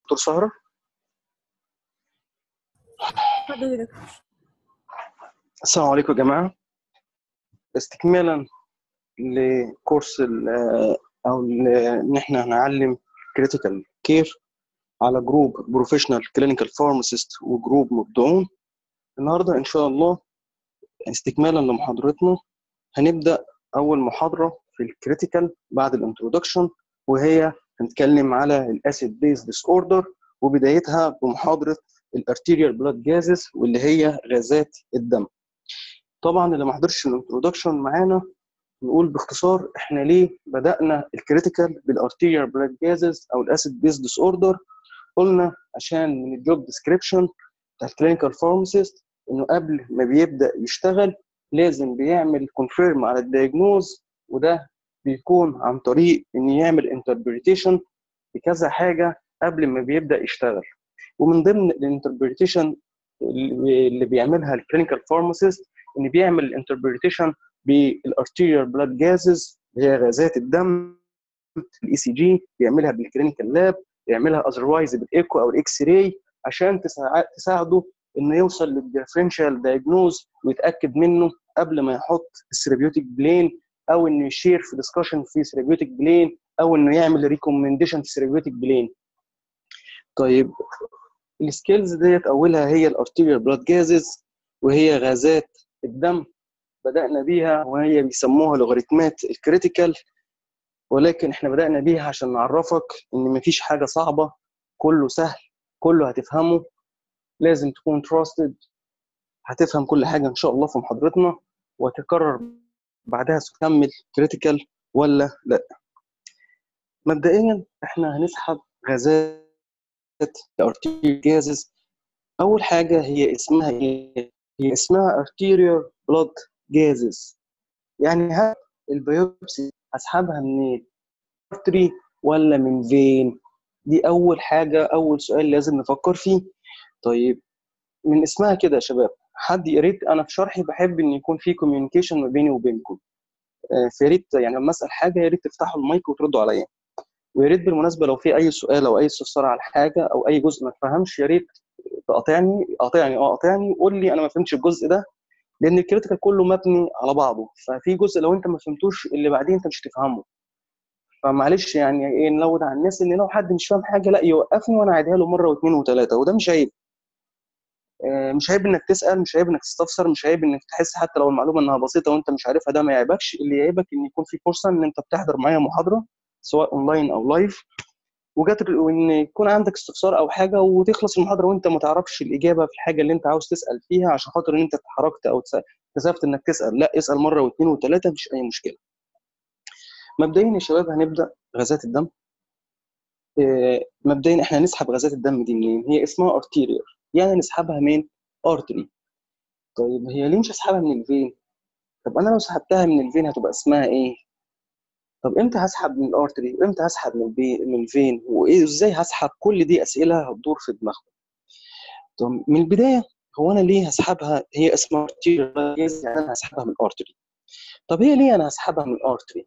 دكتور سهرة اتفضل يا دكتور السلام عليكم يا جماعة استكمالا لكورس ال- أو ال- إن إحنا هنعلم كريتيكال كير على جروب بروفيشنال كلينيكال فارماسيست وجروب مبدعون النهاردة إن شاء الله استكمالا لمحاضرتنا هنبدأ أول محاضرة في الكريتيكال بعد الانترودكشن وهي هنتكلم على الاسيد بيز ديس اوردر وبدايتها بمحاضرة الارتيريال بلاد جازز واللي هي غازات الدم طبعا اللي ما حضرش الانترودكشن معانا نقول باختصار احنا ليه بدأنا الكريتيكال بالارتيريال بلاد جازز او الاسيد بيز ديس اوردر قلنا عشان من الجوب ديسكريبشن بتاع الكلينيكال فارماسيست انه قبل ما بيبدا يشتغل لازم بيعمل كونفيرم على الدياجنوز وده بيكون عن طريق ان يعمل انتربريتيشن بكذا حاجه قبل ما بيبدا يشتغل ومن ضمن الانتربريتيشن اللي بيعملها الكلينيكال فارماسيست ان بيعمل الانتربريتيشن بالارتيريال بلاد جازز اللي هي غازات الدم الاي سي جي بيعملها بالكلينيكال لاب يعملها اذروايز بالايكو او الاكس راي عشان تساع- تساعده انه يوصل للديفرنشال دايجنوز ويتاكد منه قبل ما يحط الثيرابيوتيك بلين او انه يشير في ديسكشن في ثيرابيوتيك بلين او انه يعمل ريكومنديشن في ثيرابيوتيك بلين طيب السكيلز ديت اولها هي الارتيريال بلاد جازز وهي غازات الدم بدانا بيها وهي بيسموها لوغاريتمات الكريتيكال ولكن احنا بدانا بيها عشان نعرفك ان مفيش حاجه صعبه كله سهل كله هتفهمه لازم تكون تراستد هتفهم كل حاجه ان شاء الله في محاضرتنا وتكرر بعدها تكمل كريتيكال ولا لا مبدئيا احنا هنسحب غازات الارتيريال جازز اول حاجه هي اسمها ايه هي اسمها arterial blood gases يعني هل البيوبسي هسحبها منين artery ولا من فين دي اول حاجه اول سؤال لازم نفكر فيه طيب من اسمها كده يا شباب حد يا ريت انا في شرحي بحب ان يكون في كوميونيكيشن ما بيني وبينكم آه، فيا ريت يعني لما اسال حاجه يا ريت تفتحوا المايك وتردوا عليا ويا ريت بالمناسبه لو في اي سؤال او اي استفسار على حاجه او اي جزء ما تفهمش يا ريت تقاطعني قاطعني اه قاطعني وقول لي انا ما فهمتش الجزء ده لان الكريتيكال كله مبني على بعضه ففي جزء لو انت ما فهمتوش اللي بعدين انت مش هتفهمه فمعلش يعني ايه نلود على الناس ان لو حد مش فاهم حاجه لا يوقفني وانا اعيدها له مره واثنين وثلاثه وده مش عيب آه، مش عيب انك تسال مش عيب انك تستفسر مش عيب انك تحس حتى لو المعلومه انها بسيطه وانت مش عارفها ده ما يعيبكش اللي يعيبك ان يكون في فرصه ان انت بتحضر معايا محاضره سواء اونلاين او لايف وجات وان يكون عندك استفسار او حاجه وتخلص المحاضره وانت ما تعرفش الاجابه في الحاجه اللي انت عاوز تسال فيها عشان خاطر ان انت اتحركت او تس- كسفت انك تسال لا اسال مره واثنين وثلاثه مفيش اي مشكله مبدئيا يا شباب هنبدا غازات الدم آه، مبدئيا احنا هنسحب غازات الدم دي منين هي اسمها ارتيريال يعني نسحبها من ارتري طيب هي ليه مش هسحبها من الفين طب انا لو سحبتها من الفين هتبقى اسمها ايه طب امتى هسحب من الارتري وامتى هسحب من البي... من الفين وايه ازاي هسحب كل دي اسئله هتدور في دماغكم طب من البدايه هو انا ليه هسحبها هي اسمها ارتيريال يعني انا هسحبها من الارتري طب هي ليه انا هسحبها من الارتري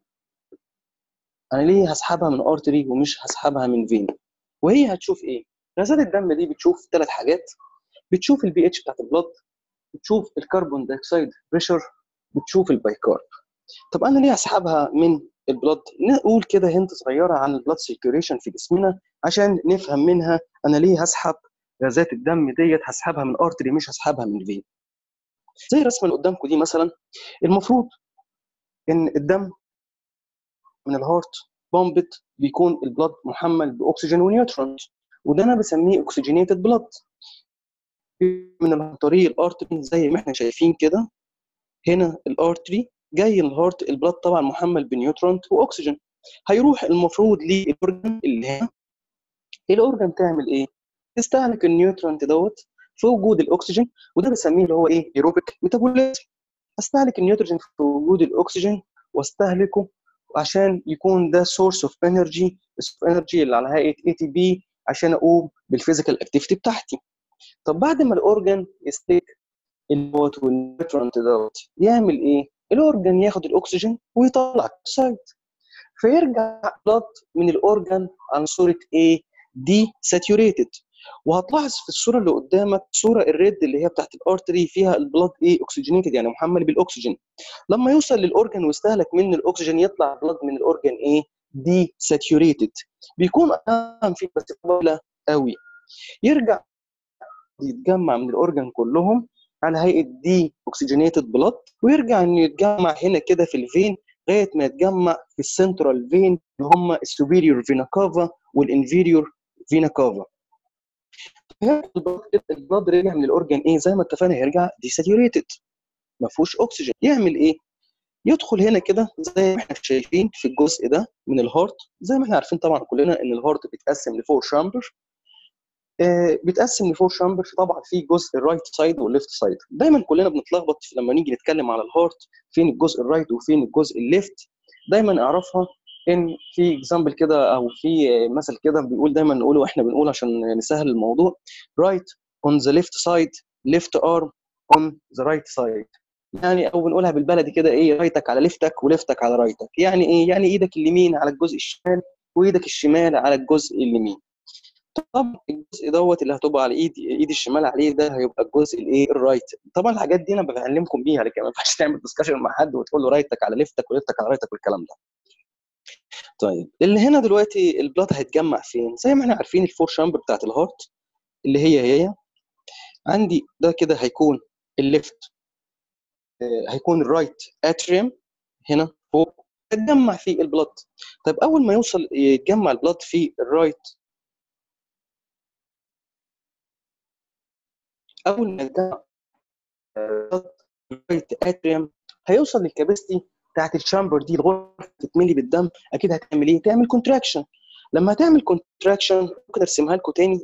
انا ليه هسحبها من ارتري ومش هسحبها من فين وهي هتشوف ايه غازات الدم دي بتشوف ثلاث حاجات بتشوف البي اتش بتاعت البلد بتشوف الكربون دايوكسيد بريشر بتشوف البايكارب طب انا ليه هسحبها من البلد نقول كده هنت صغيره عن البلد سيركيوليشن في جسمنا عشان نفهم منها انا ليه هسحب غازات الدم ديت هسحبها من ارتري مش هسحبها من فين زي الرسمه اللي قدامكم دي مثلا المفروض ان الدم من الهارت بامبت بيكون البلد محمل باكسجين ونيوترونز وده انا بسميه اوكسجينيتد بلد من طريق الارتري زي ما احنا شايفين كده هنا الارتري جاي الهارت البلد طبعا محمل بنيوترون واكسجين هيروح المفروض للاورجن اللي هنا الاورجن تعمل ايه؟ تستهلك النيوترونت دوت في وجود الاكسجين وده بنسميه اللي هو ايه؟ ايروبيك ميتابوليزم استهلك النيوتروجين في وجود الاكسجين واستهلكه عشان يكون ده سورس اوف انرجي انرجي اللي على هيئه اي تي بي عشان اقوم بالفيزيكال اكتيفيتي بتاعتي طب بعد ما الاورجن يستيك الوات والنيوترونت دوت يعمل ايه؟ الاورجن ياخد الاكسجين ويطلع السايد فيرجع بلاد من الاورجن على صوره ايه؟ دي ساتيوريتد وهتلاحظ في الصوره اللي قدامك الصوره الريد اللي هي بتاعت الارتري فيها البلاد ايه اوكسجينيتد يعني محمل بالاكسجين لما يوصل للاورجن ويستهلك منه الاكسجين يطلع بلاد من الاورجن ايه دي ساتيوريتد بيكون اهم في بس قوي يرجع يتجمع من الاورجن كلهم على هيئه دي اوكسجينيتد بلاد ويرجع انه يتجمع هنا كده في الفين لغايه ما يتجمع في السنترال فين اللي هم السوبيريور فينا كافا والانفيريور فينا كافا البلاد رجع من الاورجن ايه زي ما اتفقنا هيرجع دي ساتيوريتد ما فيهوش اكسجين يعمل ايه يدخل هنا كده زي ما احنا شايفين في الجزء ده من الهارت زي ما احنا عارفين طبعا كلنا ان الهارت بيتقسم لفور شامبر آه بيتقسم لفور شامبر طبعا في جزء الرايت سايد والليفت سايد دايما كلنا بنتلخبط لما نيجي نتكلم على الهارت فين الجزء الرايت وفين الجزء الليفت دايما اعرفها ان في اكزامبل كده او في مثل كده بيقول دايما نقوله واحنا بنقول عشان نسهل الموضوع رايت اون ذا ليفت سايد ليفت ارم اون ذا رايت سايد يعني او بنقولها بالبلدي كده ايه رايتك على ليفتك وليفتك على رايتك يعني ايه يعني ايدك اليمين على الجزء الشمال وايدك الشمال على الجزء اليمين طبعا الجزء دوت اللي هتبقى على ايد ايد الشمال عليه ده هيبقى الجزء الايه الرايت طبعا الحاجات دي انا بعلمكم بيها لكن ما ينفعش تعمل ديسكشن مع حد وتقول له رايتك على ليفتك وليفتك على رايتك والكلام ده طيب اللي هنا دلوقتي البلاد هيتجمع فين زي ما احنا عارفين الفور شامبر بتاعت الهارت اللي هي هي عندي ده كده هيكون الليفت هيكون الرايت اتريوم هنا فوق هتجمع فيه البلاد طيب اول ما يوصل يتجمع البلاد في الرايت اول ما يتجمع الرايت اتريوم هيوصل للكابستي بتاعت الشامبر دي الغرفه تتملي بالدم اكيد هتعمل ايه؟ تعمل كونتراكشن لما هتعمل كونتراكشن ممكن ارسمها لكم تاني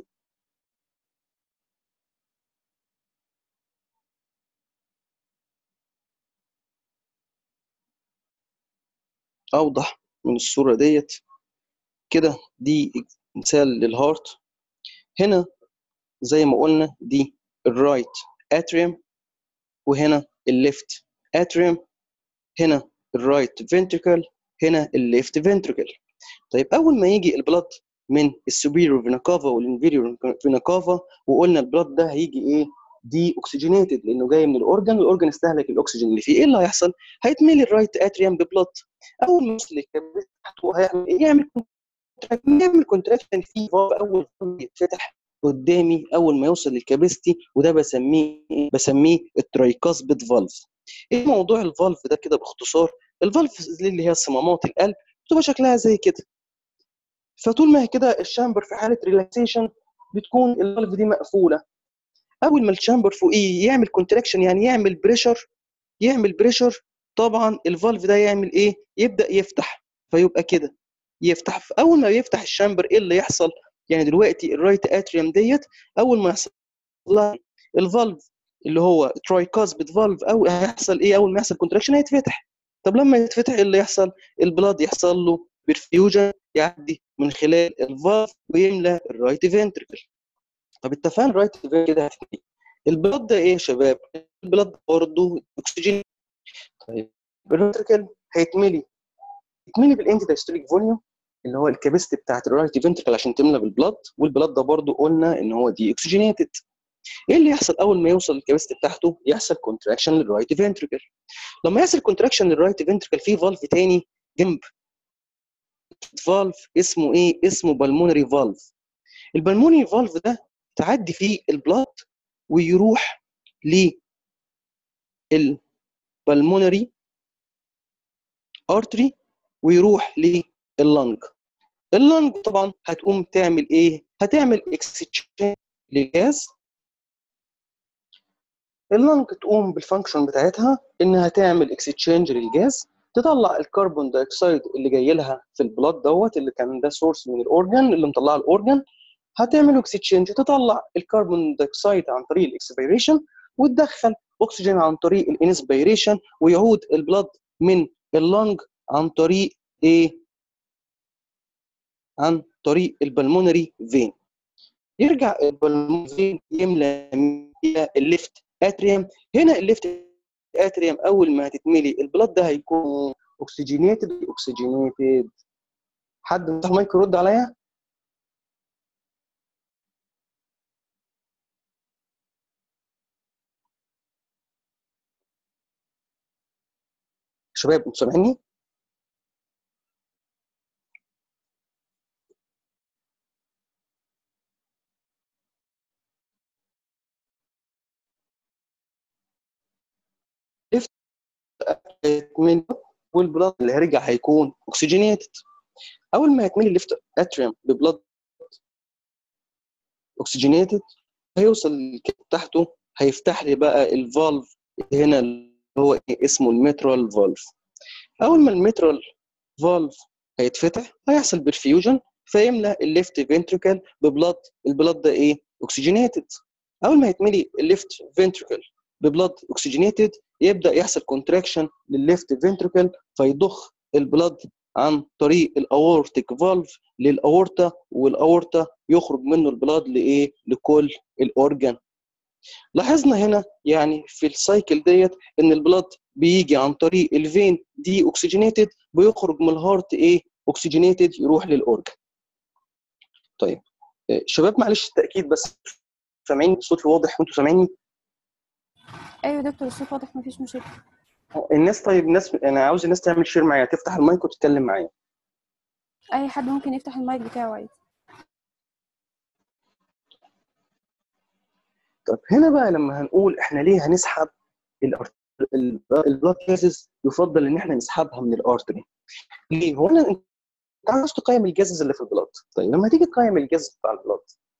اوضح من الصوره ديت كده دي مثال للهارت هنا زي ما قلنا دي الرايت اتريوم وهنا الليفت اتريوم هنا الرايت فنتركل هنا الليفت فنتركل طيب اول ما يجي البلد من السوبيريور فينا كافا والانفيريور فينا كافا وقلنا البلد ده هيجي ايه دي اوكسجينيتد لانه جاي من الاورجن والاورجن استهلك الاكسجين اللي فيه ايه اللي هيحصل هيتملي الرايت اتريوم ببلد اول ما يوصل للكبد هيعمل ايه يعمل يعمل كونتراكشن في اول يتفتح قدامي اول ما يوصل للكابستي وده بسميه بسميه الترايكاسبيد فالف ايه موضوع الفالف ده كده باختصار الفالف اللي هي صمامات القلب بتبقى شكلها زي كده فطول ما هي كده الشامبر في حاله ريلاكسيشن بتكون الفالف دي مقفوله اول ما الشامبر فوقيه يعمل كونتراكشن يعني يعمل بريشر يعمل بريشر طبعا الفالف ده يعمل ايه يبدا يفتح فيبقى كده يفتح اول ما يفتح الشامبر ايه اللي يحصل يعني دلوقتي الرايت اتريوم ديت اول ما يحصل لها الفالف اللي هو ترايكاسبيد فالف او هيحصل ايه اول ما يحصل كونتراكشن هيتفتح طب لما يتفتح ايه اللي يحصل البلاد يحصل له برفيوجن يعدي من خلال الفالف ويملى الرايت فنتركل طب اتفقنا الرايت فنتركل كده هتتملي البلاد ده ايه يا شباب البلاد برضه اكسجين طيب الفنتركل هيتملي يتملي بالانتي دايستوليك فوليوم اللي هو الكابستي بتاعت الرايت فنتركل عشان تملى بالبلاد والبلاد ده برضه قلنا ان هو دي اكسجينيتد ايه اللي يحصل اول ما يوصل الكابستي بتاعته يحصل كونتراكشن للرايت فنتركل لما يحصل كونتراكشن للرايت فنتركل في فالف تاني جنب فالف اسمه ايه اسمه بالمونري فالف البلمونري فالف ده تعدي فيه البلاد ويروح ل البلمونري ارتري ويروح لللنج اللنج طبعا هتقوم تعمل ايه هتعمل اكستشينج للجاز اللنج تقوم بالفانكشن بتاعتها انها تعمل اكستشينج للجاز تطلع الكربون دايوكسيد اللي جاي لها في البلاد دوت اللي كان ده سورس من الاورجن اللي مطلعه الاورجن هتعمل اكستشينج تطلع الكربون دايوكسيد عن طريق الاكسبيريشن وتدخل اكسجين عن طريق الانسبيريشن ويعود البلاد من اللنج عن طريق ايه عن طريق البلمونري فين يرجع البلمونري فين يملى الليفت اتريوم هنا الليفت اتريوم اول ما هتتملي البلاد ده هيكون اوكسجينيتد اوكسجينيتد حد فتح المايك يرد عليا شباب انتوا سامعيني؟ من والبلاد اللي هيرجع هيكون اوكسجينيتد اول ما يتملي الليفت اتريوم ببلاد اوكسجينيتد هيوصل الكيب تحته هيفتح لي بقى الفالف هنا اللي هو إيه؟ اسمه الميترال فالف اول ما الميترال فالف هيتفتح هيحصل برفيوجن فيملى الليفت فنتريكل ببلاد البلاد ده ايه اوكسجينيتد اول ما يتملي الليفت فنتريكل ببلاد اوكسجينيتد يبدا يحصل كونتراكشن للليفت فنتريكل فيضخ البلاد عن طريق الاورتيك فالف للاورتا والاورتا يخرج منه البلاد لايه لكل الاورجان لاحظنا هنا يعني في السايكل ديت ان البلاد بيجي عن طريق الفين دي اوكسجينيتد بيخرج من الهارت ايه اوكسجينيتد يروح للاورجن طيب آه، شباب معلش التاكيد بس سامعين صوتي واضح وانتوا سامعيني ايوه يا دكتور الصوت واضح مفيش مشاكل الناس طيب الناس انا عاوز الناس تعمل شير معايا تفتح المايك وتتكلم معايا اي حد ممكن يفتح المايك بتاعه عادي طب هنا بقى لما هنقول احنا ليه هنسحب البلاد جازز يفضل ان احنا نسحبها من الارتري ليه هو انا انت عاوز تقيم الجازز اللي في البلاد طيب لما تيجي تقيم الجاز بتاع البلاد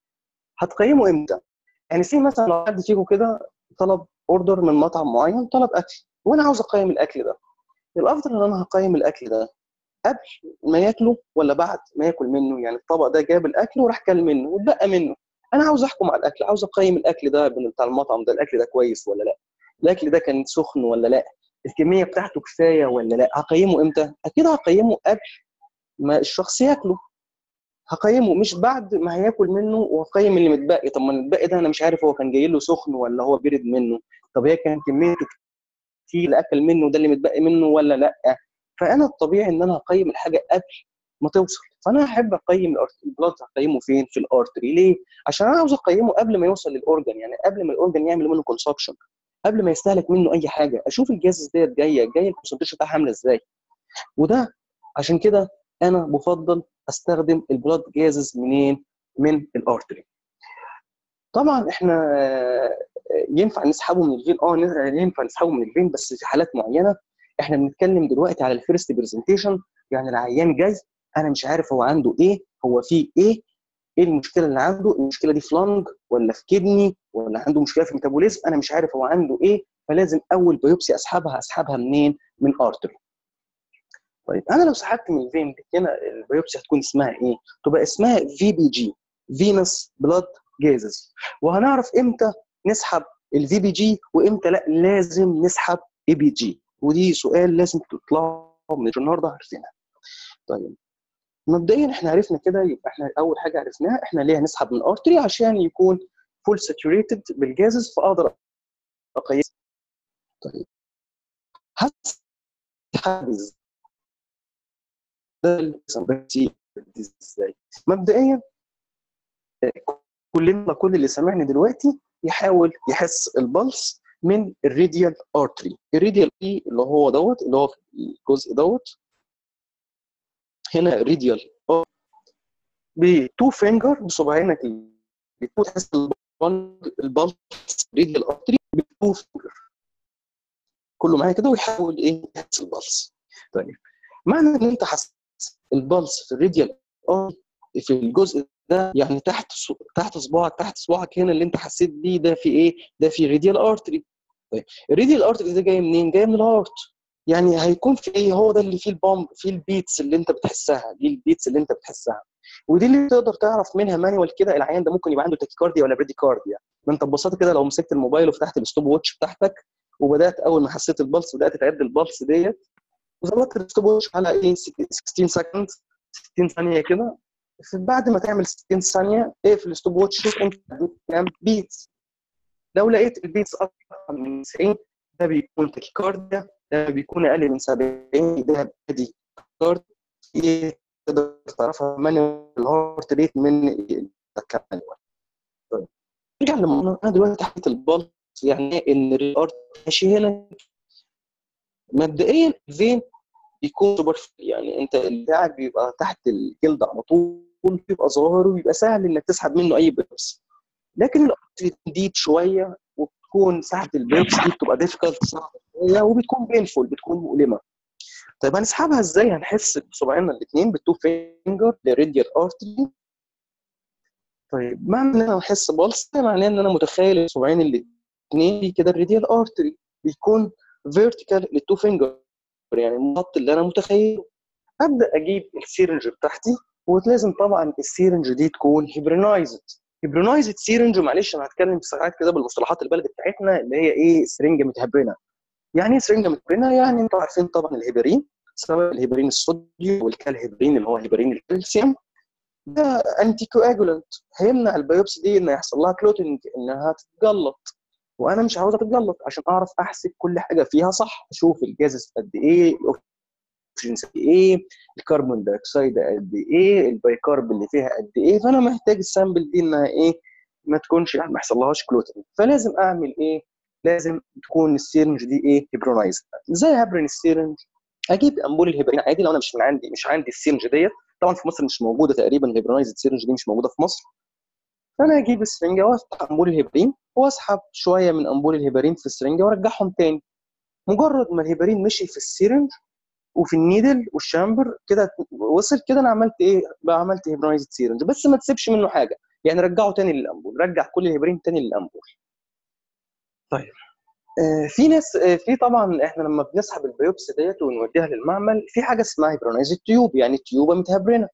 هتقيمه امتى يعني في مثلا لو حد فيكم كده طلب اوردر من مطعم معين طلب اكل وانا عاوز اقيم الاكل ده الافضل ان انا هقيم الاكل ده قبل ما ياكله ولا بعد ما ياكل منه يعني الطبق ده جاب الاكل وراح كل منه واتبقى منه انا عاوز احكم على الاكل عاوز اقيم الاكل ده من بتاع المطعم ده الاكل ده كويس ولا لا الاكل ده كان سخن ولا لا الكميه بتاعته كفايه ولا لا هقيمه امتى اكيد هقيمه قبل ما الشخص ياكله هقيمه مش بعد ما هياكل منه وهقيم اللي متبقي طب ما المتبقي ده انا مش عارف هو كان جاي له سخن ولا هو برد منه طب هي كان كميته كتير اللي اكل منه ده اللي متبقي منه ولا لا فانا الطبيعي ان انا هقيم الحاجه قبل ما توصل فانا هحب اقيم الأرت- البلاد هقيمه فين في الارتري ليه عشان انا عاوز اقيمه قبل ما يوصل للاورجن يعني قبل ما الاورجن يعمل منه كونسبشن قبل ما يستهلك منه اي حاجه اشوف الجاز ديت جايه جايه الكونسنتريشن بتاعها عامله ازاي وده عشان كده انا بفضل استخدم البلاد جازز منين من الارتري طبعا احنا آه، ينفع نسحبه من الفين اه ينفع نسحبه من الفين بس في حالات معينه احنا بنتكلم دلوقتي على الفيرست برزنتيشن يعني العيان جاي انا مش عارف هو عنده ايه هو فيه ايه ايه المشكله اللي عنده المشكله دي في لانج ولا في كدني ولا عنده مشكله في الميتابوليزم انا مش عارف هو عنده ايه فلازم اول بايوبسي اسحبها اسحبها منين من ارتري طيب انا لو سحبت من الفين هنا البيوبسي هتكون اسمها ايه تبقى اسمها في بي جي فينس بلاد جازز وهنعرف امتى نسحب الفي بي جي وامتى لا لازم نسحب اي بي جي ودي سؤال لازم تطلعوا من النهارده عارفينها طيب مبدئيا احنا عرفنا كده يبقى احنا اول حاجه عرفناها احنا ليه هنسحب من ارتري عشان يكون فول ساتوريتد بالجازز فاقدر اقيس طيب هسحب ازاي ازاي مبدئيا كلنا كل اللي سامعني دلوقتي يحاول يحس البلس من الريديال ارتري الريديال دي اللي هو دوت اللي هو في الجزء دوت هنا ريديال بتو فينجر بصباعينك بتكون تحس البلس ريديال ارتري بتو فينجر كله معايا كده ويحاول ايه يحس البلس طيب معنى ان انت حسيت البلس في الريديال ارتري في الجزء ده يعني تحت تحت صباعك تحت صباعك هنا اللي انت حسيت بيه ده في ايه؟ ده في ريديال ارتري. طيب الريديال ارتري ده جاي منين؟ جاي من الهارت. يعني هيكون في ايه؟ هو ده اللي فيه البامب فيه البيتس اللي انت بتحسها، دي البيتس اللي انت بتحسها. ودي اللي تقدر تعرف منها مانوال كده العيان ده ممكن يبقى عنده تاكيكارديا ولا بريديكارديا. ما انت ببساطه كده لو مسكت الموبايل وفتحت الستوب واتش بتاعتك وبدات اول ما حسيت البلس بدات تعد البلس ديت وظبطت الستوب واتش على ايه 16 سكند 60 ثانيه كده بعد ما تعمل 60 ثانيه اقفل الستوب واتش شوف انت كام بيتس لو لقيت البيتس اكثر من 90 ده بيكون تاكيكارديا ده بيكون اقل من 70 ده بادي كارد تقدر تعرفها من الهارت ريت من الكامل طيب نرجع لما انا دلوقتي حكيت البلس يعني ان الارت ماشي هنا مبدئيا الفين بيكون سوبر يعني انت اللي بتاعك بيبقى تحت الجلد على طول بيبقى ظاهر وبيبقى سهل انك تسحب منه اي بيبس لكن الارتري دي شويه وبتكون ساعه البيبس دي بتبقى ديفيكالت صعبه شويه وبتكون بينفول بتكون مؤلمه طيب هنسحبها ازاي هنحس بصباعنا الاثنين بالتو فينجر لريديال ارتري طيب معنى ان انا احس بلس معناه ان انا متخيل الصباعين الاثنين دي كده الريديال ارتري بيكون فيرتيكال للتو فينجر يعني الخط اللي انا متخيله ابدا اجيب السيرنج بتاعتي ولازم طبعا السيرنج دي تكون هيبرنايزد هيبرنايزد سيرنج معلش انا هتكلم ساعات كده بالمصطلحات البلد بتاعتنا اللي هي ايه سرنجه متهبرنه يعني ايه سرنجه متهبرنه يعني انتوا عارفين طبعا الهيبرين سواء الهيبرين الصوديوم والكالهيبرين اللي هو هيبرين الكالسيوم ده انتي كواجولانت هيمنع البيوبسي دي ان يحصل لها كلوتنج انها تتجلط وانا مش عاوزها تتجلط عشان اعرف احسب كل حاجه فيها صح اشوف الجازس قد ايه الاكسجين قد ايه الكربون دايوكسيد قد ايه البيكارب اللي فيها قد ايه فانا محتاج السامبل دي انها ايه ما تكونش ما يحصلهاش كلوتنج فلازم اعمل ايه لازم تكون السيرنج دي ايه هيبرونايز ازاي هبرن السيرنج اجيب امبول الهيبرين عادي لو انا مش من عندي مش عندي السيرنج ديت طبعا في مصر مش موجوده تقريبا الهيبرونايزد سيرنج دي مش موجوده في مصر فانا اجيب السرنجه وافتح امبول الهيبرين واسحب شويه من امبول الهيبرين في السرنجه وارجعهم تاني مجرد ما الهيبرين مشي في السيرنج وفي النيدل والشامبر كده وصل كده انا عملت ايه بقى عملت هيبرونايزد سيرنج بس ما تسيبش منه حاجه يعني رجعه تاني للامبول رجع كل الهيبرين تاني للامبول طيب آه في ناس آه في طبعا احنا لما بنسحب البيوبسي ديت ونوديها للمعمل في حاجه اسمها هيبرونايزد تيوب يعني التيوبه متهبرنه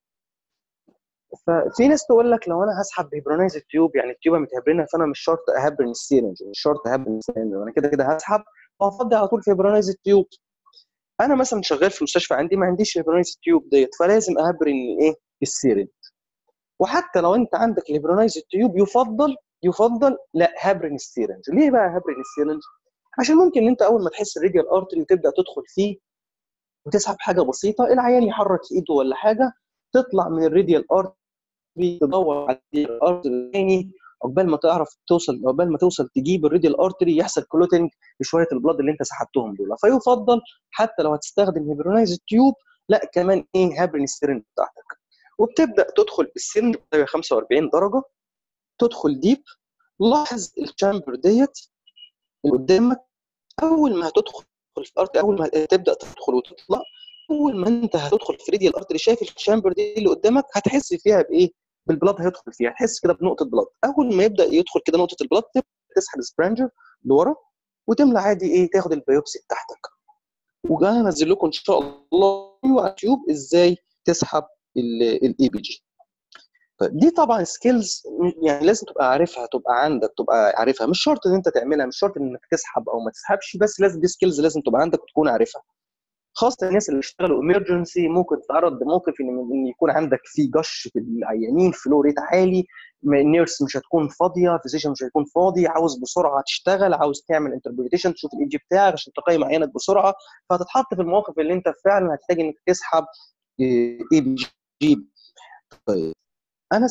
ففي ناس تقول لك لو انا هسحب بهبرونايز التيوب يعني التيوبه متهبرنه فانا مش شرط اهبرن السيرنج مش شرط اهبرن السيرنج انا كده كده هسحب وهفضي على طول في هبرونايز التيوب انا مثلا شغال في المستشفى عندي ما عنديش هبرونايز التيوب ديت فلازم اهبرن ايه السيرنج وحتى لو انت عندك الهبرونايز التيوب يفضل يفضل لا هبرن السيرنج ليه بقى هبرن السيرنج عشان ممكن انت اول ما تحس الريديال ارتري وتبدا تدخل فيه وتسحب حاجه بسيطه العيان يحرك ايده ولا حاجه تطلع من الريديال ارتري تدور على الارتري الثاني عقبال ما تعرف توصل عقبال ما توصل تجيب الريديال ارتري يحصل كلوتنج لشويه البلاد اللي انت سحبتهم دول فيفضل حتى لو هتستخدم هيبرونايز تيوب لا كمان ايه هابرن السيرنج بتاعتك وبتبدا تدخل بالسيرنج بزاويه 45 درجه تدخل ديب لاحظ الشامبر ديت اللي قدامك اول ما هتدخل في الارض اول ما تبدا تدخل وتطلع اول ما انت هتدخل في ريديال ارتري شايف الشامبر دي اللي قدامك هتحس فيها بايه؟ بالبلاد هيدخل فيها هتحس كده بنقطه بلاد اول ما يبدا يدخل كده نقطه البلاد تبدا تسحب السبرانجر لورا وتملى عادي ايه تاخد البيوبسي بتاعتك وجاي انزل لكم ان شاء الله على اليوتيوب ازاي تسحب الاي بي جي طيب دي طبعا سكيلز يعني لازم تبقى عارفها تبقى عندك تبقى عارفها مش شرط ان انت تعملها مش شرط انك تسحب او ما تسحبش بس لازم دي سكيلز لازم تبقى عندك وتكون عارفها خاصه الناس اللي بيشتغلوا امرجنسي ممكن تتعرض لموقف ان يكون عندك في جش في العيانين فلو ريت عالي النيرس مش هتكون فاضيه فيزيشن مش هيكون فاضي عاوز بسرعه تشتغل عاوز تعمل انتربريتيشن تشوف الاي جي بتاعك عشان تقيم عيانك بسرعه فهتتحط في المواقف اللي انت فعلا هتحتاج انك تسحب اي بي جي طيب انا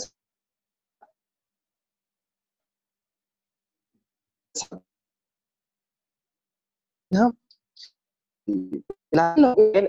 اسحب نعم العقل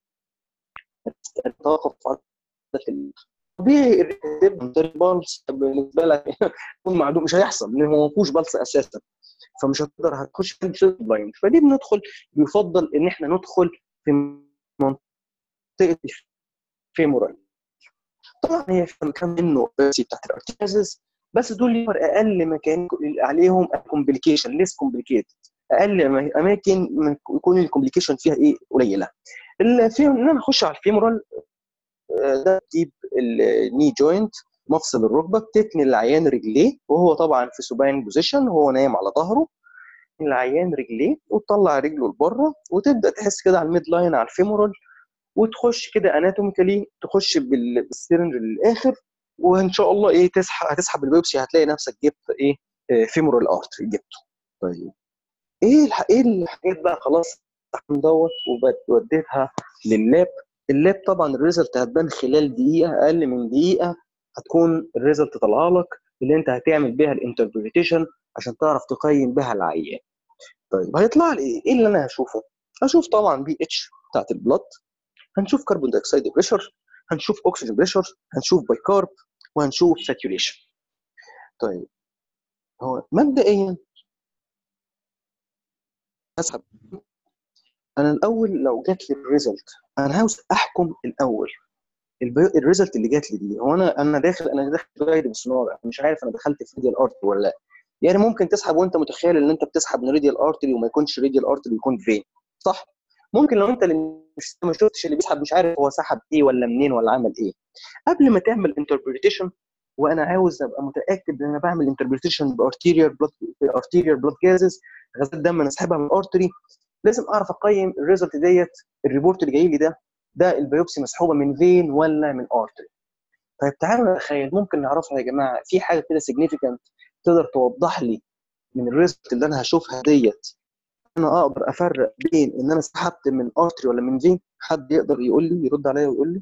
توقف طبيعي البلس بالنسبه لك يكون معدوم مش هيحصل لان هو ما فيهوش بلس اساسا فمش هتقدر هتخش في بلايند فدي بندخل بيفضل ان احنا ندخل في منطقه الفيمورال طبعا هي كان منه بتاعت الارتيازز بس دول ليفر اقل مكان عليهم كومبليكيشن ليس كومبليكيتد اقل اماكن يكون الكومبليكيشن فيها ايه قليله في ان انا اخش على الفيمورال ده تجيب الني جوينت مفصل الركبه بتتني العيان رجليه وهو طبعا في سوباين بوزيشن وهو نايم على ظهره العيان رجليه وتطلع رجله لبره وتبدا تحس كده على الميد لاين على الفيمورال وتخش كده اناتوميكالي تخش بالسيرنج للاخر وان شاء الله ايه تسحب هتسحب البيوبسي هتلاقي نفسك جبت ايه فيمورال ارتري جبته طيب ايه الح... ايه الحاجات بقى خلاص دوت ووديتها لللاب اللاب طبعا الريزلت هتبان خلال دقيقه اقل من دقيقه هتكون الريزلت طالعه لك اللي انت هتعمل بيها الانتربريتيشن عشان تعرف تقيم بها العيان طيب هيطلع لي ايه؟ ايه اللي انا هشوفه؟ اشوف طبعا بي اتش بتاعت البلد هنشوف كربون دايوكسيد بريشر هنشوف اكسجين بريشر هنشوف بايكارب وهنشوف ساتوريشن طيب هو مبدئيا اسحب انا الاول لو جات لي الريزلت انا عاوز احكم الاول الريزلت اللي جات لي دي هو انا انا داخل انا داخل جايد بالسونار مش عارف انا دخلت في ريديال ارتري ولا لا يعني ممكن تسحب وانت متخيل ان انت بتسحب من ريديال ارتري وما يكونش ريديال ارتري يكون فين صح ممكن لو انت اللي مش ما شفتش اللي بيسحب مش عارف هو سحب ايه ولا منين ولا عمل ايه قبل ما تعمل انتربريتيشن وانا عاوز ابقى متاكد ان انا بعمل انتربريتيشن بارتيريال بلاد ارتيريال بلاد جازز غازات دم انا اسحبها من الارتري لازم اعرف اقيم الريزلت ديت الريبورت اللي جاي لي ده ده البيوبسي مسحوبه من فين ولا من ارتري طيب تعالوا نتخيل ممكن نعرفها يا جماعه في حاجه كده سيجنيفيكانت تقدر توضح لي من الريزلت اللي انا هشوفها ديت انا اقدر افرق بين ان انا سحبت من ارتري ولا من فين حد يقدر يقول لي يرد عليا ويقول لي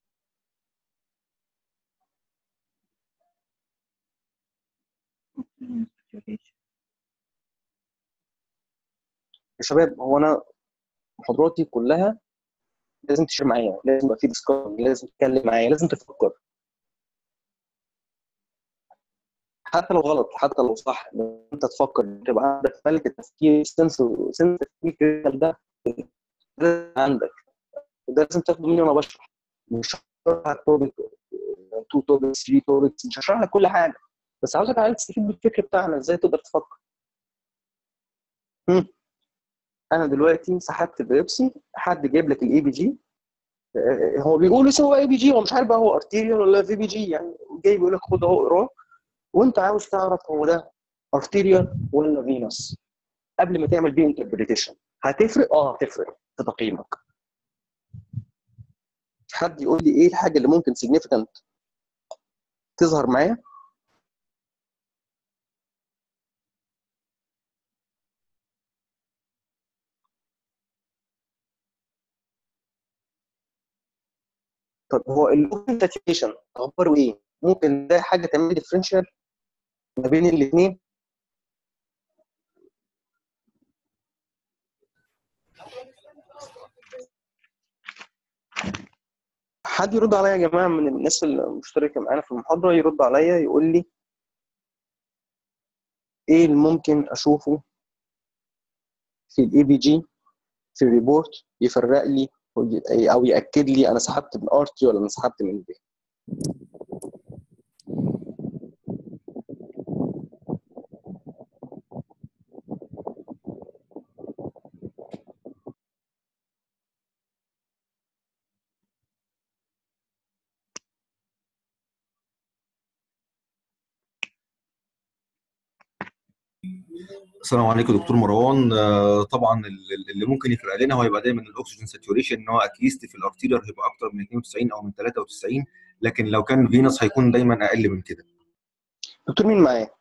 يا شباب هو انا محاضراتي كلها لازم تشير معايا لازم يبقى في ديسكشن لازم تتكلم معايا لازم تفكر حتى لو غلط حتى لو صح انت تفكر تبقى عندك ملكه تفكير سنس سنس التفكير ده عندك ده لازم تاخده مني وانا بشرح مش هشرح توبك 2 توبك 3 توبك مش هشرح لك كل حاجه بس عاوزك عايز تستفيد بالفكر بتاعنا ازاي تقدر تفكر هم. انا دلوقتي سحبت البيوبسي حد جايب لك الاي بي جي هو بيقول هو اي بي جي هو مش عارف بقى هو ارتيريال ولا في بي جي يعني جاي بيقول لك خد اهو اقراه وانت عاوز تعرف هو ده ارتيريال ولا فينوس قبل ما تعمل بيه انتربريتيشن هتفرق اه هتفرق في تقييمك حد يقول لي ايه الحاجه اللي ممكن سيجنيفيكانت تظهر معايا طب هو الاوبن ساتيوريشن اخباره ايه؟ ممكن ده حاجه تعمل ديفرنشال ما بين الاثنين حد يرد عليا يا جماعه من الناس المشتركه معانا في المحاضره يرد عليا يقول لي ايه اللي ممكن اشوفه في الاي بي جي في الريبورت يفرق لي او ياكد لي انا سحبت من ارتي ولا انا سحبت من بي السلام عليكم دكتور مروان آه، طبعا ال- اللي ممكن يفرق لنا هو يبقى دايما الاكسجين ساتوريشن ان هو اتليست في الارتيريال هيبقى اكتر من 92 او من 93 لكن لو كان فينوس هيكون دايما اقل من كده دكتور مين معايا؟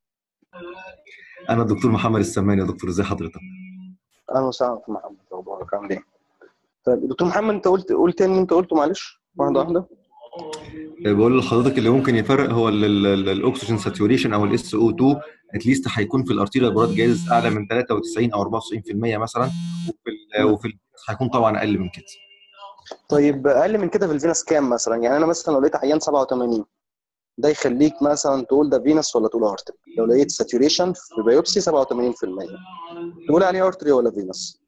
انا الدكتور محمد السمان يا دكتور ازي حضرتك اهلا وسهلا دكتور محمد اخبارك عامل ايه؟ طيب دكتور محمد انت قلت قول تاني اللي انت قلته معلش واحده واحده آه، بقول لحضرتك اللي ممكن يفرق هو ال- ال- ال- الاكسجين ساتوريشن او الاس او 2 اتليست هيكون في الارتيريال براد جاز اعلى من 93 او 94% مثلا وفي ال- وفي الفينوس هيكون طبعا اقل من كده طيب اقل من كده في الفينس كام مثلا؟ يعني انا مثلا لو لقيت عيان 87 ده يخليك مثلا تقول ده فينس ولا تقول ارتري لو لقيت ساتوريشن في بايوبسي 87% تقول عليه ارتري ولا فينس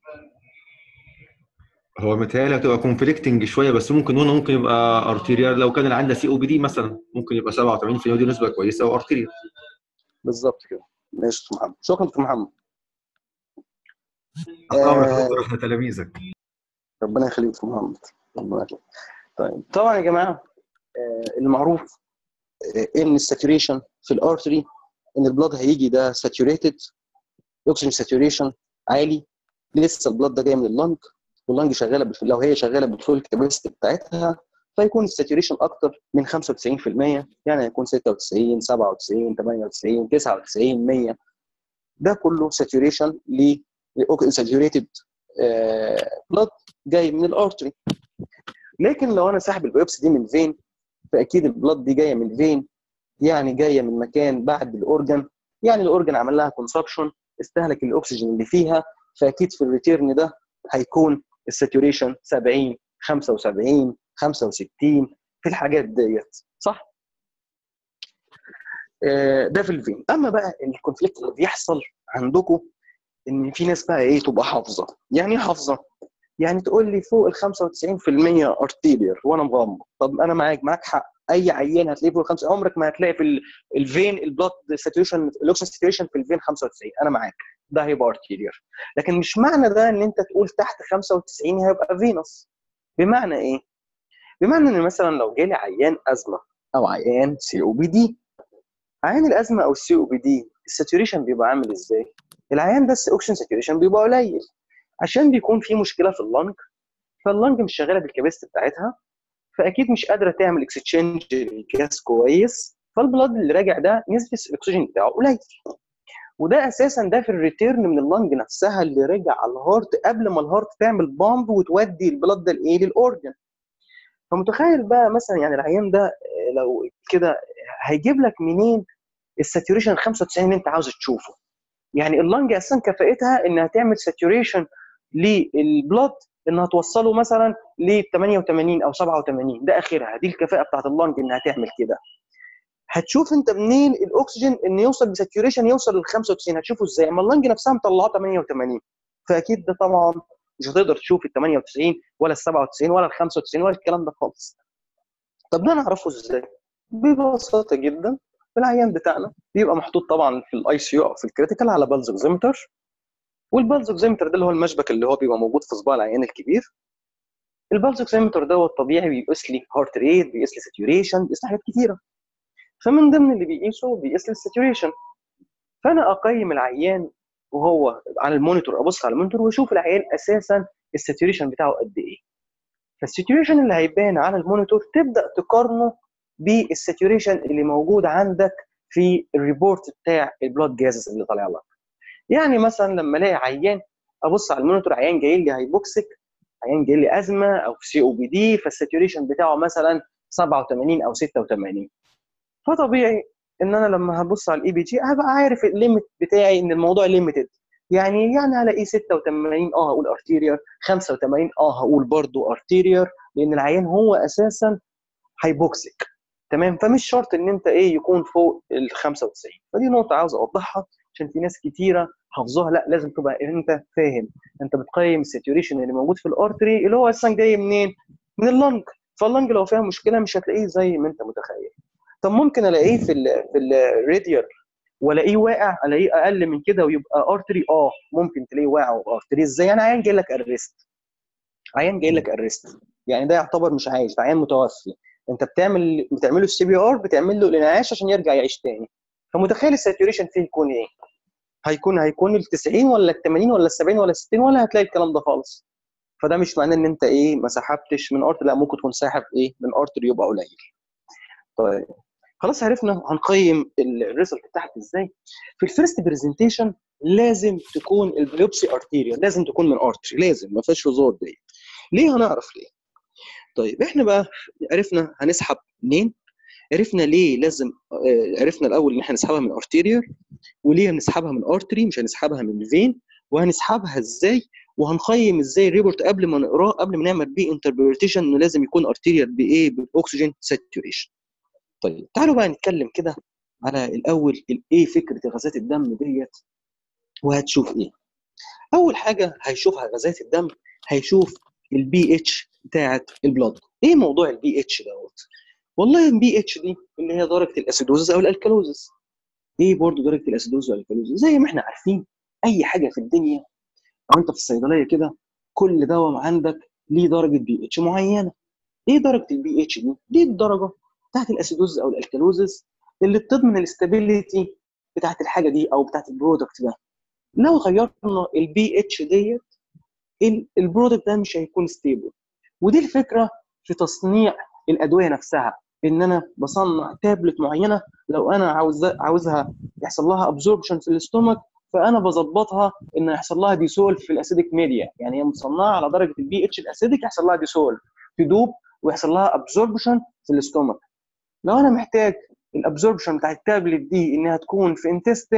هو متهيألي هتبقى كونفليكتنج شويه بس ممكن هنا ممكن يبقى ارتيريال لو كان اللي عندها سي او بي دي مثلا ممكن يبقى 87% ودي نسبه كويسه وارتيريال بالظبط كده ماشي دكتور محمد شكرا دكتور محمد طبعا آه. دكتور احنا تلاميذك ربنا يخليك دكتور محمد ربنا يخليك طيب طبعا يا جماعه آه، المعروف آه، ان الساتوريشن في الارتري ان البلاد هيجي ده ساتوريتد الاكسجين ساتوريشن عالي لسه البلاد ده جاي من اللنج واللنج شغاله بالف... لو هي شغاله بالفول كاباسيتي بتاعتها فيكون الساتوريشن اكتر من 95% يعني هيكون 96 97 98 99 100 ده كله ساتوريشن ل ساتوريتد بلاد جاي من الارتري لكن لو انا ساحب البيوبسي دي من فين فاكيد البلاد دي جايه من فين يعني جايه من مكان بعد الاورجن يعني الاورجن عمل لها كونسبشن استهلك الاكسجين اللي فيها فاكيد في الريتيرن ده هيكون الساتوريشن 70 75 65 في الحاجات ديت صح؟ آه، ده في الفين اما بقى الكونفليكت اللي بيحصل عندكم ان في ناس بقى ايه تبقى حافظه يعني ايه حافظه يعني تقول لي فوق ال 95% ارتيرير وانا مغمض طب انا معاك معاك حق اي عيان هتلاقيه فوق ال 5 عمرك ما هتلاقي في ال- الفين البلاد ساتوريشن الاكسجين ساتوريشن في الفين 95 انا معاك ده هيبقى ارتيرير لكن مش معنى ده ان انت تقول تحت 95 هيبقى فينوس بمعنى ايه؟ بمعنى ان مثلا لو جالي عيان ازمه او عيان سي او بي دي عيان الازمه او السي او بي دي الساتوريشن بيبقى عامل ازاي؟ العيان ده الاكسجين ساتوريشن بيبقى قليل عشان بيكون في مشكله في اللنج فاللنج مش شغاله بالكباستي بتاعتها فاكيد مش قادره تعمل اكسشينج الجاز كويس فالبلاد اللي راجع ده نسبه الاكسجين بتاعه قليل وده اساسا ده في الريتيرن من اللنج نفسها اللي رجع على الهارت قبل ما الهارت تعمل بامب وتودي البلاد ده لايه للاورجن فمتخيل بقى مثلا يعني العيان ده آه، لو كده هيجيب لك منين الساتوريشن 95 اللي انت عاوز تشوفه يعني اللنج اساسا كفاءتها انها تعمل ساتوريشن للبلاد انها توصله مثلا ل 88 او 87 ده اخرها دي الكفاءه بتاعت اللنج انها تعمل كده هتشوف انت منين الاكسجين ان يوصل بساتوريشن يوصل لل 95 هتشوفه ازاي اما اللنج نفسها مطلعاه 88 فاكيد ده طبعا مش هتقدر تشوف ال 98 ولا ال 97 ولا ال 95 ولا الكلام ده خالص طب ده نعرفه ازاي ببساطه جدا العيان بتاعنا بيبقى محطوط طبعا في الاي سي يو او في الكريتيكال على بالز اوكسيمتر والبالز اوكسيمتر ده اللي هو المشبك اللي هو بيبقى موجود في صباع العيان الكبير البالز اوكسيمتر ده هو الطبيعي بيقيس لي هارت ريت بيقيس لي ساتوريشن بيقيس لي حاجات كتيره فمن ضمن اللي بيقيسه بيقيس لي الساتوريشن فانا اقيم العيان وهو على المونيتور ابص على المونيتور واشوف العيان اساسا الساتوريشن بتاعه قد ايه فالساتوريشن اللي هيبان على المونيتور تبدا تقارنه بالساتوريشن اللي موجود عندك في الريبورت بتاع البلاد جازز اللي طالع لك يعني مثلا لما الاقي عيان ابص على المونيتور عيان جاي لي هايبوكسيك عيان جاي لي ازمه او سي او بي دي فالساتوريشن بتاعه مثلا 87 او 86 فطبيعي ان انا لما هبص على الاي بي جي هبقى عارف الليميت بتاعي ان الموضوع ليميتد يعني يعني هلاقيه 86 اه هقول ارتيرير 85 اه هقول برضو ارتيرير لان العيان هو اساسا هايبوكسيك تمام فمش شرط ان انت ايه يكون فوق ال 95 فدي نقطه عاوز اوضحها عشان في ناس كتيره حافظوها لا لازم تبقى انت فاهم انت بتقيم الساتوريشن اللي موجود في الارتري اللي هو اصلا جاي منين؟ من اللنج فاللنج لو فيها مشكله مش هتلاقيه زي ما انت متخيل طب ممكن الاقيه في ال في الراديال والاقيه واقع الاقيه اقل من كده ويبقى ارتري اه ممكن تلاقيه واقع وارتري ازاي انا عيان جاي لك ارست عيان جاي لك ارست يعني ده يعتبر مش عايش ده عيان متوفي انت بتعمل بتعمله السي بي ار بتعمل له الانعاش عشان يرجع يعيش تاني فمتخيل الساتوريشن فيه يكون ايه هيكون هيكون ال 90 ولا ال 80 ولا ال 70 ولا ال 60 ولا هتلاقي الكلام ده خالص فده مش معناه ان انت ايه ما سحبتش من ارتري لا ممكن تكون ساحب ايه من ارتري يبقى قليل طيب خلاص عرفنا هنقيم الريزلت بتاعك ازاي في الفيرست برزنتيشن لازم تكون البيوبسي ارتيريال لازم تكون من ارتري لازم ما فيهاش هزار دي ليه هنعرف ليه طيب احنا بقى عرفنا هنسحب منين عرفنا ليه لازم آه، عرفنا الاول ان احنا هنسحبها من ارتيريال وليه هنسحبها من ارتري مش هنسحبها من فين وهنسحبها ازاي وهنقيم ازاي الريبورت قبل ما نقراه قبل ما نعمل بيه انتربريتيشن انه لازم يكون ارتيريال بايه بالاكسجين ساتوريشن طيب تعالوا بقى نتكلم كده على الاول ايه فكره غازات الدم ديت وهتشوف ايه اول حاجه هيشوفها غازات الدم هيشوف البي اتش بتاعت البلاد ايه موضوع البي اتش دوت والله البي اتش دي اللي هي درجه الاسيدوزس او الالكالوزس ايه برضه درجه الاسيدوز والالكالوزس زي ما احنا عارفين اي حاجه في الدنيا او انت في الصيدليه كده كل دواء عندك ليه درجه بي اتش معينه ايه درجه البي اتش دي دي الدرجه بتاعت الاسيدوز او الالكالوزس اللي بتضمن الاستابيليتي بتاعت الحاجه دي او بتاعت البرودكت ده لو غيرنا البي اتش ديت ال- البرودكت ده مش هيكون ستيبل ودي الفكره في تصنيع الادويه نفسها ان انا بصنع تابلت معينه لو انا عاوز عاوزها يحصل لها ابزوربشن في الاستومك فانا بظبطها ان يحصل لها ديسول في الاسيديك ميديا يعني هي مصنعه على درجه البي اتش الاسيديك يحصل لها ديسول تدوب ويحصل لها ابزوربشن في الاستومك لو انا محتاج الابزوربشن بتاع التابلت دي انها تكون في انتستين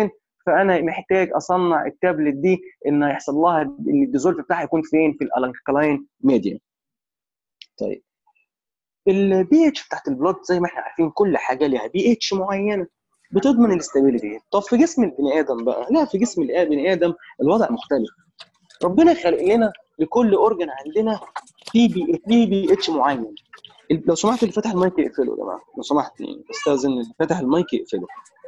فانا محتاج اصنع التابلت دي ان يحصل لها ان الديزولف بتاعها يكون فين في الالكلاين ميديا طيب البي اتش بتاعت البلاد زي ما احنا عارفين كل حاجه ليها بي اتش معينه بتضمن الاستابيليتي طب في جسم البني ادم بقى لا في جسم البني ادم الوضع مختلف ربنا خلق لنا لكل اورجن عندنا في بي في بي اتش معين لو سمحت اللي فتح المايك يقفله يا جماعه لو سمحت يعني استاذن اللي فتح المايك يقفله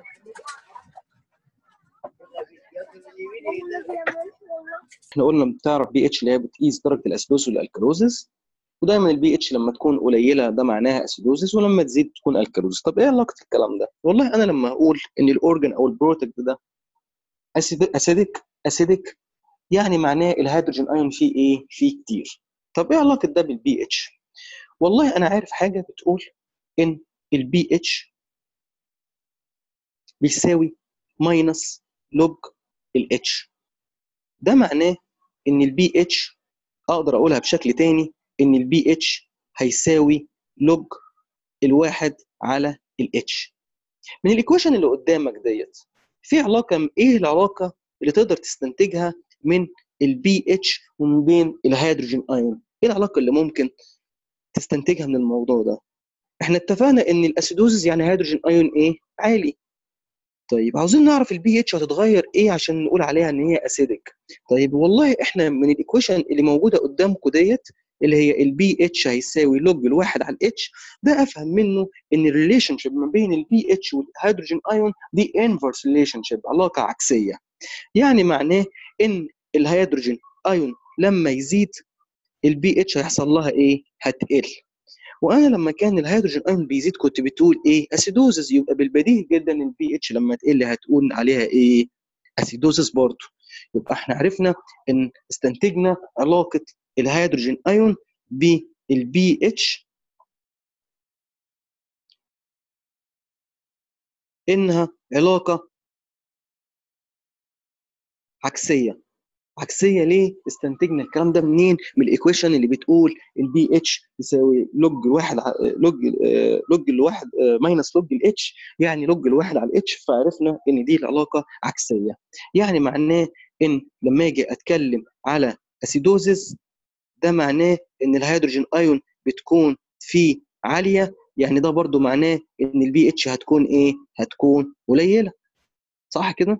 احنا قلنا بتعرف بي اتش اللي هي بتقيس درجه الاسيدوز والالكالوزز ودايما البي اتش لما تكون قليله ده معناها اسيدوزس ولما تزيد تكون الكالوزس طب ايه علاقه الكلام ده والله انا لما اقول ان الاورجن او البروتكت ده اسيدك اسيدك يعني معناه الهيدروجين ايون فيه ايه فيه كتير طب ايه علاقه ده بالبي اتش والله انا عارف حاجه بتقول ان البي اتش بيساوي ماينس لوج الاتش ده معناه ان البي اتش اقدر اقولها بشكل تاني ان البي اتش هيساوي لوج الواحد على الاتش من الايكويشن اللي قدامك ديت في علاقه ايه العلاقه اللي تقدر تستنتجها من البي اتش ومن بين الهيدروجين ايون ايه العلاقه اللي ممكن تستنتجها من الموضوع ده احنا اتفقنا ان الاسيدوزز يعني هيدروجين ايون ايه عالي طيب عاوزين نعرف البي اتش هتتغير ايه عشان نقول عليها ان هي اسيدك طيب والله احنا من الايكويشن اللي موجوده قدامكم ديت اللي هي البي اتش هيساوي لوج الواحد على الاتش ده افهم منه ان الريليشن شيب ما بين البي اتش والهيدروجين ايون دي انفرس ريليشن شيب علاقه عكسيه يعني معناه ان الهيدروجين ايون لما يزيد البي اتش هيحصل لها ايه هتقل وانا لما كان الهيدروجين ايون بيزيد كنت بتقول ايه اسيدوزز يبقى بالبديهي جدا البي اتش لما تقل هتقول عليها ايه اسيدوزز برضه يبقى احنا عرفنا ان استنتجنا علاقه الهيدروجين ايون بالبي اتش انها علاقه عكسيه عكسيه ليه استنتجنا الكلام ده منين من الايكويشن اللي بتقول البي اتش يساوي لوج الواحد لوج لوج الواحد ماينس لوج الاتش يعني لوج الواحد على الاتش فعرفنا ان دي العلاقه عكسيه يعني معناه ان لما اجي اتكلم على اسيدوزز ده معناه ان الهيدروجين ايون بتكون فيه عاليه يعني ده برضو معناه ان البي اتش هتكون ايه هتكون قليله صح كده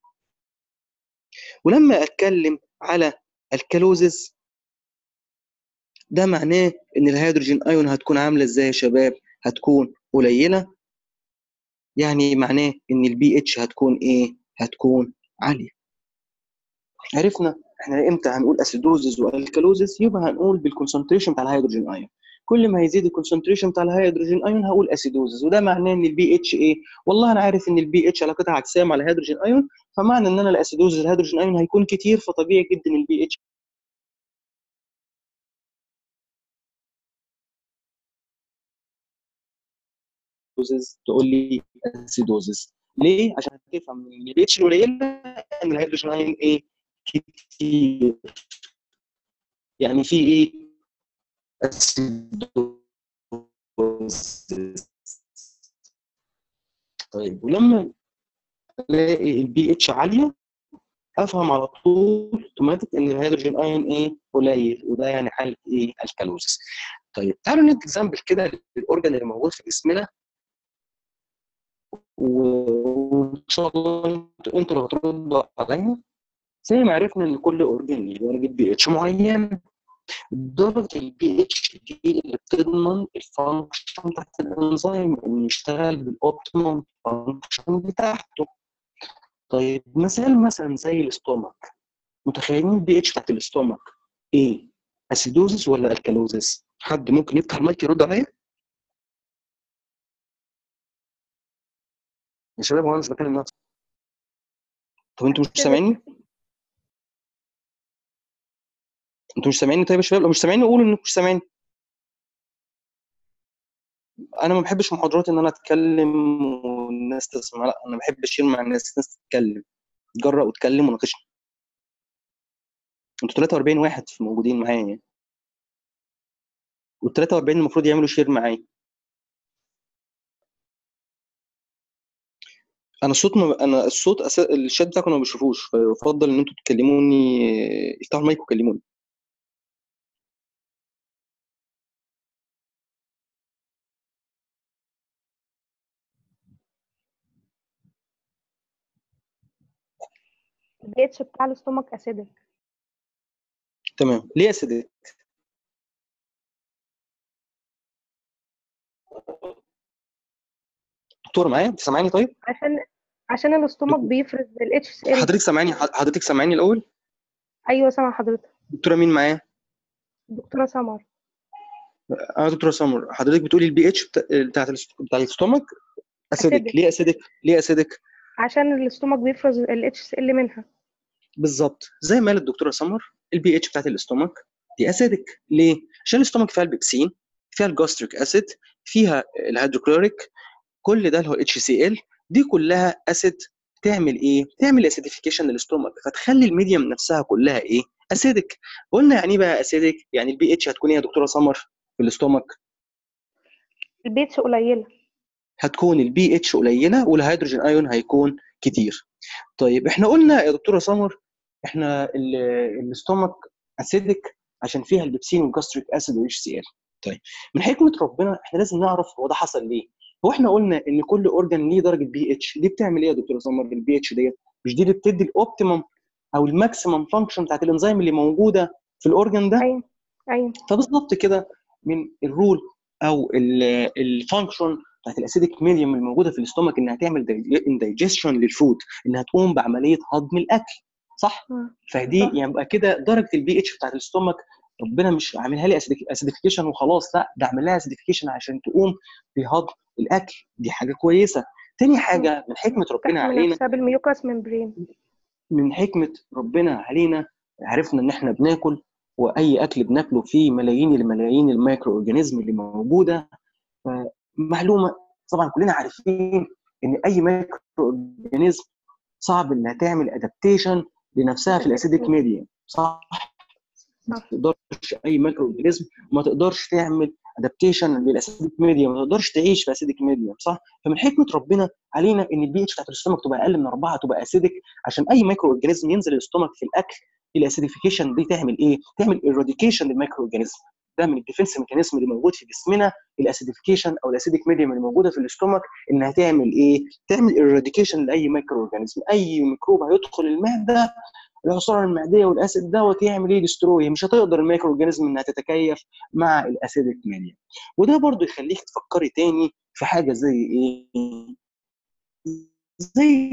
ولما اتكلم على الكالوزز ده معناه ان الهيدروجين ايون هتكون عامله ازاي يا شباب هتكون قليله يعني معناه ان البي اتش هتكون ايه هتكون عاليه عرفنا احنا امتى هنقول اسيدوزز والكالوزز يبقى هنقول بالكونسنتريشن بتاع الهيدروجين ايون كل ما هيزيد الكونسنتريشن بتاع الهيدروجين ايون هقول اسيدوزز وده معناه ان البي اتش ايه والله انا عارف ان البي اتش علاقتها عكسيه مع الهيدروجين ايون فمعنى ان انا الاسيدوزز الهيدروجين ايون هيكون كتير فطبيعي جدا البي اتش تقول لي اسيدوزز ليه؟ عشان تفهم ان البي اتش القليله ان الهيدروجين ايون ايه؟ كتير يعني في ايه؟ طيب ولما الاقي البي اتش عاليه افهم على طول اوتوماتيك ان الهيدروجين ايون ايه قليل وده يعني حاله ايه الكالوزس طيب تعالوا ندي اكزامبل كده للاورجن اللي موجود في جسمنا وان شاء الله انتوا اللي هتردوا عليا زي ما عرفنا ان كل اورجن ليه درجه بي اتش معينه درجه البي اتش دي اللي بتضمن الفانكشن بتاعت الانزيم انه يشتغل بالاوبتيمم فانكشن بتاعته طيب مثال مثلا زي الاستومك متخيلين البي اتش بتاعت الاستومك ايه اسيدوزس ولا الكالوزس حد ممكن يفتح المايك يرد عليا يا شباب هو انا مش بكلم نفسي طب انتوا مش سامعيني انتوا مش سامعيني طيب يا شباب لو مش سامعيني قولوا انكم مش سامعيني انا ما بحبش محاضرات ان انا اتكلم والناس تسمع لا انا بحب اشير مع الناس الناس تتكلم تجرأ وتكلم وناقشني انتوا 43 واحد موجودين معايا يعني وال 43 المفروض يعملوا شير معايا انا الصوت ما انا الصوت أس... الشات بتاعكم أنا ما بشوفوش فيفضل ان انتوا تكلموني افتحوا المايك وكلموني البي اتش بتاع الاستومك اسيدك تمام ليه اسيدك دكتور معايا انت سامعاني طيب عشان عشان الاستومك بيفرز الاتش سي ال حضرتك سامعاني حضرتك سامعاني الاول ايوه سامع حضرتك دكتوره مين معايا دكتوره سمر اه دكتوره سمر حضرتك بتقولي البي اتش بتاعت بتاع الاستومك اسيدك Acidic. ليه اسيدك ليه اسيدك عشان الاستومك بيفرز الاتش سي ال منها بالظبط زي ما قالت الدكتوره سمر البي اتش بتاعت الاستومك دي اسيدك ليه عشان الاستومك فيها البيبسين فيها الجاستريك اسيد فيها الهيدروكلوريك كل ده اللي هو اتش سي ال دي كلها اسيد تعمل ايه تعمل اسيديفيكيشن للاستومك فتخلي الميديم نفسها كلها ايه اسيدك قلنا يعني ايه بقى اسيدك يعني البي اتش هتكون ايه يا دكتوره سمر في الاستومك البي اتش قليله هتكون البي اتش قليله والهيدروجين ايون هيكون كتير طيب احنا قلنا يا دكتوره سمر احنا ال- الاستومك اسيدك عشان فيها البيبسين والجاستريك اسيد والاتش سي ال طيب من حكمه ربنا احنا لازم نعرف هو ده حصل ليه هو احنا قلنا ان كل اورجان ليه درجه بي اتش دي بتعمل ايه يا دكتوره سمر البي اتش ديت مش دي اللي بتدي الاوبتيمم او الماكسيمم فانكشن بتاعت الانزيم اللي موجوده في الاورجان ده ايوه ايوه فبالظبط كده من الرول او الفانكشن بتاعت الاسيديك ميديوم الموجوده في الاستومك انها تعمل دايجيشن للفود انها تقوم بعمليه هضم الاكل صح؟ مم. فدي صح. يبقى كده درجه البي اتش بتاعت الاستومك ربنا مش عاملها لي اسيديفيكيشن وخلاص لا ده عامل لها اسيديفيكيشن عشان تقوم بهضم الاكل دي حاجه كويسه تاني حاجه من حكمه ربنا تحمل علينا نفسها بالميوكاس ممبرين من حكمه ربنا علينا عرفنا ان احنا بناكل واي اكل بناكله فيه ملايين الملايين المايكرو اورجانيزم اللي موجوده معلومه طبعا كلنا عارفين ان اي مايكرو اورجانيزم صعب انها تعمل ادابتيشن لنفسها في الاسيديك ميديا صح ما تقدرش اي مايكرو اورجانيزم ما تقدرش تعمل ادابتيشن للاسيديك ميديا ما تقدرش تعيش في اسيديك ميديا صح فمن حكمه ربنا علينا ان البي اتش بتاعت الاستومك تبقى اقل من اربعه تبقى اسيديك عشان اي مايكرو اورجانيزم ينزل الاستومك في الاكل الاسيديفيكيشن دي تعمل ايه؟ تعمل ايراديكيشن للمايكرو اورجانيزم ده من الديفنس ميكانيزم اللي موجود في جسمنا الاسيديفيكيشن او الاسيديك ميديم اللي موجوده في الاستومك انها تعمل ايه؟ تعمل ايراديكيشن لاي مايكرو اورجانيزم اي ميكروب هيدخل المعده العصاره المعديه والاسيد دوت يعمل ايه ديستروي مش هتقدر المايكرو اورجانيزم انها تتكيف مع الاسيديك ميديم وده برضو يخليك تفكري تاني في حاجه زي ايه؟ زي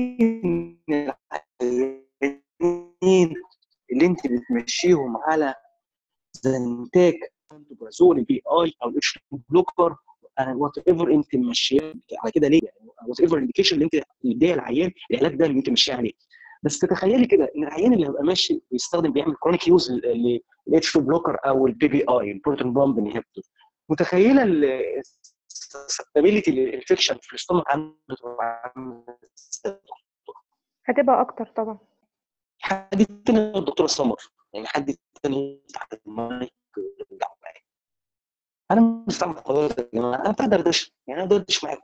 العيانين اللي انت بتمشيهم على زنتاك برازول البي اي او الاتش بلوكر وات ايفر انت ماشيه على كده ليه؟ وات ايفر الانديكيشن اللي انت مديها العيان العلاج ده اللي انت ماشيه عليه بس تتخيلي كده ان العيان اللي هيبقى ماشي بيستخدم بيعمل كرونيك يوز للاتش 2 بلوكر او البي بي اي البروتين بامب انهبيتور متخيله السستابيليتي للانفكشن في الاستومك عنده هتبقى اكتر طبعا حد تاني غير الدكتور سمر يعني حد تاني تحت المايك يرجع معايا انا مش فاهم حضرتك يا جماعه انا بتاع دردشه يعني انا دردش معاكم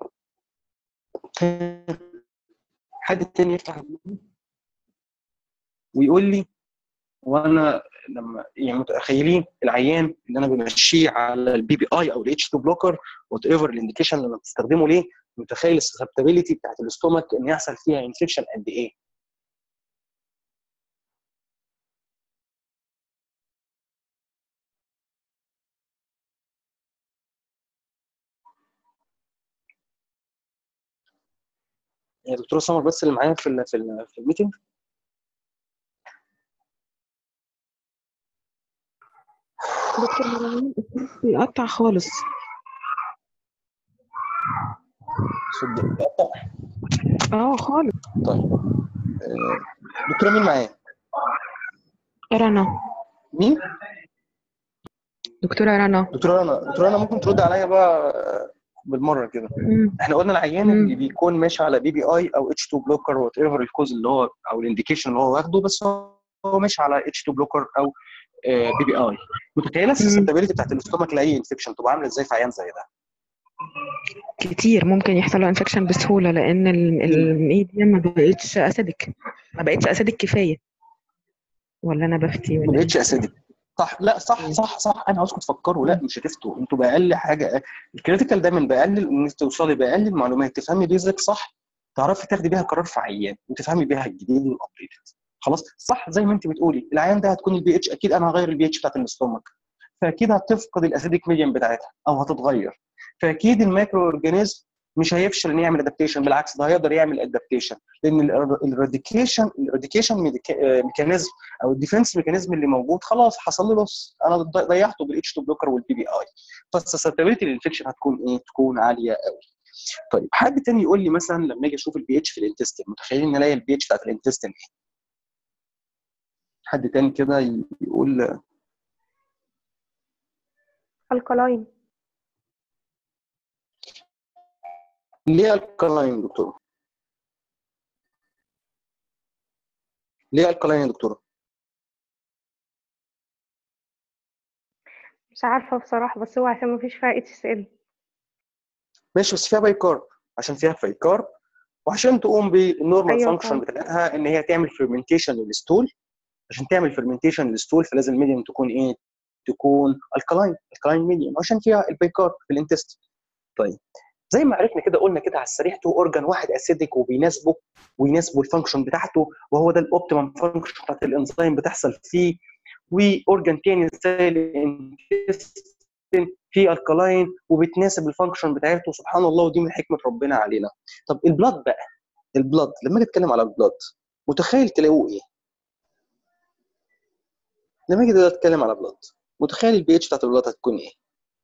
حد تاني يفتح المايك ويقول لي وانا لما يعني متخيلين العيان اللي انا بمشيه على البي بي اي او الاتش 2 بلوكر وات ايفر الانديكيشن اللي بتستخدمه ليه متخيل السسبتابيلتي بتاعت الاستومك ان يحصل فيها انفكشن قد ايه يا دكتور سمر بس اللي معايا في ال في ال في الميتنج دكتور مروان الصوت بيقطع خالص صوت بيقطع. اه خالص طيب آه، دكتوره مين معايا؟ رنا مين؟ دكتورة رنا دكتوره رنا دكتوره رنا ممكن ترد عليا بقى آه، بالمره كده مم. احنا قلنا العيان مم. اللي بيكون ماشي على بي بي اي او اتش 2 بلوكر وات ايفر الكوز اللي هو او الانديكيشن اللي هو واخده بس هو ماشي على اتش 2 بلوكر او بي بي اي متخيله السستابيليتي بتاعت الاستومك لاي انفكشن تبقى عامله ازاي في عيان زي ده؟ كتير ممكن يحصل له انفكشن بسهوله لان ال- الميديا ما بقتش اسيدك ما بقتش اسيدك كفايه ولا انا بفتي ما ولا بقتش إيه؟ اسيدك صح لا صح صح صح انا عاوزكم تفكروا لا مش هتفتوا انتوا باقل حاجه الكريتيكال دايما بقلل انك توصلي باقل المعلومات تفهمي بيزك صح تعرفي تاخدي بيها قرار في عيان وتفهمي بيها الجديد والابديتد خلاص صح زي ما انت بتقولي العيان ده هتكون البي اتش اكيد انا هغير البي اتش بتاعت الاستومك فاكيد هتفقد الاسيديك ميديم بتاعتها او هتتغير فاكيد المايكرو اورجانيزم مش هيفشل ان يعمل ادابتيشن بالعكس ده هيقدر يعمل ادابتيشن لان الراديكيشن الراديكيشن ميكانيزم او الديفنس ميكانيزم اللي موجود خلاص حصل لي لوس انا ضي- ضيعته بالاتش 2 بلوكر والبي بي اي فالسسبتابيلتي للانفكشن هتكون ايه؟ تكون عاليه قوي. طيب حد تاني يقول لي مثلا لما اجي اشوف البي اتش في الانتستين متخيلين ان الاقي البي اتش بتاعت الانتستين ايه؟ حد تاني كده ي- يقول الكلاين ليه الكلاين دكتور؟ ليه الكلاين يا دكتور؟ مش عارفة بصراحة بس هو عشان مفيش فيها اتش اس ال ماشي بس فيها بايكارب عشان فيها بايكارب وعشان تقوم بالنورمال أيوة فانكشن فاهم. بتاعتها ان هي تعمل فيرمنتيشن للستول عشان تعمل فيرمنتيشن للستول فلازم الميديم تكون ايه؟ تكون الكلاين الكلاين ميديم عشان فيها البايكارب في الانتست طيب زي ما عرفنا كده قلنا كده على السريع تو اورجان واحد اسيدك وبيناسبه ويناسبه الفانكشن بتاعته وهو ده الاوبتيمم فانكشن بتاعت الانزيم بتحصل فيه واورجان تاني زي الانتستين في الكلاين وبتناسب الفانكشن بتاعته سبحان الله ودي من حكمه ربنا علينا طب البلاد بقى البلاد لما اجي اتكلم على البلاد متخيل تلاقوه ايه؟ لما اجي دلوقتي اتكلم على بلاد متخيل البي اتش بتاعت البلاد هتكون ايه؟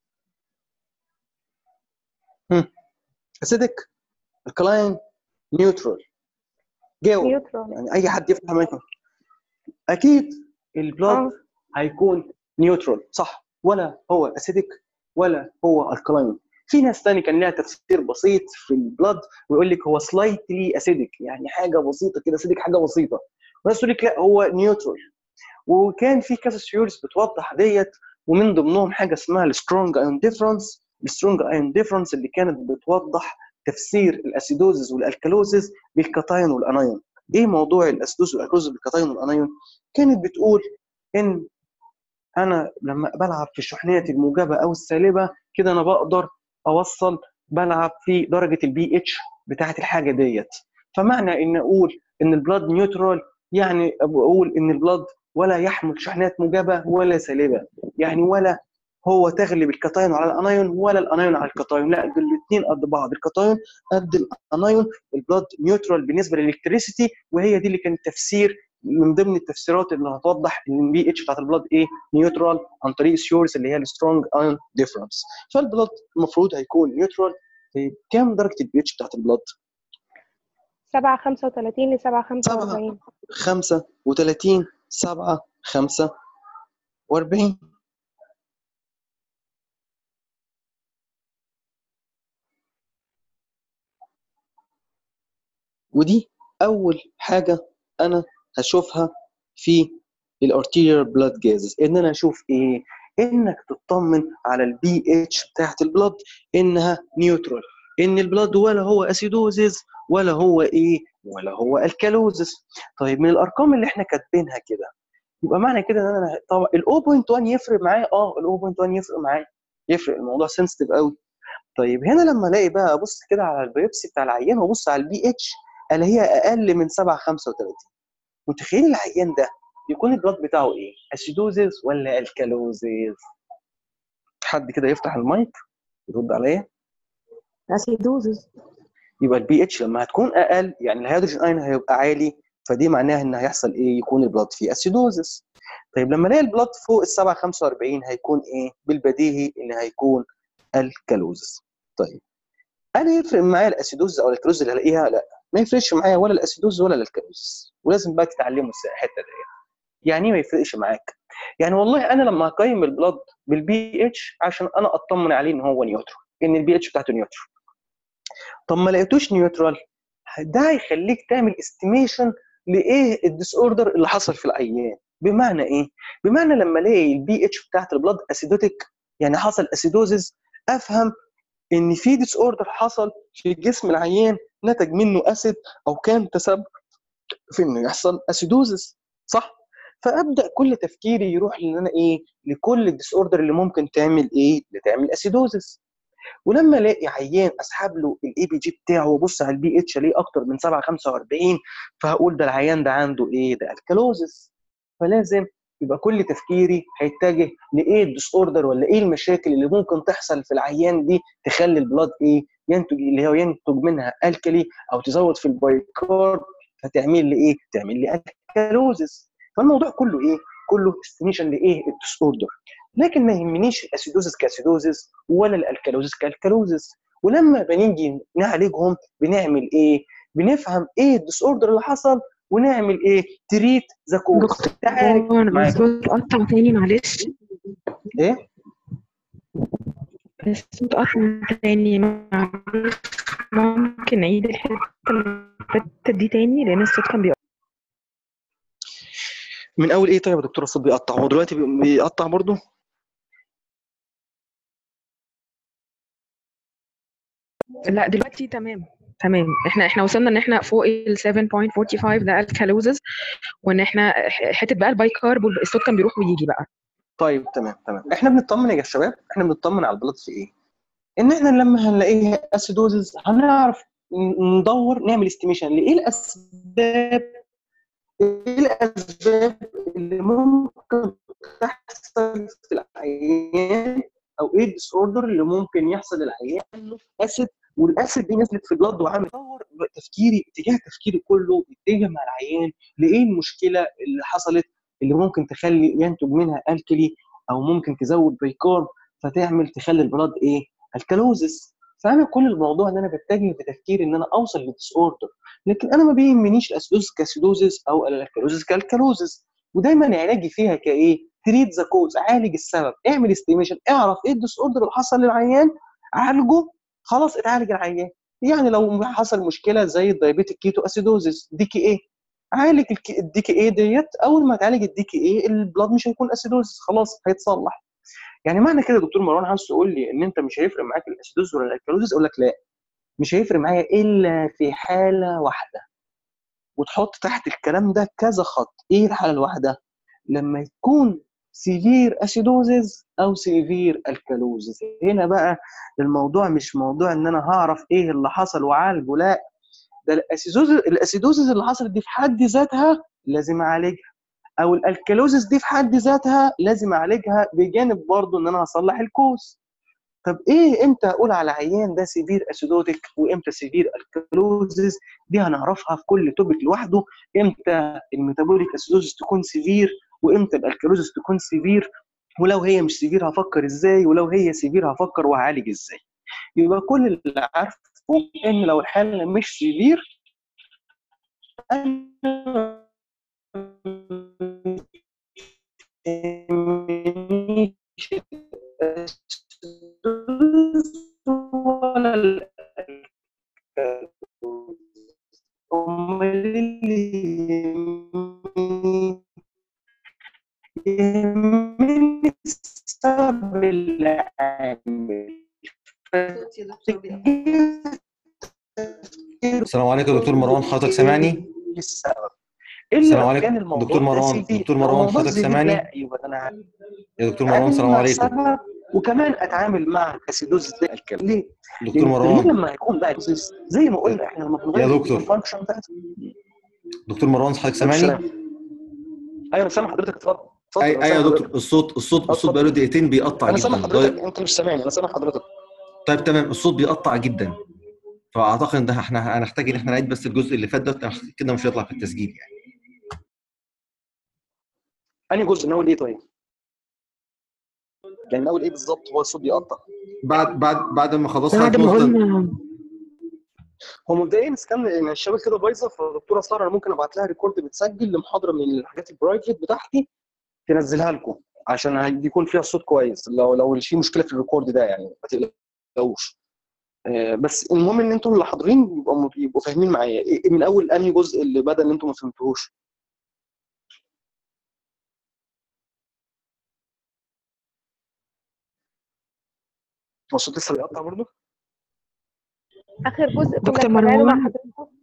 اسيدك الكلاين نيوترال جاوب نيوترال يعني اي حد يفهم منكم اكيد البلاد اه هيكون نيوترال صح ولا هو اسيدك ولا هو الكلاين في ناس تاني كان لها تفسير بسيط في البلاد ويقول لك هو سلايتلي اسيدك يعني حاجه بسيطه كده اسيدك حاجه بسيطه وناس تقول لك لا هو نيوترال وكان في كذا ثيوريز بتوضح ديت ومن ضمنهم حاجه اسمها السترونج ايون ديفرنس السترونج ايون ديفرنس اللي كانت بتوضح تفسير الاسيدوزز والالكالوزز بالكاتايون والانايون ايه موضوع الاسيدوز والالكالوزز بالكاتايون والانايون كانت بتقول ان انا لما بلعب في الشحنات الموجبه او السالبه كده انا بقدر اوصل بلعب في درجه البي اتش بتاعت الحاجه ديت فمعنى ان اقول ان البلاد نيوترال يعني بقول ان البلاد ولا يحمل شحنات موجبه ولا سالبه يعني ولا هو تغلب الكاتايون على الانايون ولا الانايون على الكاتايون لا دول الاثنين قد بعض الكاتايون قد الانايون البلاد نيوترال بالنسبه للالكتريسيتي وهي دي اللي كان تفسير من ضمن التفسيرات اللي هتوضح ان البي اتش بتاعت البلاد ايه نيوترال عن طريق الثيوريز اللي هي السترونج ايون ديفرنس فالبلاد المفروض هيكون نيوترال كام درجه البي اتش بتاعت البلاد؟ سبعة خمسة وتلاتين لسبعة خمسة وأربعين 35 7 45 ودي اول حاجه انا هشوفها في الارتيريال بلاد جازز ان انا اشوف ايه انك تطمن على البي اتش بتاعت البلاد انها نيوترال ان البلاد ولا هو اسيدوزز ولا هو ايه ولا هو الكالوزز طيب من الارقام اللي احنا كاتبينها كده يبقى معنى كده ان انا طبعا ال 0.1 يفرق معايا اه ال 0.1 يفرق معايا يفرق الموضوع سنسيتيف قوي طيب هنا لما الاقي بقى ابص كده على البيوبسي بتاع العيان وابص على البي اتش الا هي اقل من 7 35 متخيل العيان ده يكون البلاد بتاعه ايه؟ اسيدوزيز ولا الكالوزيز؟ حد كده يفتح المايك يرد عليا اسيدوزز يبقى البي اتش لما هتكون اقل يعني الهيدروجين اين هيبقى عالي فدي معناها ان هيحصل ايه؟ يكون البلاد فيه اسيدوزيس طيب لما الاقي البلاد فوق ال 7 45 هيكون ايه؟ بالبديهي ان هيكون الكالوزيس طيب انا يفرق معايا الاسيدوز او الكالوز اللي هلاقيها لا ما يفرقش معايا ولا الاسيدوز ولا الكالوز ولازم بقى تتعلموا الحته دي يعني ايه ما يفرقش معاك يعني والله انا لما هقيم البلاد بالبي اتش عشان انا اطمن عليه ان هو نيوترال ان البي اتش بتاعته نيوترال طب ما لقيتوش نيوترال ده هيخليك تعمل استيميشن لايه الديس اوردر اللي حصل في العيان بمعنى ايه بمعنى لما الاقي البي اتش بتاعت البلاد اسيدوتيك يعني حصل اسيدوزز افهم ان في ديس اوردر حصل في جسم العيان نتج منه اسيد او كان تسبب في انه يحصل اسيدوزس صح فابدا كل تفكيري يروح ان انا ايه لكل الديس اوردر اللي ممكن تعمل ايه اللي تعمل اسيدوزس ولما الاقي عيان اسحب له الاي بي جي بتاعه وابص على البي اتش الاقيه اكتر من 7 45 فهقول ده العيان ده عنده ايه ده الكالوزس فلازم يبقى كل تفكيري هيتجه لايه الديس اوردر ولا ايه المشاكل اللي ممكن تحصل في العيان دي تخلي البلاد ايه ينتج اللي هو ينتج منها الكلي او تزود في البايكارب فتعمل لي ايه؟ تعمل لي الكالوزس فالموضوع كله ايه؟ كله استيميشن لايه؟ الديس اوردر لكن ما يهمنيش الاسيدوزس كاسيدوزس ولا الالكالوزس كالكالوزس ولما بنيجي نعالجهم بنعمل ايه؟ بنفهم ايه الديس اوردر اللي حصل ونعمل ايه؟ تريت ذا كوز تعالج دكتور معاك. الصوت قطع تاني معلش ايه؟ الصوت قطع تاني معلش ممكن نعيد الحتة اللي فاتت دي تاني لأن الصوت كان بيقطع من اول ايه طيب يا دكتور الصوت بيقطع هو دلوقتي بي- بيقطع برضه؟ لا دلوقتي تمام تمام احنا احنا وصلنا ان احنا فوق ال 7.45 ده الكالوزز وان احنا ح- حته بقى البايكارب والصوت كان بيروح ويجي بقى طيب تمام تمام احنا بنطمن يا شباب احنا بنطمن على البلد في ايه؟ ان احنا لما هنلاقيها اسيدوزز هنعرف ن- ندور نعمل استيميشن لايه الاسباب ايه الاسباب اللي ممكن تحصل في العيان او ايه الديس اوردر اللي ممكن يحصل للعيان انه اسيد والاسيد دي نزلت في البلد وعامل دور تفكيري اتجاه تفكيري كله اتجه مع العيان لايه المشكله اللي حصلت اللي ممكن تخلي ينتج منها الكلي او ممكن تزود بيكارب فتعمل تخلي البلد ايه الكالوزس فانا كل الموضوع ان انا بتجه في تفكيري ان انا اوصل للديس اوردر لكن انا ما بيهمنيش الاسيدوزس كاسيدوزس او الكالوزس كالكالوزس ودايما علاجي فيها كايه تريد ذا كوز عالج السبب اعمل استيميشن اعرف ايه الديس اوردر اللي حصل للعيان عالجه خلاص اتعالج العيان يعني لو حصل مشكله زي الدايابيتيك كيتو اسيدوزس دي كي ايه عالج الك- الدي كي ايه ديت اول ما تعالج الدي كي ايه البلاد مش هيكون اسيدوزس خلاص هيتصلح يعني معنى كده يا دكتور مروان عاوز تقول لي ان انت مش هيفرق معاك الاسيدوز ولا الكالوزس اقول لك لا مش هيفرق معايا الا في حاله واحده وتحط تحت الكلام ده كذا خط ايه الحاله الواحده لما يكون سيفير اسيدوزز او سيفير الكالوزز هنا بقى الموضوع مش موضوع ان انا هعرف ايه اللي حصل واعالجه لا ده الاسيدوزز الاسيدوزز اللي حصلت دي في حد ذاتها لازم اعالجها او الالكالوزز دي في حد ذاتها لازم اعالجها بجانب برضو ان انا هصلح الكوز طب ايه امتى اقول على عيان ده سيفير اسيدوتيك وامتى سيفير الكالوزز دي هنعرفها في كل توبيك لوحده امتى الميتابوليك اسيدوزز تكون سيفير وامتى الالكالوزز تكون سيفير ولو هي مش سيفير هفكر ازاي ولو هي سيفير هفكر وهعالج ازاي يبقى كل اللي عارفه ان لو الحاله مش سيفير أنا ولا أمال اللي يهمني يهمني السبب اللي عامل السلام عليكم يا دكتور مروان حضرتك سامعني؟ السبب السلام الا لو عليكم. كان الموضوع دكتور ده مروان- سيفير. دكتور لو مروان الموضوع حضرتك سيفير سامعني؟ لا يبقى انا يا دكتور مروان أتعامل السلام مع عليكم السبب وكمان اتعامل مع الاسيدوز ده الكلام ليه؟ دكتور لأن مروان لما يكون بقى الاسيدوز زي ما قلنا احنا لما بنغير يا دكتور. الفانكشن بتاعت دكتور مروان حضرتك سامعني؟ ايوه انا سامع حضرتك اتفضل اتفضل اي أنا ايوه يا سامع دكتور حضرتك. الصوت الصوت الصوت اتفضل. بقاله دقيقتين بيقطع انا سامع جدا حضرتك لغاية- انت مش سامعني انا سامع حضرتك طيب تمام الصوت بيقطع جدا فاعتقد ان احنا هنحتاج ان احنا نعيد بس الجزء اللي فات ده كده مش هيطلع في التسجيل يعني انهي جزء من اول ايه طيب؟ يعني من اول ايه بالظبط هو الصوت بيقطع بعد بعد بعد ما خلاص بعد حضرتك ما نقطة قلنا هو مبدئيا إذا كان يعني الشبكه كده بايظه فدكتوره ساره انا ممكن ابعت لها ريكورد بتسجل لمحاضره من الحاجات البرايفت بتاعتي تنزلها لكم عشان يكون فيها الصوت كويس لو لو في مشكله في الريكورد ده يعني ما تقلقوش آه، بس المهم ان انتوا اللي حاضرين يبقوا يبقوا فاهمين معايا إيه- من اول انهي جزء اللي بدا ان انتوا ما فهمتوهوش هو الصوت لسه بيقطع برضه اخر جزء كنا دكتور اتفقنا مع مروان. حضرتك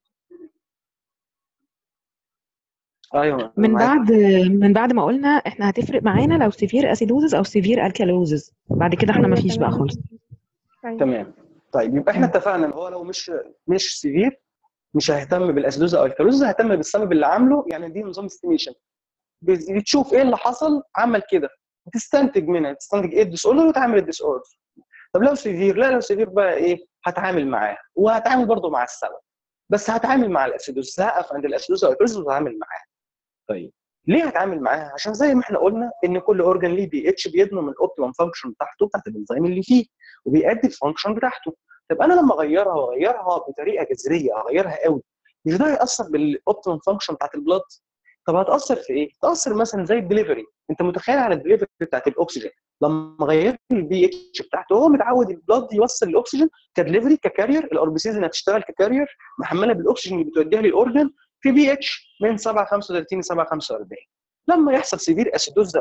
ايوه من معاك. بعد من بعد ما قلنا احنا هتفرق معانا لو سيفير اسيدوزز او سيفير الكالوزز بعد كده احنا أيوة مفيش بقى تمام. خالص أيوة. تمام طيب يبقى احنا مم. اتفقنا ان هو لو مش مش سيفير مش هيهتم بالاسدوز او الكالوز هيهتم بالسبب اللي عامله يعني دي نظام استيميشن بتشوف ايه اللي حصل عمل كده تستنتج منها تستنتج ايه الديس اوردر وتعمل الديس اوردر طب لو سيفير لا لو سيفير بقى ايه هتعامل معاه وهتعامل برضه مع السبب بس هتعامل مع الاسيدوز هقف عند الاسيدوز او الكالوز وهتعامل معاه طيب ليه هتعامل معاها؟ عشان زي ما احنا قلنا ان كل اورجان ليه بي اتش بيضمن الاوبتيمم فانكشن بتاعته بتاعت الانزيم اللي فيه وبيأدي الفانكشن بتاعته طب انا لما اغيرها واغيرها بطريقه جذريه اغيرها قوي مش ده هيأثر بالاوبتيمم فانكشن بتاعت البلاد طب هتأثر في ايه؟ تأثر مثلا زي الدليفري انت متخيل على الدليفري بتاعت الاكسجين لما غيرت البي اتش بتاعته هو متعود البلاد يوصل الاكسجين كدليفري ككارير الار بي سيز انها تشتغل ككارير محمله بالاكسجين اللي بتوديها للاورجن في بي اتش من 7 35 ل 7 45 لما يحصل سيفير اسيدوز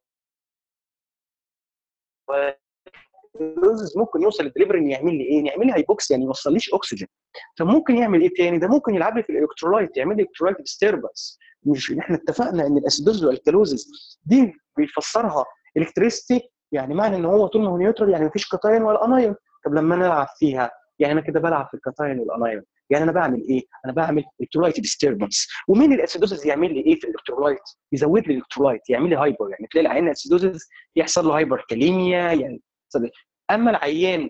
الاسيدوز ممكن يوصل الدليفري ان يعمل لي ايه؟ يعمل لي هايبوكس يعني ما يوصليش اكسجين طب ممكن يعمل ايه تاني؟ ده ممكن يلعب لي في الالكترولايت يعمل لي الكترولايت ديستربنس مش احنا اتفقنا ان الاسيدوز والكالوزز دي بيفسرها الكتريستي يعني معنى ان هو طول ما هو نيوترال يعني مفيش كاتاين ولا انايون طب لما انا العب فيها يعني انا كده بلعب في الكاتاين والانايون يعني انا بعمل ايه؟ انا بعمل الكترولايت ديستربنس ومين الاسيدوزز يعمل لي ايه في الالكترولايت؟ يزود لي الالكترولايت يعمل لي هايبر يعني تلاقي العيان الاسيدوزز يحصل له هايبر كاليميا يعني اما العيان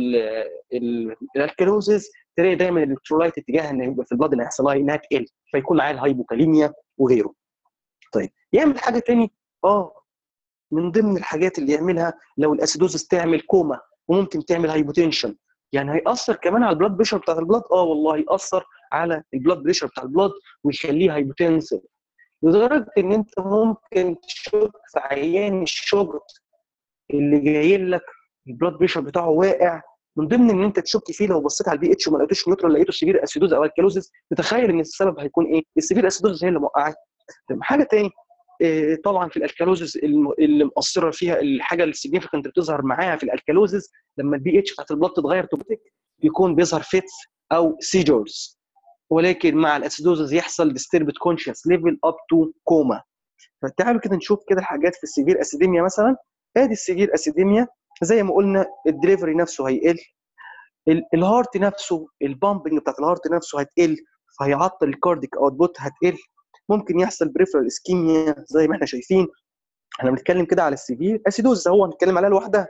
الالكالوزز تلاقي دايما الالكترولايت اتجاهها ان يبقى في البلاد انها يحصل لها انها تقل فيكون عيان هايبوكاليميا وغيره. طيب يعمل حاجه تاني اه من ضمن الحاجات اللي يعملها لو الاسيدوزز تعمل كوما وممكن تعمل هايبوتنشن يعني هيأثر كمان على البلاد بريشر بتاع البلاد اه والله يأثر على البلاد بريشر بتاع البلاد ويخليه هايبوتنسيف لدرجه ان انت ممكن تشك في عيان الشجر اللي جاي لك البلاد بريشر بتاعه واقع من ضمن ان انت تشك فيه لو بصيت على البي اتش وما لقيتوش نيوترال لقيته سيفير اسيدوز او الكالوزيس تتخيل ان السبب هيكون ايه؟ السيفير اسيدوز هي اللي موقعت طيب حاجه تاني إيه طبعا في الالكالوزيس اللي مؤثره فيها الحاجه السيجنفكنت اللي بتظهر معاها في الالكالوزيس لما البي اتش بتاعت البلد تتغير توبتك بيكون بيظهر فيتس او سيجرز ولكن مع الاسيدوزز يحصل ديستربت كونشس ليفل اب تو كوما فتعالوا كده نشوف كده الحاجات في السيفير اسيديميا مثلا ادي السيفير اسيديميا زي ما قلنا الدليفري نفسه هيقل الهارت نفسه البامبنج بتاعت الهارت نفسه هتقل فهيعطل الكارديك اوتبوت هتقل ممكن يحصل بريفرال اسكيميا زي ما احنا شايفين احنا بنتكلم كده على السيفير اسيدوز هو هنتكلم عليها لوحدها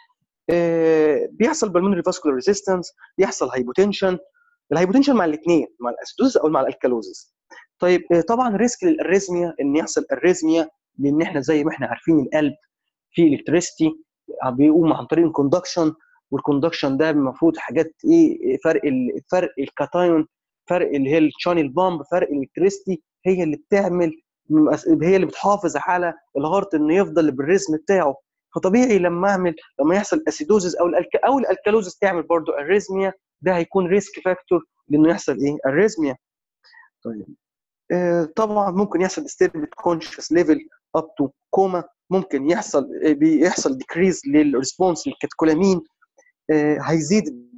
آه بيحصل بالمونري فاسكولار ريزيستنس بيحصل هايبوتنشن الهايبوتنشن مع الاثنين مع الاسيدوز او مع الالكالوزز طيب آه طبعا ريسك للاريزميا ان يحصل اريزميا لان احنا زي ما احنا عارفين القلب فيه الكتريستي بيقوم عن طريق الكوندكشن والكوندكشن ده المفروض حاجات ايه فرق فرق الكاتايون فرق اللي هي الشانل بامب فرق الالكتريستي هي اللي بتعمل هي اللي بتحافظ على الهارت انه يفضل بالريزم بتاعه فطبيعي لما اعمل لما يحصل اسيدوزز او الألك او الالكالوزز تعمل برضو اريزميا ده هيكون ريسك فاكتور لانه يحصل ايه اريزميا طيب آه طبعا ممكن يحصل ديستربت كونشس ليفل اب تو كوما ممكن يحصل بيحصل ديكريز للريسبونس للكاتكولامين آه هيزيد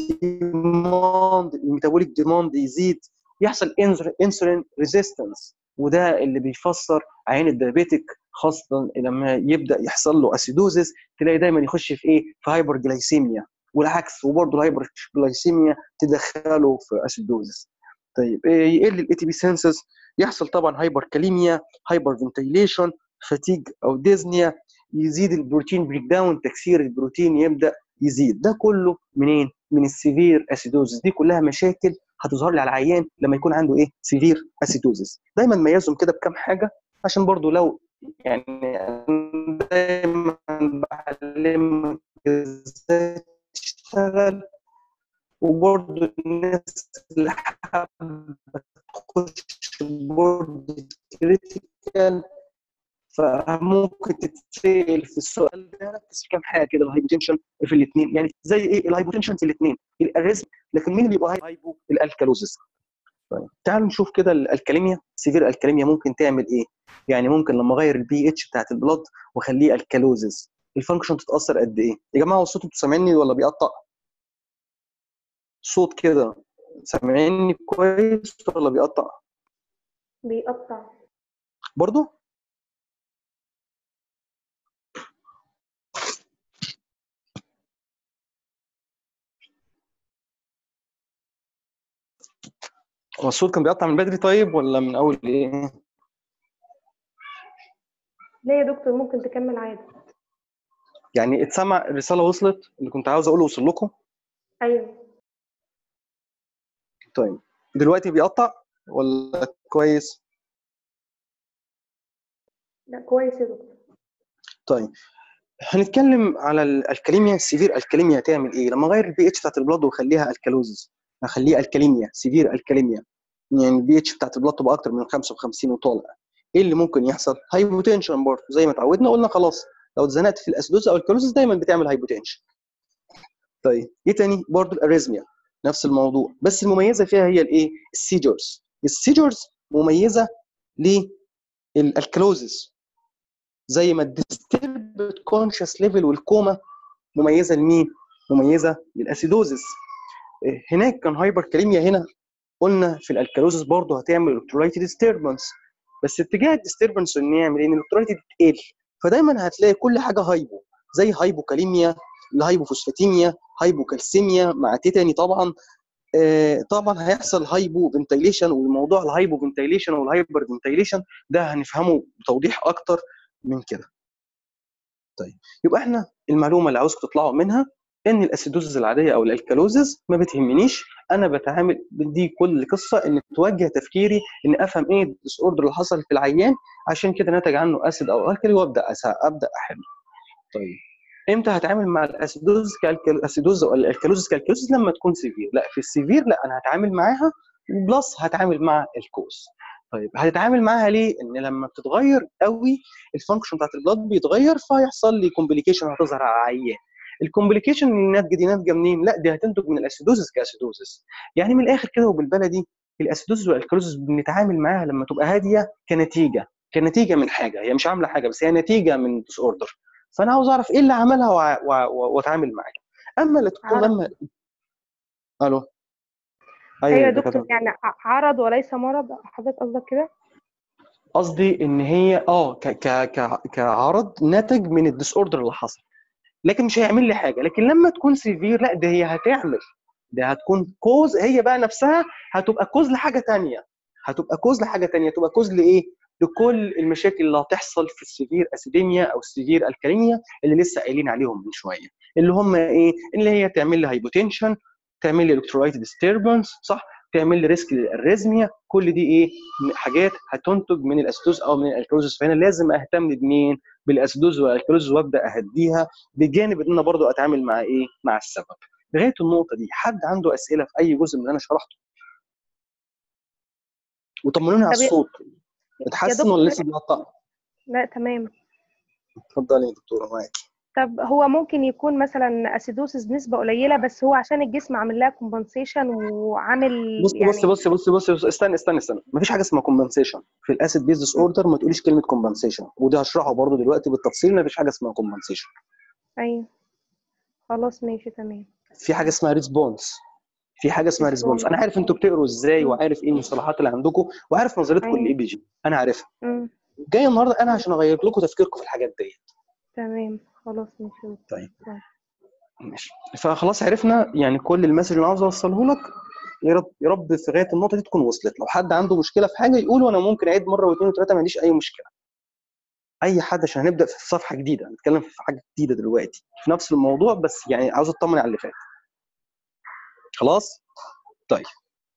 ديماند الميتابوليك ديماند يزيد يحصل انسولين ريزيستنس وده اللي بيفسر عين الدايابيتك خاصه لما يبدا يحصل له اسيدوزس تلاقي دايما يخش في ايه في هايبر جلايسيميا والعكس وبرضه الهايبر جلايسيميا تدخله في اسيدوزس طيب يقل الاي تي بي سنسز يحصل طبعا هايبر كاليميا هايبر فنتيليشن فتيج او ديزنيا يزيد البروتين بريك داون تكسير البروتين يبدا يزيد ده كله منين من السيفير اسيدوزس دي كلها مشاكل هتظهر لي على العيان لما يكون عنده ايه سيفير اسيدوزس دايما ميزهم كده بكام حاجه عشان برضو لو يعني دايما بعلمك ازاي تشتغل وبرضو الناس اللي حابه تخش بورد كريتيكال فممكن تتسال في السؤال ده ركز في كام حاجه كده الهايبوتنشن في الاثنين يعني زي ايه الهايبوتنشن في الاثنين الاريزم لكن مين اللي يبقى هايبو الالكالوزس طيب تعالوا نشوف كده الالكاليميا سيفير الكاليميا ممكن تعمل ايه يعني ممكن لما اغير البي اتش بتاعت البلاد واخليه الكالوزس الفانكشن تتاثر قد ايه يا جماعه هو الصوت انتوا سامعيني ولا بيقطع صوت كده سامعيني كويس ولا بيقطع بيقطع برضو هو الصوت كان بيقطع من بدري طيب ولا من اول ايه ليه يا دكتور ممكن تكمل عادي يعني اتسمع الرساله وصلت اللي كنت عاوز اقوله وصل لكم ايوه طيب دلوقتي بيقطع ولا كويس لا كويس يا دكتور طيب هنتكلم على ال- الكاليميا السيفير الكاليميا هتعمل ايه لما اغير البي اتش بتاعت البلاد واخليها الكالوزز اخليها الكاليميا سيفير الكاليميا يعني البي اتش بتاعت البلاد تبقى اكتر من 55 وطالع ايه اللي ممكن يحصل هايبوتنشن برضه زي ما اتعودنا قلنا خلاص لو اتزنقت في الاسيدوز او الكالوزز دايما بتعمل هايبوتنشن طيب ايه تاني برضه الاريزميا نفس الموضوع بس المميزه فيها هي الايه السيجرز السيجرز مميزه للكالوزز زي ما الديستربد كونشس ليفل والكوما مميزه لمين؟ مميزه للاسيدوزس إيه، هناك كان هايبر كاليميا هنا قلنا في الالكالوزس برضه هتعمل الكترولايت ديستربنس بس اتجاه الديستربنس انه يعمل ايه؟ ان الالكترولايت تقل فدايما هتلاقي كل حاجه هايبو زي هايبوكاليميا الهايبوفوسفاتيميا هايبوكالسيميا مع تيتاني طبعا آه، طبعا هيحصل هايبو فنتيليشن والموضوع الهايبو فنتيليشن والهايبر فنتيليشن ده هنفهمه بتوضيح اكتر من كده طيب يبقى احنا المعلومه اللي عاوزكم تطلعوا منها ان الاسيدوزز العاديه او الالكالوزز ما بتهمنيش انا بتعامل دي كل قصه ان توجه تفكيري ان افهم ايه الديس اوردر اللي حصل في العيان عشان كده نتج عنه اسيد او الكالي وابدا أسا- ابدا احل طيب امتى هتعامل مع الاسيدوز كالكالوز او الالكالوزز كالكالوزز لما تكون سيفير لا في السيفير لا انا هتعامل معاها بلس هتعامل مع الكوز طيب هتتعامل معاها ليه؟ ان لما بتتغير قوي الفانكشن بتاعت البلاد بيتغير فيحصل لي كومبليكيشن هتظهر على العيان الكومبليكيشن اللي ناتجه دي ناتجه منين؟ لا دي هتنتج من الاسيدوزس كاسيدوزس يعني من الاخر كده وبالبلدي الاسيدوزس والالكالوزس بنتعامل معاها لما تبقى هاديه كنتيجه كنتيجه من حاجه هي مش عامله حاجه بس هي نتيجه من ديس اوردر فانا عاوز اعرف ايه اللي عملها وع- وع- واتعامل معاها اما اللي تكون عرض. لما الو ايوه يا دكاترة. دكتور يعني ع- عرض وليس مرض حضرتك قصدك كده قصدي ان هي اه ك ك ك كعرض ناتج من الديس اوردر اللي حصل لكن مش هيعمل لي حاجه لكن لما تكون سيفير لا ده هي هتعمل ده هتكون كوز هي بقى نفسها هتبقى كوز لحاجه تانية هتبقى كوز لحاجه تانية تبقى كوز لايه لكل المشاكل اللي هتحصل في السيفير اسيديميا او السيفير الكاليميا اللي لسه قايلين عليهم من شويه اللي هم ايه اللي هي تعمل لي هايبوتنشن تعمل لي الكترولايت ديستربنس صح تعمل لي ريسك للاريزميا كل دي ايه حاجات هتنتج من الاسيدوز او من الالكالوزس فهنا لازم اهتم بمين بالاسيدوز والالكالوزس وابدا اهديها بجانب ان انا برضو اتعامل مع ايه مع السبب لغايه النقطه دي حد عنده اسئله في اي جزء من اللي انا شرحته وطمنوني على طب يا- الصوت يا اتحسن دكتور ولا لسه بيقطع لا تمام اتفضلي يا دكتوره معاكي طب هو ممكن يكون مثلا اسيدوسس بنسبه قليله بس هو عشان الجسم عامل لها كومبنسيشن وعامل بصي يعني بصي بصي بصي بصي بصي استنى استنى استنى مفيش حاجه اسمها كومبنسيشن في الاسيد بيز ديس اوردر ما تقوليش كلمه كومبنسيشن وده هشرحه برضو دلوقتي بالتفصيل مفيش حاجه اسمها كومبنسيشن ايوه خلاص ماشي تمام في حاجه اسمها ريسبونس في حاجه اسمها ريسبونس انا عارف انتوا بتقروا ازاي وعارف ايه المصطلحات اللي عندكم وعارف نظريتكم أيوة. للاي بي جي انا عارفها امم جاي النهارده انا عشان اغير لكم تفكيركم في الحاجات ديت تمام خلاص ماشي طيب طيب. ماشي فخلاص عرفنا يعني كل المسج اللي انا عاوز اوصله لك يا رب يا رب في غايه النقطه دي تكون وصلت لو حد عنده مشكله في حاجه يقول وانا ممكن اعيد مره واثنين وثلاثه ما عنديش اي مشكله اي حد عشان هنبدا في صفحه جديده هنتكلم في حاجه جديده دلوقتي في نفس الموضوع بس يعني عاوز اطمن على اللي فات خلاص طيب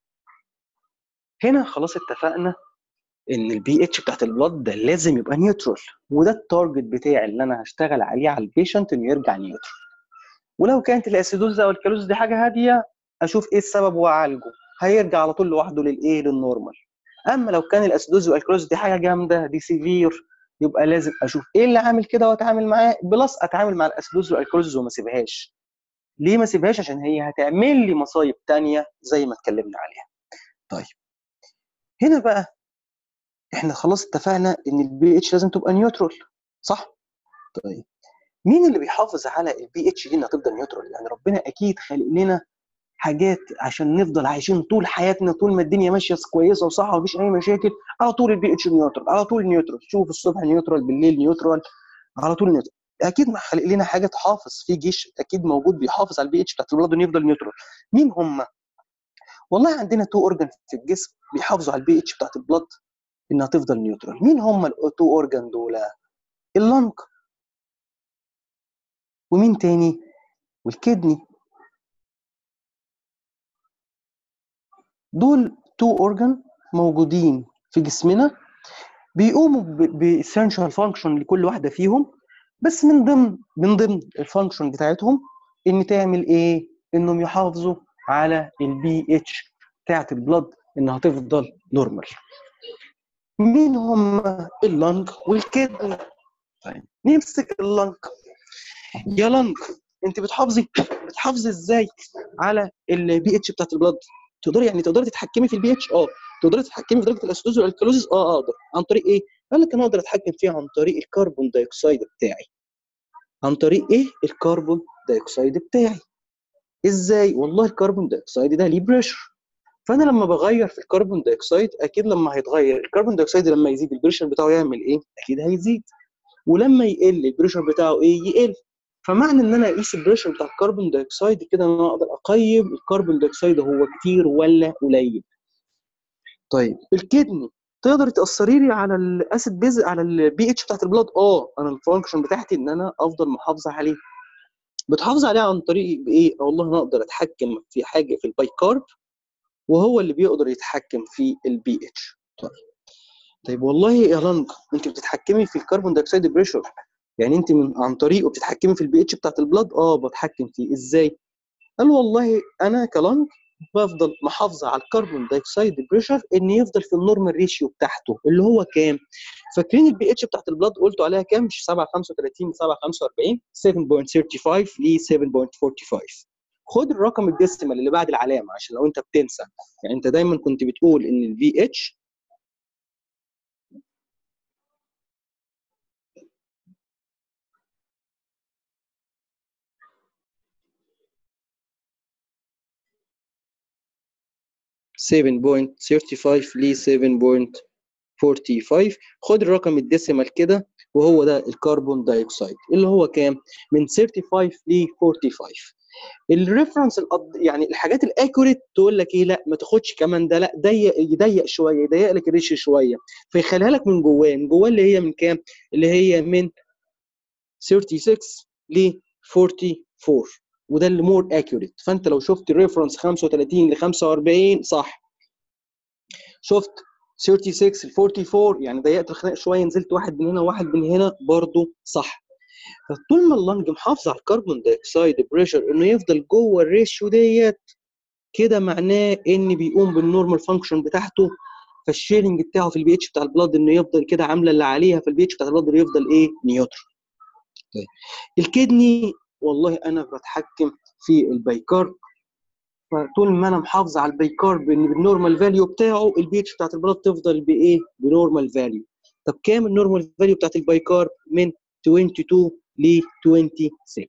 هنا خلاص اتفقنا ان البي اتش بتاعت البلاد ده لازم يبقى نيوترال وده التارجت بتاعي اللي انا هشتغل عليه على البيشنت انه يرجع نيوترال ولو كانت الاسيدوز او الكالوز دي حاجه هاديه اشوف ايه السبب واعالجه هيرجع على طول لوحده للايه للنورمال اما لو كان الاسيدوز والكالوز دي حاجه جامده دي سيفير يبقى لازم اشوف ايه اللي عامل كده واتعامل معاه بلس اتعامل مع الاسيدوز والكالوز وما اسيبهاش ليه ما اسيبهاش عشان هي هتعمل لي مصايب تانية زي ما اتكلمنا عليها طيب هنا بقى احنا خلاص اتفقنا ان البي اتش لازم تبقى نيوترال صح طيب مين اللي بيحافظ على البي اتش دي انها تفضل نيوترال يعني ربنا اكيد خالق لنا حاجات عشان نفضل عايشين طول حياتنا طول ما الدنيا ماشيه كويسه وصح ومفيش اي مشاكل على طول البي اتش نيوترال على طول نيوترال شوف الصبح نيوترال بالليل نيوترال على طول نيوترال اكيد ما خلق لنا حاجه تحافظ في جيش اكيد موجود بيحافظ على البي اتش بتاعت البلد انه يفضل نيوترال مين هم والله عندنا تو اورجان في الجسم بيحافظوا على البي اتش بتاعت البلد انها تفضل نيوترال مين هم التو اورجان دول اللنج ومين تاني والكدني دول تو اورجان موجودين في جسمنا بيقوموا باسينشال فانكشن لكل واحده فيهم بس من ضمن من ضمن الفانكشن بتاعتهم ان تعمل ايه انهم يحافظوا على البي اتش بتاعت البلد انها تفضل نورمال مين هم اللنج والكدني طيب نمسك اللنج يا لنج انت بتحافظي بتحافظي ازاي على البي اتش بتاعت البلد تقدري يعني تقدري تتحكمي في البي اتش اه تقدري تتحكمي في درجه الاسيدوز والالكالوزيس اه اقدر عن طريق ايه قال لك انا اقدر اتحكم فيها عن طريق الكربون دايوكسيد بتاعي عن طريق ايه الكربون دايوكسيد بتاعي ازاي والله الكربون دايوكسيد ده ليه بريشر فانا لما بغير في الكربون دايوكسيد اكيد لما هيتغير الكربون دايوكسيد لما يزيد البريشر بتاعه يعمل ايه اكيد هيزيد ولما يقل البريشر بتاعه ايه يقل فمعنى ان انا اقيس البريشر بتاع الكربون دايوكسيد كده ان انا اقدر اقيم الكربون دايوكسيد هو كتير ولا قليل طيب الكدني تقدر تاثري لي على الاسيد بيز على البي اتش بتاعت البلاد اه انا الفانكشن بتاعتي ان انا افضل محافظه عليه بتحافظ عليه عن طريق بايه والله انا اقدر اتحكم في حاجه في البايكارب وهو اللي بيقدر يتحكم في البي اتش طيب طيب والله يا لانج انت بتتحكمي في الكربون دايوكسيد بريشر يعني انت من عن طريقه بتتحكمي في البي اتش بتاعت البلاد اه بتحكم فيه ازاي قال والله انا كلانج بفضل محافظه على الكربون دايوكسيد بريشر ان يفضل في النورمال ريشيو بتاعته اللي هو كام فاكرين البي اتش بتاعت البلاد قلتوا عليها كام مش 7 35 7 45 7.35 ل 7.45 خد الرقم الديسيمال اللي بعد العلامه عشان لو انت بتنسى يعني انت دايما كنت بتقول ان الفي اتش سبعة بوينت 35 ل 7.45 خد الرقم الديسيمال كده وهو ده الكربون دايوكسيد اللي هو كام؟ من 35 ل 45 الريفرنس يعني الحاجات الاكوريت تقول لك ايه لا ما تاخدش كمان ده لا ضيق يضيق شويه يضيق لك الريش شويه فيخليها لك من جواه من جواه اللي هي من كام؟ اللي هي من 36 ل 44 وده اللي مور اكيوريت فانت لو شفت الريفرنس 35 ل 45 صح شفت 36 ل 44 يعني ضيقت الخناق شويه نزلت واحد من هنا وواحد من هنا برضه صح فطول ما اللنج محافظه على الكربون دايوكسيد بريشر انه يفضل جوه الريشيو ديت كده معناه ان بيقوم بالنورمال فانكشن بتاعته فالشيرنج بتاعه في البي اتش بتاع البلاد انه يفضل كده عامله اللي عليها في البي اتش بتاع البلاد يفضل ايه نيوترال طيب الكدني والله انا بتحكم في البيكارب فطول ما انا محافظه على البيكارب ان بالنورمال فاليو بتاعه البي اتش بتاعت البلاد تفضل بايه؟ بنورمال فاليو طب كام النورمال فاليو بتاعت البيكارب؟ من 22 ل 26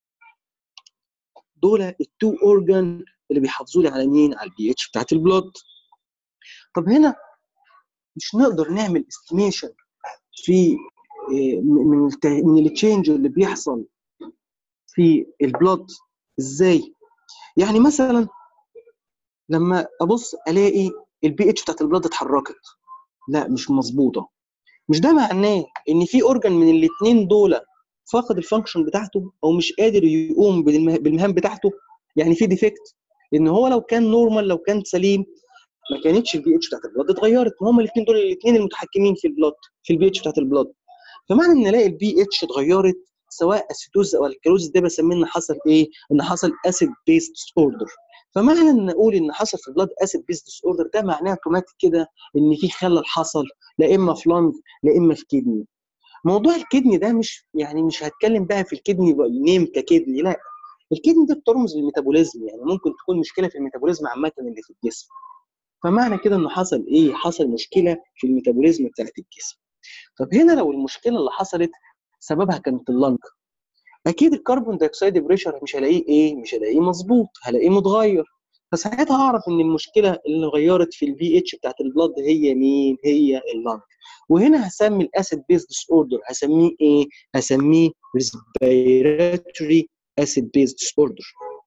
دول التو اورجان اللي بيحافظوا لي على مين؟ على البي اتش بتاعت البلاد طب هنا مش نقدر نعمل استيميشن في من من التشينج اللي بيحصل في البلاد ازاي يعني مثلا لما ابص الاقي البي اتش بتاعت البلاد اتحركت لا مش مظبوطه مش ده معناه ان في اورجان من الاثنين دول فقد الفانكشن بتاعته او مش قادر يقوم بالمهام بتاعته يعني في ديفكت ان هو لو كان نورمال لو كان سليم ما كانتش البي اتش بتاعت البلاد اتغيرت ما هم الاثنين دول الاثنين المتحكمين في البلاد في البي اتش بتاعت البلاد فمعنى ان الاقي البي اتش اتغيرت سواء اسيدوز او الكالوز ده بسميه ان حصل ايه؟ ان حصل اسيد بيس ديس اوردر فمعنى ان اقول ان حصل في البلاد اسيد بيس ديس اوردر ده معناه اوتوماتيك كده ان في خلل حصل لا اما في لانج لا اما في كدني موضوع الكدني ده مش يعني مش هتكلم بقى في الكدني نيم ككدني لا الكدني ده بترمز للميتابوليزم يعني ممكن تكون مشكله في الميتابوليزم عامه اللي في الجسم فمعنى كده انه حصل ايه؟ حصل مشكله في الميتابوليزم بتاعت الجسم طب هنا لو المشكله اللي حصلت سببها كانت اللنج اكيد الكربون دايوكسيد بريشر مش هلاقيه ايه مش هلاقيه مظبوط هلاقيه متغير فساعتها اعرف ان المشكله اللي غيرت في البي اتش بتاعت البلد هي مين؟ هي اللنج وهنا هسمي الاسيد بيز ديس اوردر هسميه ايه؟ هسميه ريسبيراتوري اسيد بيز ديس اوردر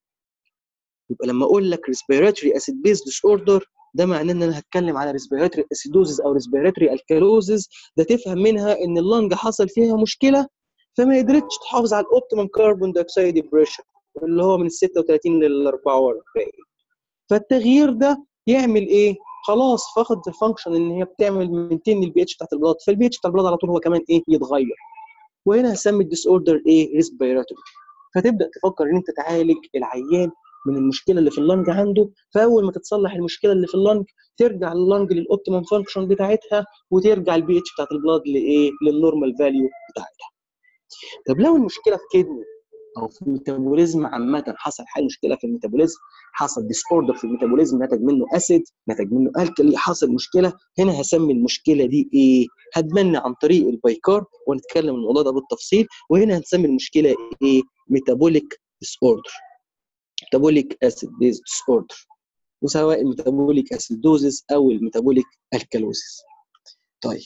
يبقى لما اقول لك ريسبيراتوري اسيد بيز ديس اوردر ده معناه ان انا هتكلم على ريسبيراتوري اسيدوزز او ريسبيراتوري الكالوزز ده تفهم منها ان اللنج حصل فيها مشكله فما قدرتش تحافظ على الاوبتيمم كربون دايوكسيد بريشر اللي هو من ال 36 لل 44 فالتغيير ده يعمل ايه؟ خلاص فقد الفانكشن ان هي بتعمل مينتين البي اتش بتاعت البلاد فالبي اتش بتاع البلاد على طول هو كمان ايه؟ يتغير وهنا هسمي الديس اوردر ايه؟ ريسبيراتوري فتبدا تفكر ان انت تعالج العيان من المشكله اللي في اللنج عنده فاول ما تتصلح المشكله اللي في اللنج ترجع اللنج للاوبتيمم فانكشن بتاعتها وترجع البي اتش بتاعت البلاد لايه؟ للنورمال فاليو بتاعتها. طب لو المشكله في كدني او في الميتابوليزم عامه حصل حاجه مشكله في الميتابوليزم حصل ديس اوردر في الميتابوليزم نتج منه اسيد نتج منه الكلي حصل مشكله هنا هسمي المشكله دي ايه؟ هتبنى عن طريق البايكار ونتكلم الموضوع ده بالتفصيل وهنا هنسمي المشكله ايه؟ ميتابوليك ديس اوردر ميتابوليك اسيد بيز ديس اوردر وسواء الميتابوليك اسيدوزس او الميتابوليك الكالوزس طيب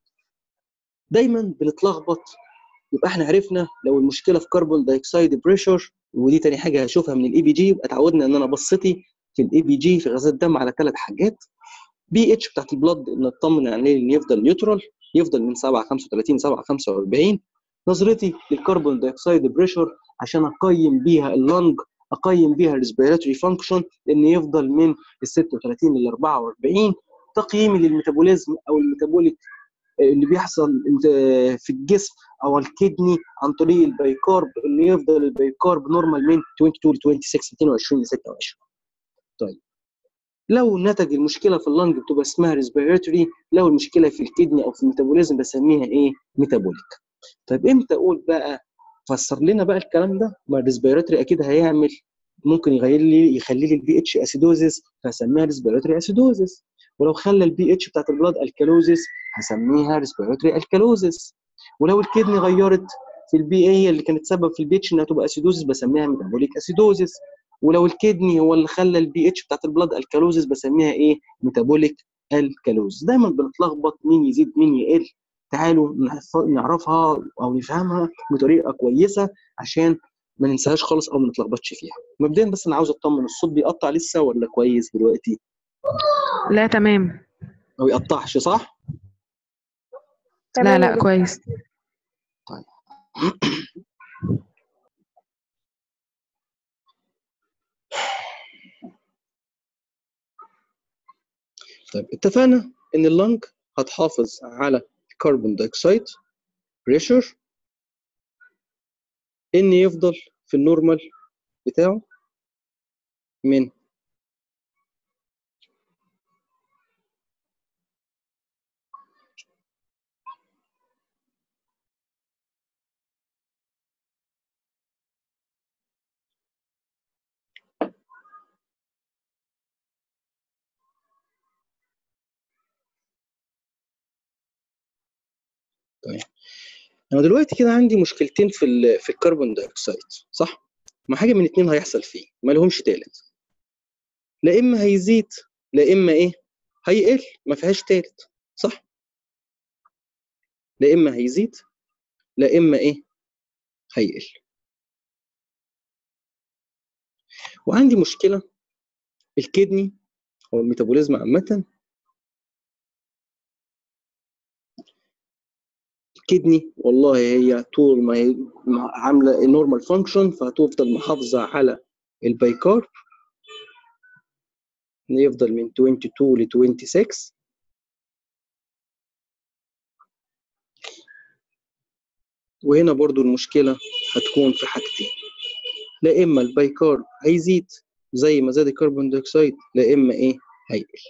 دايما بنتلخبط يبقى احنا عرفنا لو المشكله في كربون دايوكسيد بريشر ودي تاني حاجه هشوفها من الاي بي جي يبقى اتعودنا ان انا بصتي في الاي بي جي في غازات الدم على ثلاث حاجات بي اتش بتاعت البلد نطمن عليه ان يفضل نيوترال يفضل من 7 35 7 45 نظرتي للكربون دايوكسيد بريشر عشان اقيم بيها اللنج اقيم بيها الريسبيراتوري فانكشن ان يفضل من ال 36 لل 44 تقييمي للميتابوليزم او الميتابوليك اللي بيحصل في الجسم او الكدني عن طريق البيكارب اللي يفضل البيكارب نورمال من 22 ل 26 22 ل 26 طيب لو نتج المشكله في اللنج بتبقى اسمها ريسبيراتوري لو المشكله في الكدني او في الميتابوليزم بسميها ايه ميتابوليك طيب امتى اقول بقى فسر لنا بقى الكلام ده ما الريسبيراتوري اكيد هيعمل ممكن يغير لي يخلي لي البي اتش اسيدوزس فهسميها ريسبيراتوري اسيدوزس ولو خلى البي اتش بتاعت البلاد الكالوزس هسميها ريسبيراتوري الكالوزس ولو الكدني غيرت في البي اي اللي كانت سبب في البي اتش انها تبقى اسيدوزس بسميها ميتابوليك اسيدوزس ولو الكدني هو اللي خلى البي اتش بتاعت البلاد الكالوزس بسميها ايه ميتابوليك الكالوزس دايما بنتلخبط مين يزيد مين يقل تعالوا نعرفها او نفهمها بطريقه كويسه عشان ما ننساهاش خالص او ما نتلخبطش فيها مبدئيا بس انا عاوز اطمن الصوت بيقطع لسه ولا كويس دلوقتي لا تمام ما بيقطعش صح لا تمام يا لا دكتور. كويس طيب اتفقنا ان اللنج هتحافظ على الكربون دايوكسيد بريشر ان يفضل في النورمال بتاعه من طيب انا دلوقتي كده عندي مشكلتين في ال في الكربون دايوكسيد صح ما حاجه من اتنين هيحصل فيه ما لهمش تالت لا اما هيزيد لا اما ايه هيقل ما فيهاش تالت صح لا اما هيزيد لا اما ايه هيقل وعندي مشكله الكدني او الميتابوليزم عامه الكدني والله هي طول ما هي عامله نورمال فانكشن فهتفضل محافظه على البايكارب يفضل من 22 ل 26 وهنا برضو المشكلة هتكون في حاجتين لا إما البايكارب هيزيد زي ما زاد الكربون دايوكسيد لا إما إيه هيقل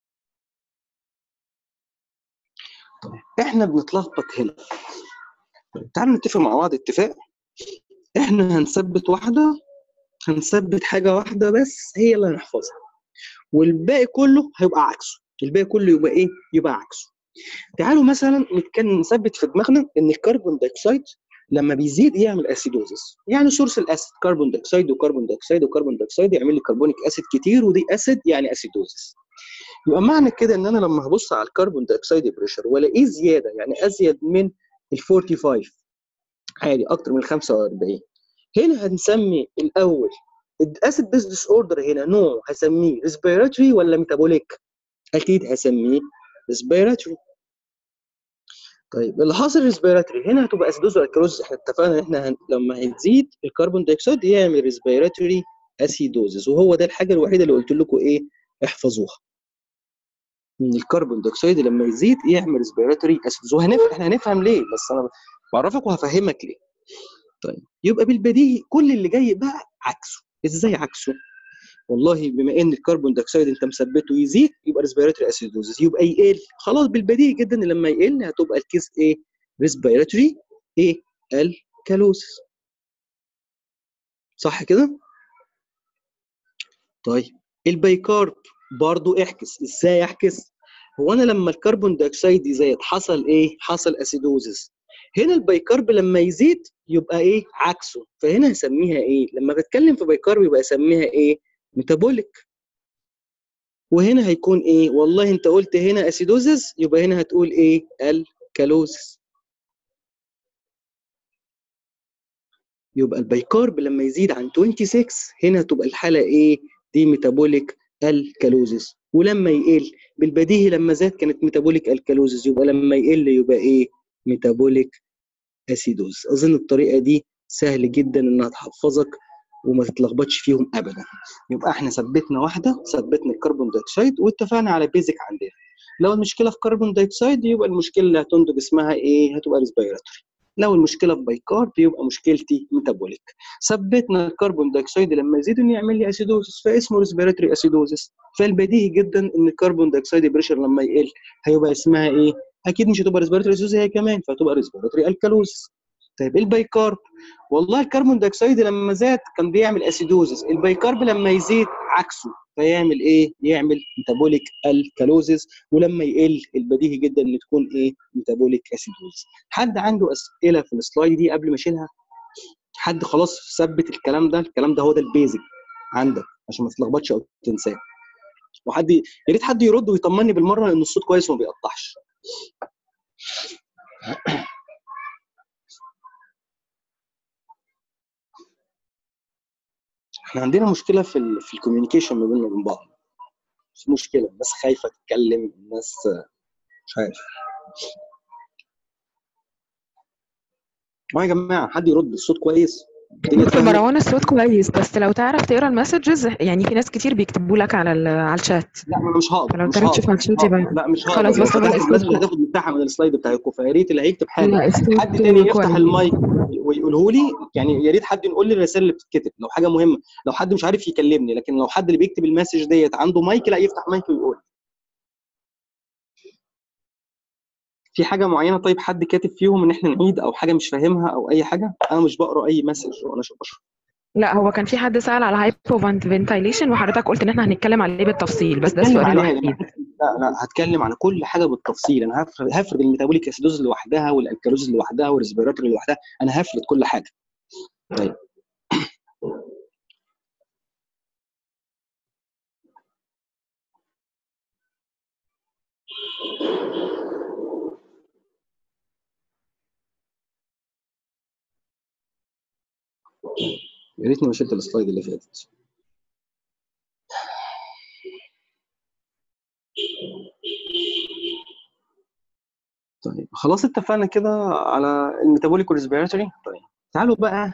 طيب إحنا بنتلخبط هنا تعالوا نتفق مع بعض اتفاق إحنا هنثبت واحدة هنثبت حاجة واحدة بس هي اللي هنحفظها والباقي كله هيبقى عكسه الباقي كله يبقى ايه يبقى عكسه تعالوا مثلا نتكلم نثبت في دماغنا ان الكربون دايوكسيد لما بيزيد يعمل اسيدوزس يعني سورس الاسيد كربون دايوكسيد وكربون دايوكسيد وكربون دايوكسيد يعمل لي كربونيك اسيد كتير ودي اسيد يعني اسيدوزس يبقى معنى كده ان انا لما هبص على الكربون دايوكسيد بريشر والاقيه زياده يعني ازيد من ال 45 عادي اكتر من 45 هنا هنسمي الاول الاسيد بيز ديس اوردر هنا نوع هسميه ريسبيراتوري ولا ميتابوليك اكيد هسميه ريسبيراتوري طيب اللي حاصل ريسبيراتوري هنا هتبقى اسيدوز والكالوز احنا اتفقنا ان احنا هن... لما هتزيد الكربون دايوكسيد يعمل ريسبيراتوري اسيدوزز وهو ده الحاجه الوحيده اللي قلت لكم ايه احفظوها ان الكربون دايوكسيد لما يزيد يعمل ريسبيراتوري اسيدوز وهنفهم احنا هنفهم ليه بس انا بعرفك وهفهمك ليه طيب يبقى بالبديهي كل اللي جاي بقى عكسه ازاي عكسه والله بما ان الكربون دايوكسيد انت مثبته يزيد يبقى ريسبيراتوري اسيدوزس يبقى يقل خلاص بالبديهي جدا ان لما يقل هتبقى الكيس ايه ريسبيراتوري ايه الكالوسس صح كده طيب البيكارب برضو احكس ازاي احكس هو انا لما الكربون دايوكسيد يزيد حصل ايه حصل اسيدوزس هنا البيكارب لما يزيد يبقى ايه عكسه فهنا هسميها ايه لما بتكلم في بيكارب يبقى اسميها ايه ميتابوليك وهنا هيكون ايه والله انت قلت هنا اسيدوزس يبقى هنا هتقول ايه الكالوزس يبقى البيكارب لما يزيد عن 26 هنا تبقى الحاله ايه دي ميتابوليك الكالوزس ولما يقل بالبديهي لما زاد كانت ميتابوليك الكالوزس يبقى لما يقل يبقى ايه ميتابوليك اسيدوز اظن الطريقه دي سهل جدا انها تحفظك وما تتلخبطش فيهم ابدا يبقى احنا ثبتنا واحده ثبتنا الكربون دايوكسيد واتفقنا على بيزك عندنا لو المشكله في كربون دايوكسيد يبقى المشكله اللي هتنتج اسمها ايه هتبقى ريسبيراتوري لو المشكله في بايكارب يبقى مشكلتي ميتابوليك ثبتنا الكربون دايوكسيد لما يزيد انه يعمل لي اسيدوزس فاسمه ريسبيراتوري اسيدوزس فالبديهي جدا ان الكربون دايوكسيد بريشر لما يقل هيبقى اسمها ايه اكيد مش هتبقى ريسبيراتوري اسيدوزس هي كمان فهتبقى ريسبيراتوري الكالوزس طيب البيكارب والله الكربون دايوكسيد لما زاد كان بيعمل اسيدوزس البيكارب لما يزيد عكسه فيعمل ايه يعمل ميتابوليك الكالوزس ولما يقل البديهي جدا ان تكون ايه ميتابوليك اسيدوز حد عنده اسئله في السلايد دي قبل ما اشيلها حد خلاص ثبت الكلام ده الكلام ده هو ده البيزك عندك عشان ما تتلخبطش او تنساه وحد يا ريت حد يرد ويطمني بالمره لان الصوت كويس وما بيقطعش احنا عندنا مشكله في ال في الكوميونيكيشن ما بيننا وبين بعض مش مشكله الناس خايفه تتكلم الناس مش عارف ما يا جماعه حد يرد الصوت كويس دكتور مروان الصوت كويس بس لو تعرف تقرا المسجز يعني في ناس كتير بيكتبوا لك على على الشات لا انا مش هقدر فلو مش تعرف تشوف هقدر على مش الشات يبقى هقدر. لا مش هقدر خلاص بس هو الناس الاسلوب اللي هتاخد مساحه من السلايد بتاعكم فيا ريت اللي هيكتب حاجه لا الصوت حد تاني يفتح كويس المايك ويقوله لي يعني يا ريت حد يقول لي الرسائل اللي بتتكتب لو حاجه مهمه لو حد مش عارف يكلمني لكن لو حد اللي بيكتب المسج ديت عنده مايك لا يفتح مايك ويقول في حاجه معينه طيب حد كاتب فيهم ان احنا نعيد او حاجه مش فاهمها او اي حاجه انا مش بقرا اي مسج وانا بشرح لا هو كان في حد سأل على هايبو فنتيليشن وحضرتك قلت ان احنا هنتكلم عليه بالتفصيل بس ده هتكلم السؤال عليها يا الوحيد جماعه لا لا هتكلم عن كل حاجه بالتفصيل انا هفرد هفرد الميتابوليك اسيدوز لوحدها والالكالوز لوحدها والريسبيراتوري لوحدها انا هفرد كل حاجه طيب يا ريتني ما شلت السلايد اللي فاتت طيب خلاص اتفقنا كده على الميتابوليك والريسبيراتوري طيب تعالوا بقى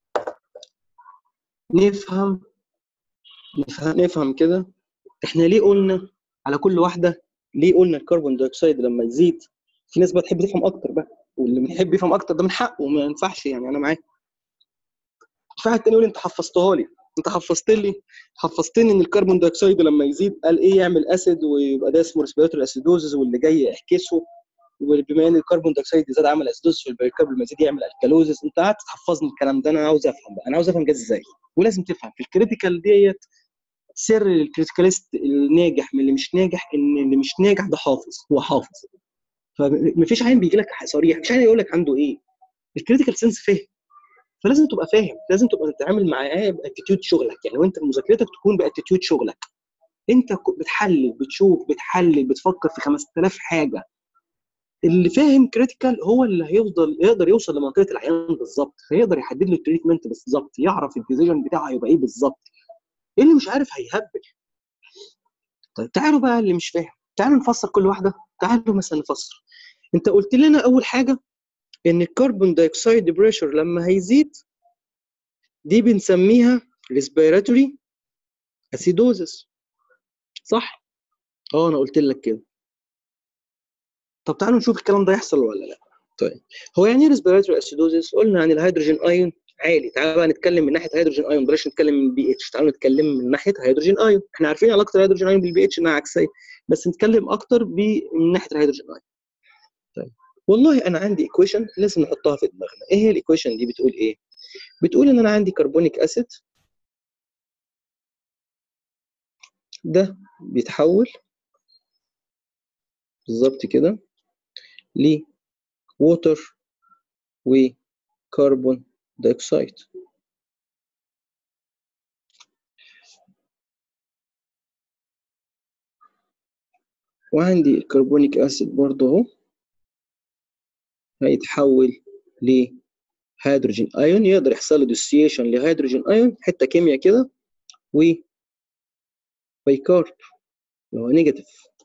نفهم نفهم, نفهم كده احنا ليه قلنا على كل واحده ليه قلنا الكربون دايوكسيد لما يزيد في ناس بقى تحب تفهم اكتر بقى واللي بيحب يفهم اكتر ده من حقه ما ينفعش يعني انا معاك في واحد تاني يقول انت حفظتها لي انت حفظت لي حفظتني ان الكربون دايوكسيد لما يزيد قال ايه يعمل اسيد ويبقى ده اسمه ريسبيراتوري اسيدوزز واللي جاي احكسه وبما ان الكربون دايوكسيد زاد عمل اسيدوز في البيكرب لما يزيد يعمل الكالوزس انت قعدت تحفظني الكلام ده انا عاوز افهم بقى انا عاوز افهم جه ازاي ولازم تفهم في الكريتيكال ديت سر الكريتيكاليست الناجح من اللي مش ناجح ان اللي مش ناجح ده حافظ هو حافظ فمفيش عين بيجي لك صريح مش عين يقول لك عنده ايه الكريتيكال سنس فاهم فلازم تبقى فاهم لازم تبقى تتعامل معاه باتيتيود شغلك يعني وانت مذاكرتك تكون باتيتيود شغلك انت ك- بتحلل بتشوف بتحلل بتفكر في 5000 حاجه اللي فاهم كريتيكال هو اللي هيفضل يقدر يوصل لمنطقه العيان بالظبط فيقدر يحدد له التريتمنت بالظبط يعرف الديسيجن بتاعه هيبقى ايه بالظبط اللي مش عارف هيهبل طيب تعالوا بقى اللي مش فاهم تعالوا نفسر كل واحده تعالوا مثلا نفسر انت قلت لنا اول حاجه ان الكربون دايوكسيد بريشر لما هيزيد دي بنسميها ريسبيراتوري اسيدوزس صح اه انا قلت لك كده طب تعالوا نشوف الكلام ده يحصل ولا لا طيب هو يعني ايه ريسبيراتوري اسيدوزس قلنا عن الهيدروجين ايون عالي تعالوا بقى نتكلم من ناحيه هيدروجين ايون بلاش نتكلم من بي اتش تعالوا نتكلم من ناحيه هيدروجين ايون احنا عارفين علاقه الهيدروجين ايون بالبي اتش انها عكسيه بس نتكلم اكتر ب- من ناحيه الهيدروجين ايون طيب والله انا عندي ايكويشن لازم نحطها في دماغنا ايه هي الايكويشن دي بتقول ايه بتقول ان انا عندي كربونيك اسيد ده بيتحول بالظبط كده ل ووتر وكربون دايوكسيد وعندي الكربونيك اسيد برضه اهو هيتحول لهيدروجين ايون يقدر يحصل له ديسيشن لهيدروجين ايون حته كيمياء كده و بايكارب اللي هو نيجاتيف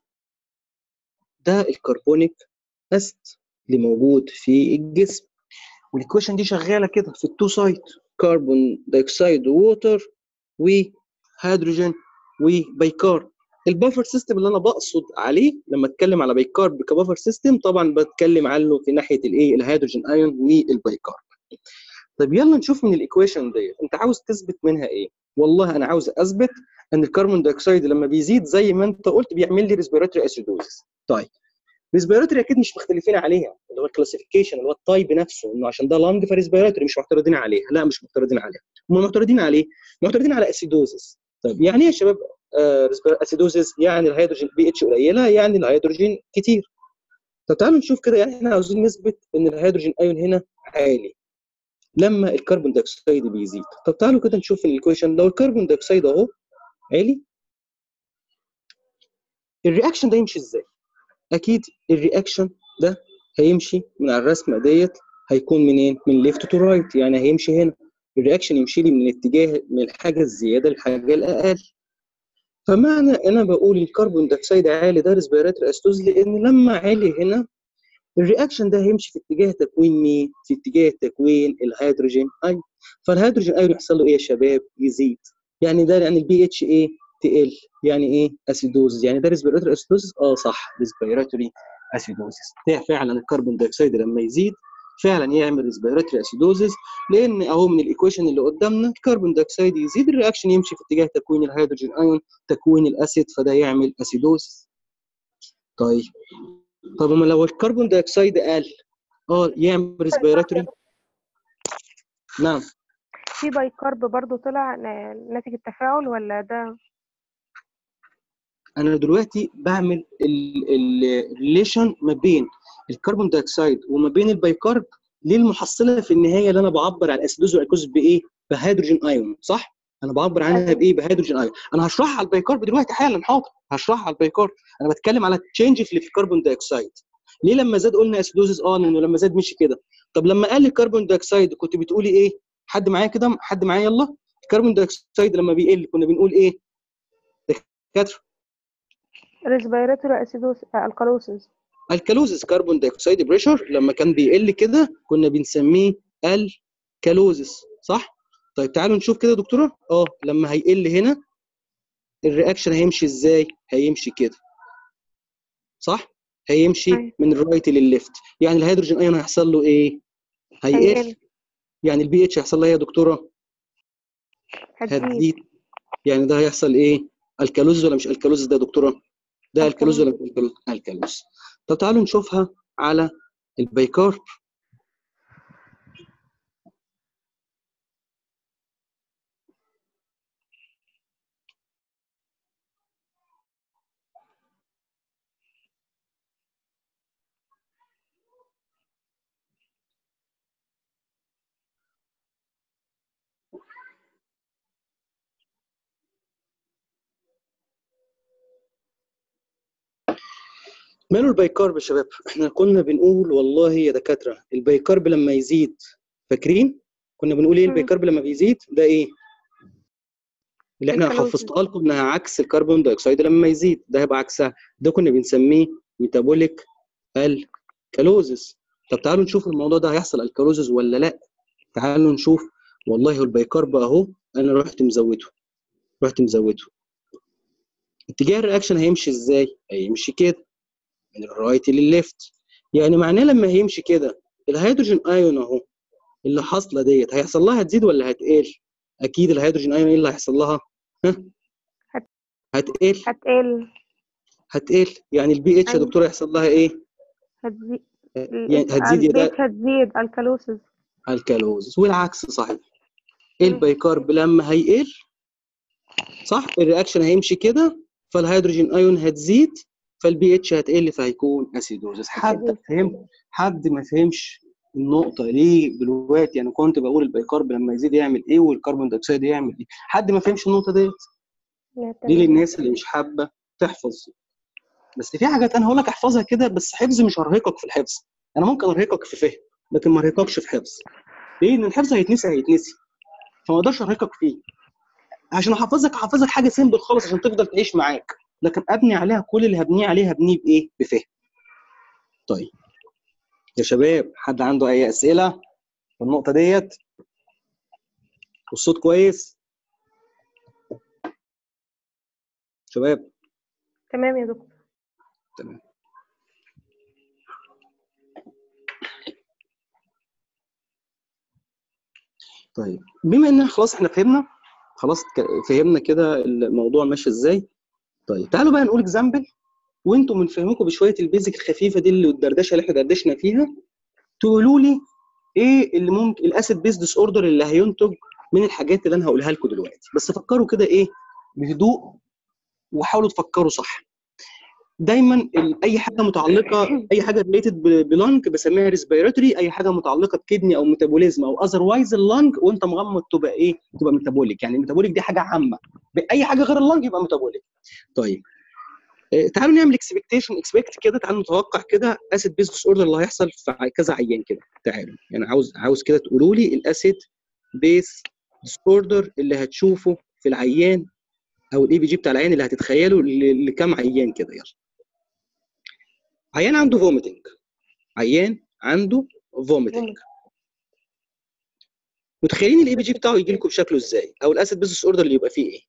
ده الكربونيك اسيد اللي موجود في الجسم والايكويشن دي شغاله كده في التو سايد كربون دايوكسيد ووتر وهيدروجين وبايكارب البافر سيستم اللي انا بقصد عليه لما اتكلم على بايكارب كبافر سيستم طبعا بتكلم عنه في ناحيه الايه الهيدروجين ايون والبايكارب طيب يلا نشوف من الايكويشن ديت انت عاوز تثبت منها ايه والله انا عاوز اثبت ان الكربون دايوكسيد لما بيزيد زي ما انت قلت بيعمل لي ريسبيراتوري اسيدوزس طيب ريسبيراتوري اكيد مش مختلفين عليها اللي هو الكلاسيفيكيشن اللي هو التايب نفسه انه عشان ده لانج فريسبيراتوري مش معترضين عليها لا مش معترضين عليها هم معترضين عليه معترضين على اسيدوزس طيب يعني ايه يا شباب آه اسيدوزس يعني الهيدروجين بي اتش قليله يعني الهيدروجين كتير طب تعالوا نشوف كده يعني احنا عاوزين نثبت ان الهيدروجين ايون هنا عالي لما الكربون دايوكسيد بيزيد طب تعالوا كده نشوف الايكويشن لو الكربون دايوكسيد اهو عالي الرياكشن ده يمشي ازاي اكيد الرياكشن ده هيمشي من على الرسمه ديت هيكون منين من ليفت تو رايت يعني هيمشي هنا الرياكشن يمشي لي من اتجاه من الحاجه الزياده للحاجه الاقل فمعنى انا بقول الكربون دايوكسيد عالي ده ريسبيراتوري استوز لان لما عالي هنا الرياكشن ده هيمشي في اتجاه تكوين مين؟ في اتجاه تكوين الهيدروجين ايون فالهيدروجين ايون يحصل له ايه يا شباب؟ يزيد يعني ده يعني البي اتش ايه؟ تقل يعني ايه؟ اسيدوز يعني ده ريسبيراتوري اسيدوز؟ اه صح ريسبيراتوري اسيدوزس ده فعلا الكربون دايوكسيد لما يزيد فعلا يعمل ريسبيراتوري اسيدوزس لان اهو من الايكويشن اللي قدامنا الكربون دايوكسيد يزيد الرياكشن يمشي في اتجاه تكوين الهيدروجين ايون تكوين الاسيد فده يعمل اسيدوزس طيب طب ما لو الكربون دايوكسيد قل اه يعمل ريسبيراتوري نعم في بايكارب برضو طلع ن- ناتج التفاعل ولا ده انا دلوقتي بعمل الريليشن ما بين الكربون دايوكسيد وما بين البايكارب للمحصله في النهايه اللي انا بعبر عن الاسيدوز والالكوز بايه؟ بهيدروجين ايون صح؟ انا بعبر عنها أيوة. بايه؟ بهيدروجين ايون انا هشرحها على البايكارب دلوقتي حالا حاضر هشرحها على البايكارب انا بتكلم على التشينج اللي في الكربون دايوكسيد ليه لما زاد قلنا اسيدوزز اه لانه لما زاد مشي كده طب لما قل الكربون دايوكسيد كنت بتقولي ايه؟ حد معايا كده حد معايا يلا الكربون دايوكسيد لما بيقل كنا بنقول ايه؟ دكاتره ريسبيراتوري اسيدوس الكالوسيس الكالوزيس كربون دايوكسيد بريشر لما كان بيقل كده كنا بنسميه الكالوزيس صح؟ طيب تعالوا نشوف كده يا دكتوره اه لما هيقل هنا الرياكشن هيمشي ازاي؟ هيمشي كده صح؟ هيمشي أيوة. من الرايت للليفت يعني الهيدروجين ايون هيحصل له ايه؟ هيقل هيقل يعني البي اتش هيحصل لها ايه يا دكتوره؟ هتزيد هتزيد يعني ده هيحصل ايه؟ الكالوزيس ولا مش الكالوزيس ده يا دكتوره؟ ده الكالوز ولا مش الكالوز؟ الكالوز طب تعالوا نشوفها على البيكارب ماله البيكارب يا شباب احنا كنا بنقول والله يا دكاتره البيكارب لما يزيد فاكرين كنا بنقول ايه مم. البيكارب لما بيزيد ده ايه اللي احنا الكالوزز. حفظتها لكم انها عكس الكربون دايوكسيد لما يزيد ده هيبقى عكسها ده كنا بنسميه ميتابوليك الكالوزس طب تعالوا نشوف الموضوع ده هيحصل الكالوزس ولا لا تعالوا نشوف والله هو البيكارب اهو انا رحت مزوده رحت مزوده اتجاه الرياكشن هيمشي ازاي هيمشي كده من الرايت للليفت يعني معناه لما هيمشي كده الهيدروجين ايون اهو اللي حاصله ديت هيحصل لها هتزيد ولا هتقل اكيد الهيدروجين ايون ايه اللي هيحصل لها ها هت- هتقل هتقل هتقل يعني البي اتش يا أيوة. دكتوره يحصل لها ايه هتزيد يعني هتزيد يا ده البيت هتزيد الكالوسز الكالوز والعكس صحيح مم. البيكارب لما هيقل صح الرياكشن هيمشي كده فالهيدروجين ايون هتزيد فالبي اتش هتقل فهيكون اسيدوزس حد فهم حد ما فهمش النقطة ليه دلوقتي أنا كنت بقول البيكارب لما يزيد يعمل إيه والكربون دايوكسيد يعمل إيه؟ حد ما فهمش النقطة ديت؟ دي للناس اللي مش حابة تحفظ بس في حاجات أنا هقول لك احفظها كده بس حفظ مش هرهقك في الحفظ أنا ممكن أرهقك في فهم لكن ما أرهقكش في حفظ ليه؟ إن الحفظ هيتنسي هيتنسي فما اقدرش ارهقك فيه عشان احفظك احفظك حاجه سيمبل خالص عشان تفضل تعيش معاك لكن ابني عليها كل اللي هبنيه عليه هبنيه بايه؟ بفهم. طيب يا شباب حد عنده اي اسئله في النقطه ديت؟ والصوت كويس؟ شباب تمام يا دكتور تمام طيب بما ان خلاص احنا فهمنا خلاص ك- فهمنا كده الموضوع ماشي ازاي طيب تعالوا بقى نقول اكزامبل وانتم من فهمكم بشويه البيزك الخفيفه دي اللي الدردشه اللي احنا دردشنا فيها تقولوا لي ايه اللي ممكن الاسيد بيز ديس اوردر اللي هينتج من الحاجات اللي انا هقولها لكم دلوقتي بس فكروا كده ايه بهدوء وحاولوا تفكروا صح دايما ال- اي حاجه متعلقه اي حاجه ريليتد بلانج بسميها ريسبيراتوري اي حاجه متعلقه بكدني او ميتابوليزم او اذروايز اللانج وانت مغمض تبقى ايه تبقى ميتابوليك يعني الميتابوليك دي حاجه عامه باي حاجه غير اللانج يبقى ميتابوليك طيب آه، تعالوا نعمل اكسبكتيشن اكسبكت كده تعالوا نتوقع كده اسيد بيز ديس اوردر اللي هيحصل في ع- كذا عيان كده تعالوا يعني عاوز عاوز كده تقولوا لي الاسيد بيز ديس اوردر اللي هتشوفه في العيان او الاي بي جي بتاع العيان اللي هتتخيله ل- لكام عيان كده يلا عيان عنده فوميتنج عيان عنده فوميتنج متخيلين الاي بي جي بتاعه يجي لكم بشكله ازاي او الاسيد بيزنس اوردر اللي يبقى فيه ايه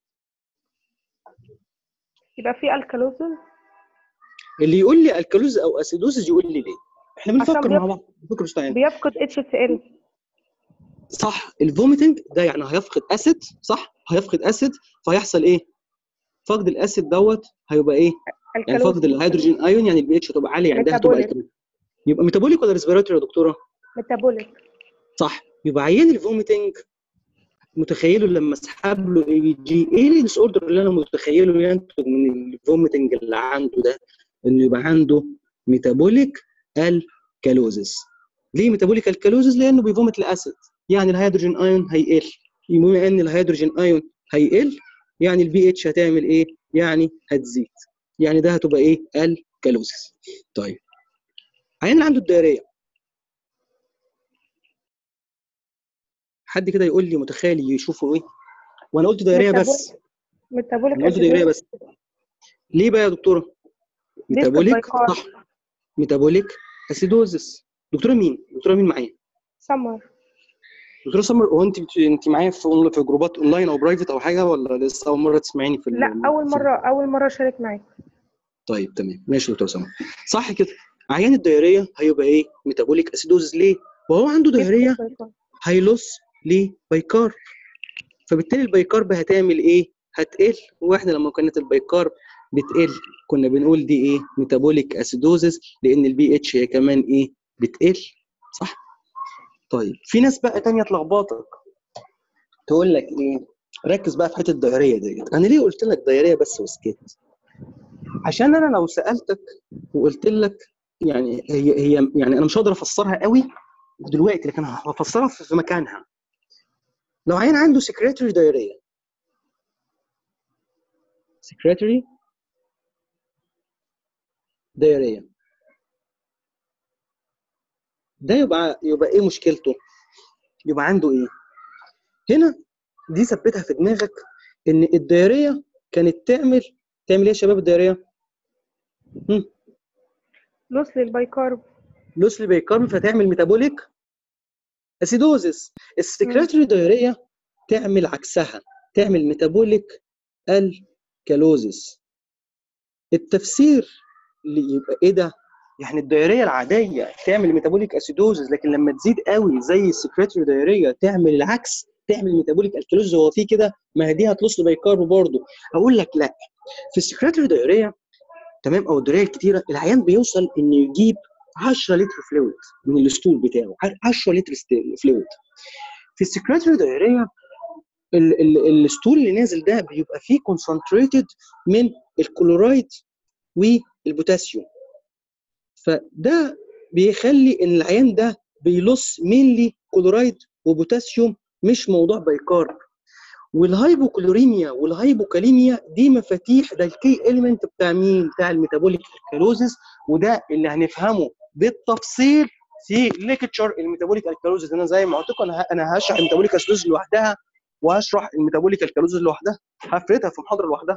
يبقى في الكالوسز اللي يقول لي الكالوز او اسيدوزز يقول لي ليه احنا بنفكر عشان مع بيف- بعض بنفكر مستعين بيفقد اتش سي ال صح الفوميتنج ده يعني هيفقد اسيد صح هيفقد اسيد فهيحصل ايه فقد الاسيد دوت هيبقى ايه يعني فقد الهيدروجين ايون يعني البي اتش هتبقى عاليه يعني ده هتبقى ميتابوليك. يبقى ميتابوليك ولا ريسبيراتوري يا دكتوره ميتابوليك صح يبقى عيان الفوميتنج متخيله لما اسحب له اي بي جي ايه الديس اوردر اللي انا متخيله ينتج من الفوميتنج اللي عنده ده انه يبقى عنده ميتابوليك الكالوزس ليه ميتابوليك الكالوزس لانه بيفومت الاسيد يعني الهيدروجين ايون هيقل بما ان الهيدروجين ايون هيقل يعني البي اتش هتعمل ايه يعني هتزيد يعني ده هتبقى ايه الكالوزس طيب عيان اللي عنده الدائريه حد كده يقول لي متخيل يشوفوا ايه وانا قلت دايريه بس ميتابوليك انا قلت دايريه بس ليه بقى يا دكتوره ميتابوليك بايكار. صح ميتابوليك اسيدوزس دكتوره مين دكتوره مين معايا سمر دكتوره سمر هو انت انت معايا في أون- في جروبات اونلاين او برايفت او حاجه ولا لسه اول مره تسمعيني في ال- لا اول في- مره اول مره اشارك معاك طيب تمام ماشي يا دكتور سمر صح كده عيان الدايريه هيبقى ايه ميتابوليك اسيدوزس ليه وهو عنده دايريه هيلص لبيكار فبالتالي البيكارب هتعمل ايه؟ هتقل واحنا لما كانت البيكارب بتقل كنا بنقول دي ايه؟ ميتابوليك اسيدوزس لان البي اتش هي كمان ايه؟ بتقل صح؟ طيب في ناس بقى تانية تلخبطك تقول لك ايه؟ ركز بقى في حته الدايريه ديت انا ليه قلت لك دايريه بس وسكت؟ عشان انا لو سالتك وقلت لك يعني هي هي يعني انا مش هقدر افسرها قوي دلوقتي لكن هفسرها في في مكانها لو عيان عنده سكريتري دايريه سكريتري دايريه ده يبقى يبقى ايه مشكلته يبقى عنده ايه هنا دي ثبتها في دماغك ان الدايريه كانت تعمل تعمل ايه يا شباب الدايريه هم؟ لوس للبايكارب لوسلي بيكارب فتعمل ميتابوليك اسيدوزس السكرتري دايريه تعمل عكسها تعمل ميتابوليك الكالوزس التفسير اللي يبقى ايه ده يعني الدايريه العاديه تعمل ميتابوليك اسيدوزس لكن لما تزيد قوي زي السكرتري دايريه تعمل العكس تعمل ميتابوليك الكالوزس هو في كده ما هي دي هتلص بايكارب برضه اقول لك لا في السكرتري دايريه تمام او الدايريه الكتيره العيان بيوصل انه يجيب 10 لتر فلويد من الستول بتاعه 10 لتر فلويد في السكرتري دايريه ال- ال- الستول اللي نازل ده بيبقى فيه كونسنتريتد من الكلورايد والبوتاسيوم فده بيخلي ان العيان ده بيلص مينلي كلورايد وبوتاسيوم مش موضوع بايكارب والهايبوكلوريميا والهايبوكاليميا دي مفاتيح ده الكي اليمنت بتاع مين؟ بتاع الميتابوليك الكالوزيس وده اللي هنفهمه بالتفصيل في ليكتشر الميتابوليك الكالوزيس انا زي ما قلت لكم انا ه- انا هشرح الميتابوليك الكالوزيس لوحدها وهشرح الميتابوليك الكالوزيس لوحدها هفردها في محاضره لوحدها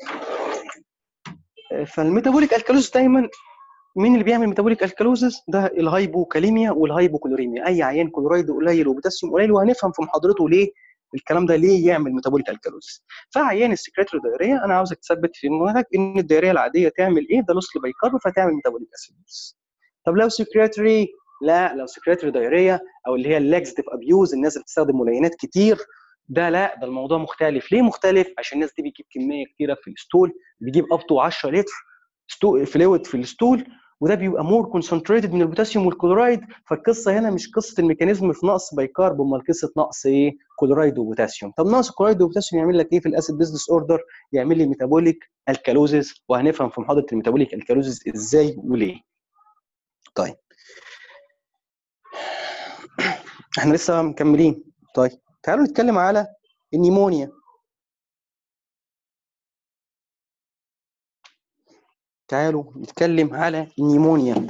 فالميتابوليك الكالوزيس دايما مين اللي بيعمل ميتابوليك الكالوزيس ده الهايبوكاليميا والهايبوكلوريميا اي عيان كلورايد قليل وبوتاسيوم قليل وهنفهم في محاضرته ليه الكلام ده ليه يعمل ميتابوليك الكالوزيس فعيان السكرتري دايريه انا عاوزك تثبت في دماغك ان الدايريه العاديه تعمل ايه ده لوسلي بايكارب فتعمل ميتابوليك اسيدوز طب لو سكرتري لا لو سكرتري دايريه او اللي هي اللاكسيتيف ابيوز الناس اللي بتستخدم ملينات كتير ده لا ده الموضوع مختلف ليه مختلف عشان الناس دي بتجيب كميه كتيره في الستول بيجيب اب تو 10 لتر فلويد في الستول وده بيبقى مور كونسنتريتد من البوتاسيوم والكلورايد فالقصه هنا مش قصه الميكانيزم في نقص بايكارب امال قصه نقص ايه كلورايد وبوتاسيوم طب نقص كلورايد وبوتاسيوم يعمل لك ايه في الاسيد بيزنس اوردر يعمل لي ميتابوليك الكالوزيس وهنفهم في محاضره الميتابوليك الكالوزيس ازاي وليه طيب احنا لسه مكملين طيب تعالوا نتكلم على النيمونيا تعالوا نتكلم على النيمونيا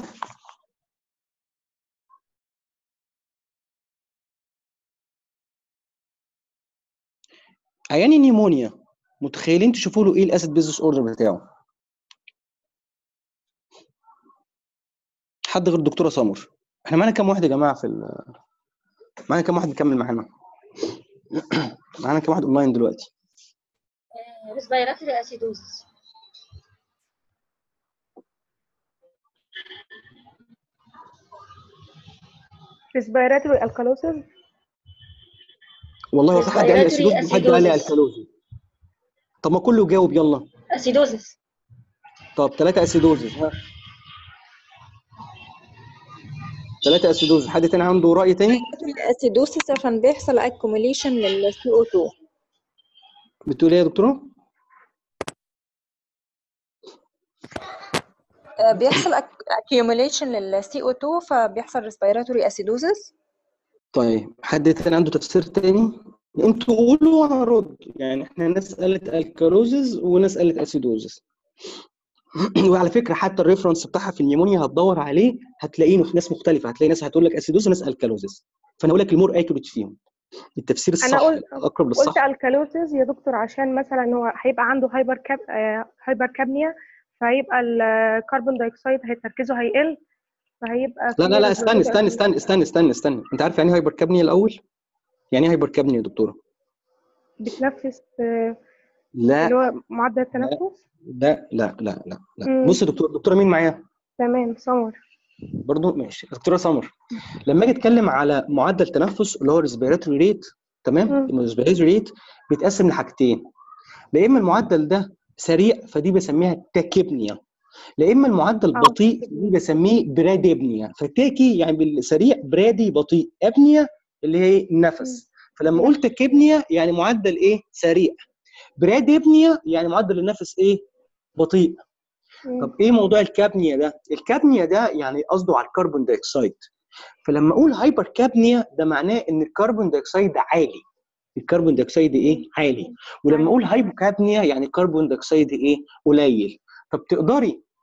عيان النيمونيا متخيلين تشوفوا له ايه الاسيد بيزنس اوردر بتاعه حد غير الدكتوره سمر احنا معانا كام واحد يا جماعه في ال... معانا كام واحد بيكمل معانا معانا كام واحد اونلاين دلوقتي ريسبيراتوري اسيدوز ريسبيراتوري الكالوسيس والله هو في حد قال لي اسيدوز Respiratory وحد قال لي acidosis. الكالوزي طب ما كله جاوب يلا اسيدوزس طب ثلاثة اسيدوزز ها ثلاثة اسيدوزز حد تاني عنده رأي تاني الاسيدوسيس عشان بيحصل accumulation لل CO2 بتقول ايه يا دكتورة آه، بيحصل ac- accumulation لل CO2 فبيحصل respiratory acidosis طيب حد تاني عنده تفسير تاني انتوا قولوا وانا ارد يعني احنا ناس قالت الكالوزز وناس قالت اسيدوزز وعلى فكره حتى الريفرنس بتاعها في النيمونيا هتدور عليه هتلاقيه في ناس مختلفه هتلاقي ناس هتقول لك اسيدوز وناس الكالوزز فانا اقول لك المور اكيوريت فيهم التفسير الصح انا قلت الاقرب قلت للصح الكالوسيس يا دكتور عشان مثلا هو هيبقى عنده هايبر كاب آه، هايبر كابنيا فهيبقى الكربون دايوكسيد هي- تركيزه هيقل فهيبقى لا في لا لا استنى respiratory استنى استنى استنى استنى استنى انت عارف يعني ايه هايبر كابنيا الاول يعني ايه هايبر كابنيا يا دكتوره بتنفس آه، لا اللي هو معدل التنفس لا لا لا لا لا مم. بص يا دكتور دكتوره مين معايا تمام سمر برضو ماشي دكتوره سمر لما اجي اتكلم على معدل تنفس اللي هو ريسبيراتوري ريت تمام مم. الريسبيراتوري ريت بيتقسم لحاجتين لا اما المعدل ده سريع فدي بسميها تاكيبنيا لا اما المعدل آه. بطيء دي بسميه براديبنيا فتاكي يعني بالسريع برادي بطيء ابنيا اللي هي النفس فلما اقول تاكيبنيا يعني معدل ايه سريع براديبنيا يعني معدل النفس ايه بطيء مم. طب ايه موضوع الكابنيا ده؟ الكابنيا ده يعني قصده على الكربون دايوكسيد فلما اقول هايبر كابنيا ده معناه ان الكربون دايوكسيد عالي الكربون دايوكسيد ايه؟ عالي ولما اقول هايبوكابنيا يعني الكربون دايوكسيد ايه؟ قليل طب تقدري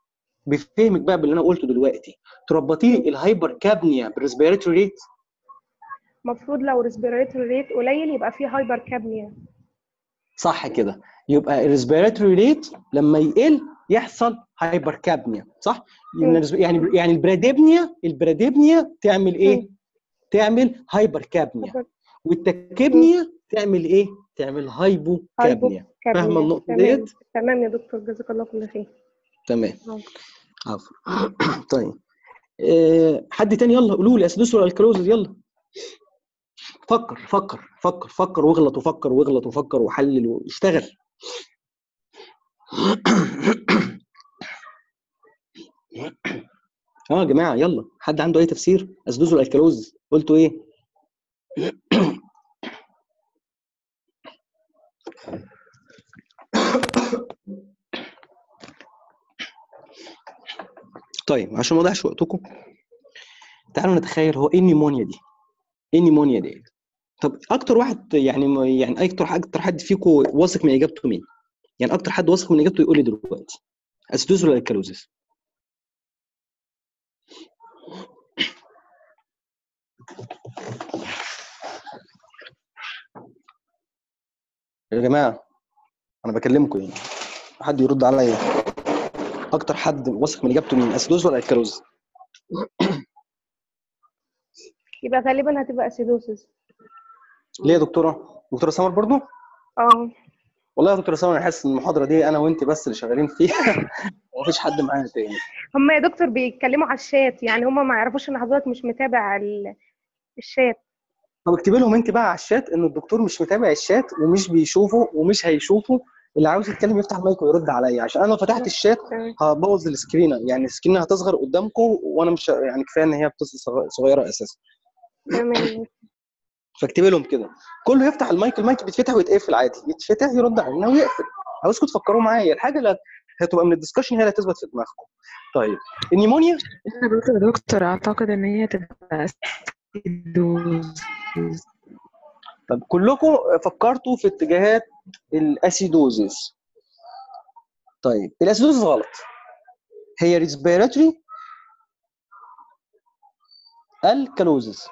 بفهمك بقى باللي انا قلته دلوقتي تربطي لي الهايبر كابنيا بالريسبيراتوري ريت المفروض لو ريسبيراتوري ريت قليل يبقى فيه هايبر كابنيا صح كده يبقى الريسبيراتوري ريت لما يقل يحصل هايبر كابنيا صح يعني الريسب- يعني يعني البراديبنيا البراديبنيا تعمل ايه مم. تعمل هايبر كابنيا والتكبنيا تعمل ايه تعمل هايبو كابنيا كابنيا. فاهمه النقطه تمام. ديت تمام يا دكتور جزاك الله كل خير تمام نعم. عفوا طيب آه، حد تاني يلا قولوا لي اسيدوس ولا الكلوزز يلا فكر فكر فكر فكر واغلط وفكر واغلط وفكر وحلل واشتغل اه يا جماعه يلا حد عنده اي تفسير اسيدوس ولا الكلوز قلتوا ايه طيب عشان ما اضيعش وقتكم تعالوا نتخيل هو ايه النيمونيا دي؟ ايه النيمونيا دي؟ طب اكتر واحد يعني يعني اكتر اكتر حد فيكم واثق من اجابته مين؟ يعني اكتر حد واثق من اجابته يقول لي دلوقتي اسيدوز ولا الكالوزيس؟ يا جماعه انا بكلمكم يعني حد يرد عليا اكتر حد واثق من اجابته مين اسيدوز ولا الكالوزيس؟ يبقى غالبا هتبقى اسيدوسيس ليه يا دكتوره؟ دكتوره سمر برضو؟ اه والله يا دكتوره سمر انا حاسس ان المحاضره دي انا وانت بس اللي شغالين فيها ومفيش حد معانا تاني هم يا دكتور بيتكلموا على الشات يعني هم ما يعرفوش ان حضرتك مش متابع ال- الشات طب اكتبي لهم انت بقى على الشات ان الدكتور مش متابع الشات ومش بيشوفه ومش هيشوفه اللي عاوز يتكلم يفتح المايك ويرد عليا عشان انا لو فتحت الشات تمام هبوظ السكرينه يعني السكرينه هتصغر قدامكم وانا مش يعني كفايه ان هي بتصل صغ- صغيره اساسا تمام فاكتبي لهم كده كله يفتح المايك المايك بيتفتح ويتقفل عادي يتفتح يرد علينا ويقفل عاوزكم تفكروا معايا الحاجه اللي هتبقى من الدسكشن هي اللي هتثبت في دماغكم طيب النيمونيا يا دكتور يا دكتور اعتقد ان هي تبقى اسيدوز طب كلكم فكرتوا في اتجاهات الاسيدوزيس طيب الاسيدوزيس غلط هي ريسبيراتوري الكالوزيس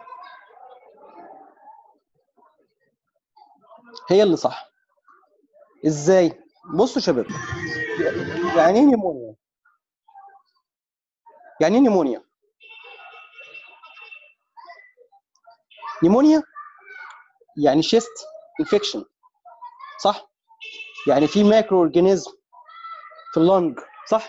هي اللي صح ازاي بصوا يا شباب يعني ايه نيمونيا يعني ايه نيمونيا نيمونيا يعني شيست انفكشن صح يعني في مايكرو اورجانيزم في اللنج صح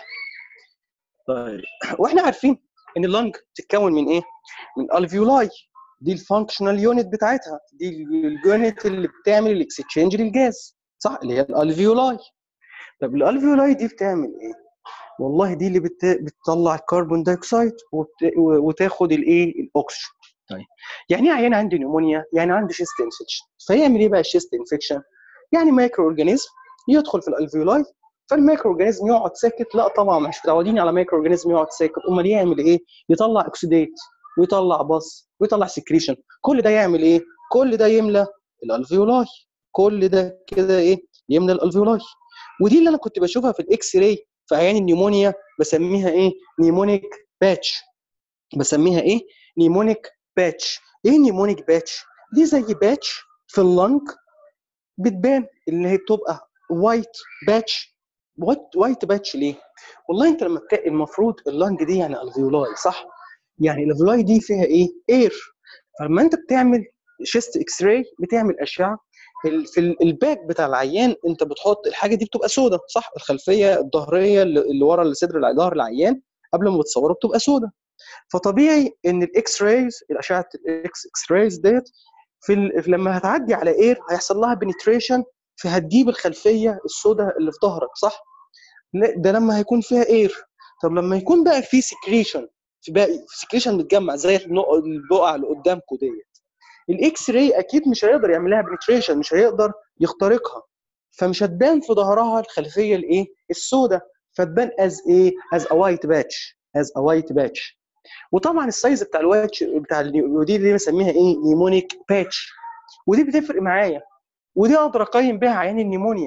طيب واحنا عارفين ان اللنج بتتكون من ايه من الفيولاي دي الفانكشنال يونت بتاعتها دي اليونت اللي بتعمل الاكسشينج للجاز صح اللي هي الالفيولاي طب الالفيولاي دي بتعمل ايه والله دي اللي بت... بتطلع الكربون دايوكسيد وبت... وتاخد الايه الاكسجين طيب يعني ايه عيان عنده نيمونيا يعني عنده شيست انفكشن فيعمل ايه بقى الشيست انفكشن يعني مايكرو اورجانيزم يدخل في الالفيولاي فالمايكرو اورجانيزم يقعد ساكت لا طبعا مش متعودين على مايكرو اورجانيزم يقعد ساكت امال يعمل ايه يطلع اكسيدات ويطلع بص ويطلع سكريشن كل ده يعمل ايه كل ده يملى الالفيولاي كل ده كده ايه يملى الالفيولاي ودي اللي انا كنت بشوفها في الاكس راي في عيان النيمونيا بسميها ايه نيمونيك باتش بسميها ايه نيمونيك باتش ايه نيمونيك باتش دي زي باتش في اللنج بتبان اللي هي بتبقى وايت باتش وايت باتش ليه والله انت لما بتلاقي المفروض اللنج دي يعني الفيولاي صح يعني الفيولاي دي فيها ايه اير فلما انت بتعمل شيست اكس راي بتعمل اشعه ال- في ال- الباك بتاع العيان انت بتحط الحاجه دي بتبقى سودة صح الخلفيه الظهريه اللي اللي ورا الصدر الع- ظهر العيان قبل ما بتصوره بتبقى سودة فطبيعي ان الاكس رايز الاشعه الاكس اكس رايز ديت في ال... لما هتعدي على اير هيحصل لها بنتريشن فهتجيب الخلفيه السوداء اللي في ظهرك صح لا ده لما هيكون فيها اير طب لما يكون بقى في سكريشن في باقي سكريشن متجمع زي النق- البقع اللي قدامكم ديت الاكس راي اكيد مش هيقدر يعمل لها بنتريشن مش هيقدر يخترقها فمش هتبان في ظهرها الخلفيه الايه السوداء فتبان از ايه از ا وايت باتش از ا وايت باتش وطبعا السايز بتاع الواتش بتاع النيو- ودي اللي بسميها ايه نيمونيك باتش ودي بتفرق معايا ودي اقدر اقيم بيها عيان النيمونيا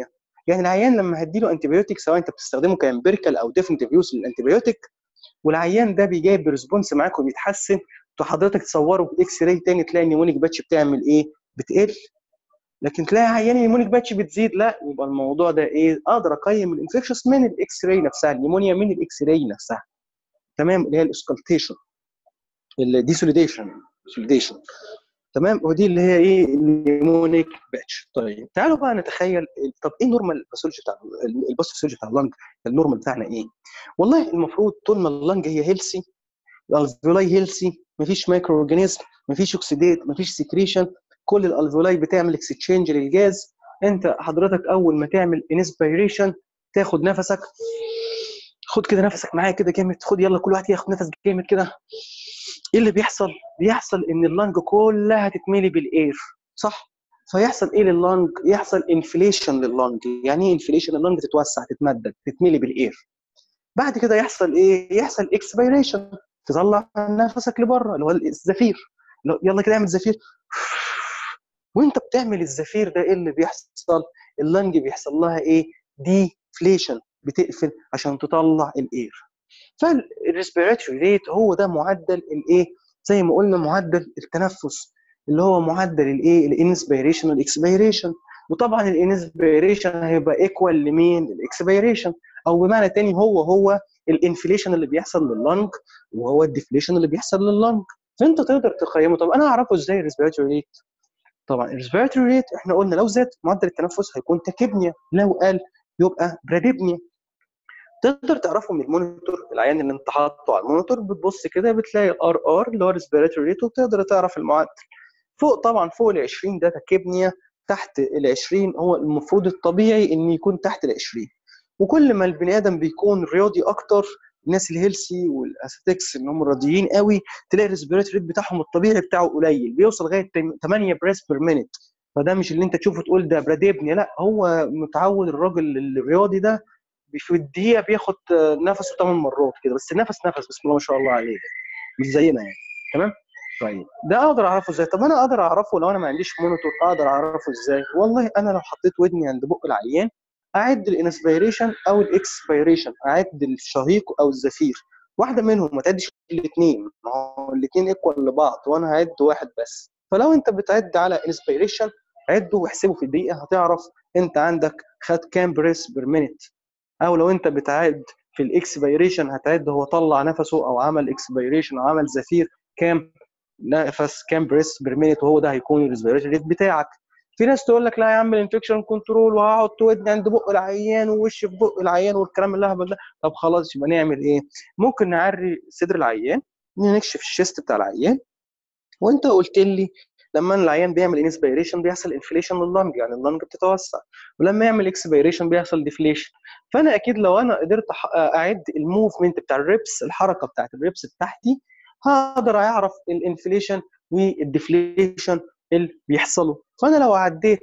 يعني العيان لما هديله انتبيوتيك سواء انت بتستخدمه كامبيريكال او ديفنتيف يوز للانتبيوتيك والعيان ده بيجايب ريسبونس معاك وبيتحسن حضرتك تصوره باكس راي تاني تلاقي النيمونيك باتش بتعمل ايه؟ بتقل لكن تلاقي عيان النيمونيك باتش بتزيد لا يبقى الموضوع ده ايه؟ اقدر اقيم الانفكشس من الاكس راي نفسها النيمونيا من الاكس راي نفسها تمام اللي هي الاسكالتيشن الديسوليديشن ديسوليديشن تمام ودي اللي هي ايه النيمونيك باتش طيب تعالوا بقى نتخيل طب ايه نورمال باثولوجي بتاع الباث باثولوجي بتاع اللنج النورمال بتاعنا ايه والله المفروض طول ما اللنج هي هيلسي الالفيولاي هيلسي مفيش مايكرو اورجانيزم مفيش اوكسيديت مفيش سكريشن كل الالفيولاي بتعمل اكستشينج للجاز انت حضرتك اول ما تعمل انسبيريشن تاخد نفسك خد كده نفسك معايا كده جامد خد يلا كل واحد ياخد نفس جامد كده ايه اللي بيحصل؟ بيحصل ان اللنج كلها تتملي بالاير صح؟ فيحصل ايه لللنج؟ يحصل انفليشن لللنج، يعني ايه انفليشن؟ اللنج تتوسع تتمدد تتملي بالاير. بعد كده يحصل ايه؟ يحصل اكسبيريشن تطلع نفسك لبره اللي هو الزفير يلا كده اعمل زفير وانت بتعمل الزفير ده ايه اللي بيحصل؟ اللنج بيحصل لها ايه؟ ديفليشن بتقفل عشان تطلع الاير. فالريسبيراتوري ريت هو ده معدل الايه زي ما قلنا معدل التنفس اللي هو معدل الايه الانسبيريشن والاكسبيريشن وطبعا الانسبيريشن هيبقى ايكوال لمين الاكسبيريشن او بمعنى تاني هو هو الانفليشن اللي بيحصل لللنج وهو الديفليشن اللي بيحصل لللنج فانت تقدر تقيمه طب انا اعرفه ازاي الريسبيراتوري ريت طبعا الريسبيراتوري ريت احنا قلنا لو زاد معدل التنفس هيكون تاكيبنيا لو قل يبقى براديبنيا تقدر تعرفه من المونيتور العيان اللي انت حاطه على المونيتور بتبص كده بتلاقي الار ار اللي هو ريسبيراتوري ريت وتقدر تعرف المعدل فوق طبعا فوق ال 20 ده تاكيبنيا تحت ال 20 هو المفروض الطبيعي ان يكون تحت ال 20 وكل ما البني ادم بيكون رياضي اكتر الناس الهيلسي والاثليتكس اللي هم راضيين قوي تلاقي الريسبيراتوري ريت بتاعهم الطبيعي بتاعه قليل بيوصل لغايه 8 بريس بير مينيت فده مش اللي انت تشوفه تقول ده براديبنيا لا هو متعود الراجل الرياضي ده في الدقيقه بياخد نفسه 8 مرات كده بس نفس نفس بسم الله ما شاء الله عليه مش زينا يعني تمام طيب ده اقدر اعرفه ازاي طب انا اقدر اعرفه لو انا ما عنديش مونيتور اقدر اعرفه ازاي والله انا لو حطيت ودني عند بق العيان اعد الانسبيريشن او الاكسبيريشن اعد الشهيق او الزفير واحده منهم ما تعدش الاثنين ما هو الاثنين ايكوال لبعض وانا هعد واحد بس فلو انت بتعد على انسبيريشن عده واحسبه في الدقيقه هتعرف انت عندك خد كام بريس بير مينيت او لو انت بتعد في الاكسبيريشن هتعد هو طلع نفسه او عمل اكسبيريشن او عمل زفير كام نفس كام بريس بير مينيت وهو ده هيكون الريسبيريشن ريت بتاعك في ناس تقول لك لا يا عم الانفكشن كنترول وهقعد تودني عند بق العيان ووش في بق العيان والكلام الهبل ده طب خلاص يبقى نعمل ايه؟ ممكن نعري صدر العيان نكشف الشيست بتاع العيان وانت قلت لي لما العيان بيعمل انسبيريشن بيحصل انفليشن لللنج يعني اللنج بتتوسع ولما يعمل اكسبيريشن بيحصل ديفليشن فانا اكيد لو انا قدرت اعد الموفمنت بتاع الريبس الحركه بتاعت الريبس بتاعتي هقدر اعرف الانفليشن والديفليشن اللي بيحصلوا فانا لو عديت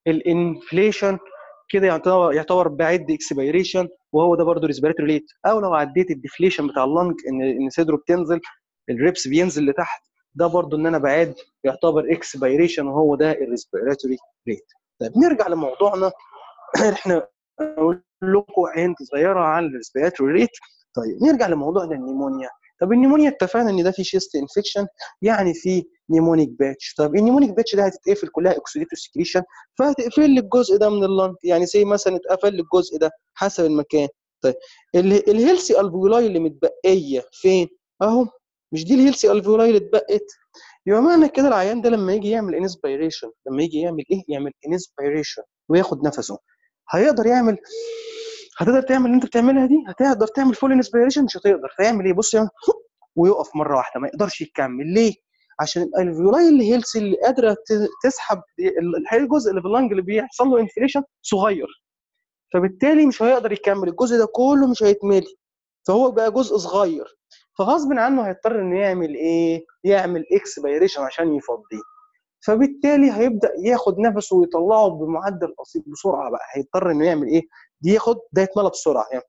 الانفليشن كده يعتبر يعتبر بعد اكسبيريشن وهو ده برضه ريسبيراتوري ريت او لو عديت الديفليشن بتاع اللنج ان ان صدره بتنزل الريبس بينزل لتحت ده برضو ان انا بعد يعتبر اكسبيريشن وهو ده الريسبيراتوري ريت طيب نرجع لموضوعنا احنا اقول لكم عين صغيره عن الريسبيراتوري ريت طيب نرجع لموضوعنا النيمونيا طب النيمونيا اتفقنا ان ده في شيست انفكشن يعني في نيمونيك باتش طب النيمونيك باتش ده هتتقفل كلها اكسيديتو سكريشن فهتقفل لي الجزء ده من اللنج يعني زي مثلا اتقفل لي الجزء ده حسب المكان طيب الهيلسي الفيولاي اللي متبقيه فين اهو مش دي الهيلسي الفيولاي اللي اتبقت يبقى معنى كده العيان ده لما يجي يعمل انسبيريشن لما يجي يعمل ايه يعمل انسبيريشن وياخد نفسه هيقدر يعمل هتقدر تعمل اللي انت بتعملها دي هتقدر تعمل فول انسبيريشن مش هتقدر فيعمل ايه بص يعني ويقف مره واحده ما يقدرش يكمل ليه عشان الالفيولاي اللي هيلسي اللي قادره تسحب الجزء اللي في اللنج اللي بيحصل له انفليشن صغير فبالتالي مش هيقدر يكمل الجزء ده كله مش هيتملي فهو بقى جزء صغير فغصب عنه هيضطر انه يعمل ايه؟ يعمل اكسبيريشن عشان يفضيه. فبالتالي هيبدا ياخد نفسه ويطلعه بمعدل بسيط بسرعه بقى هيضطر انه يعمل ايه؟ ياخد ده يتملى بسرعه يعني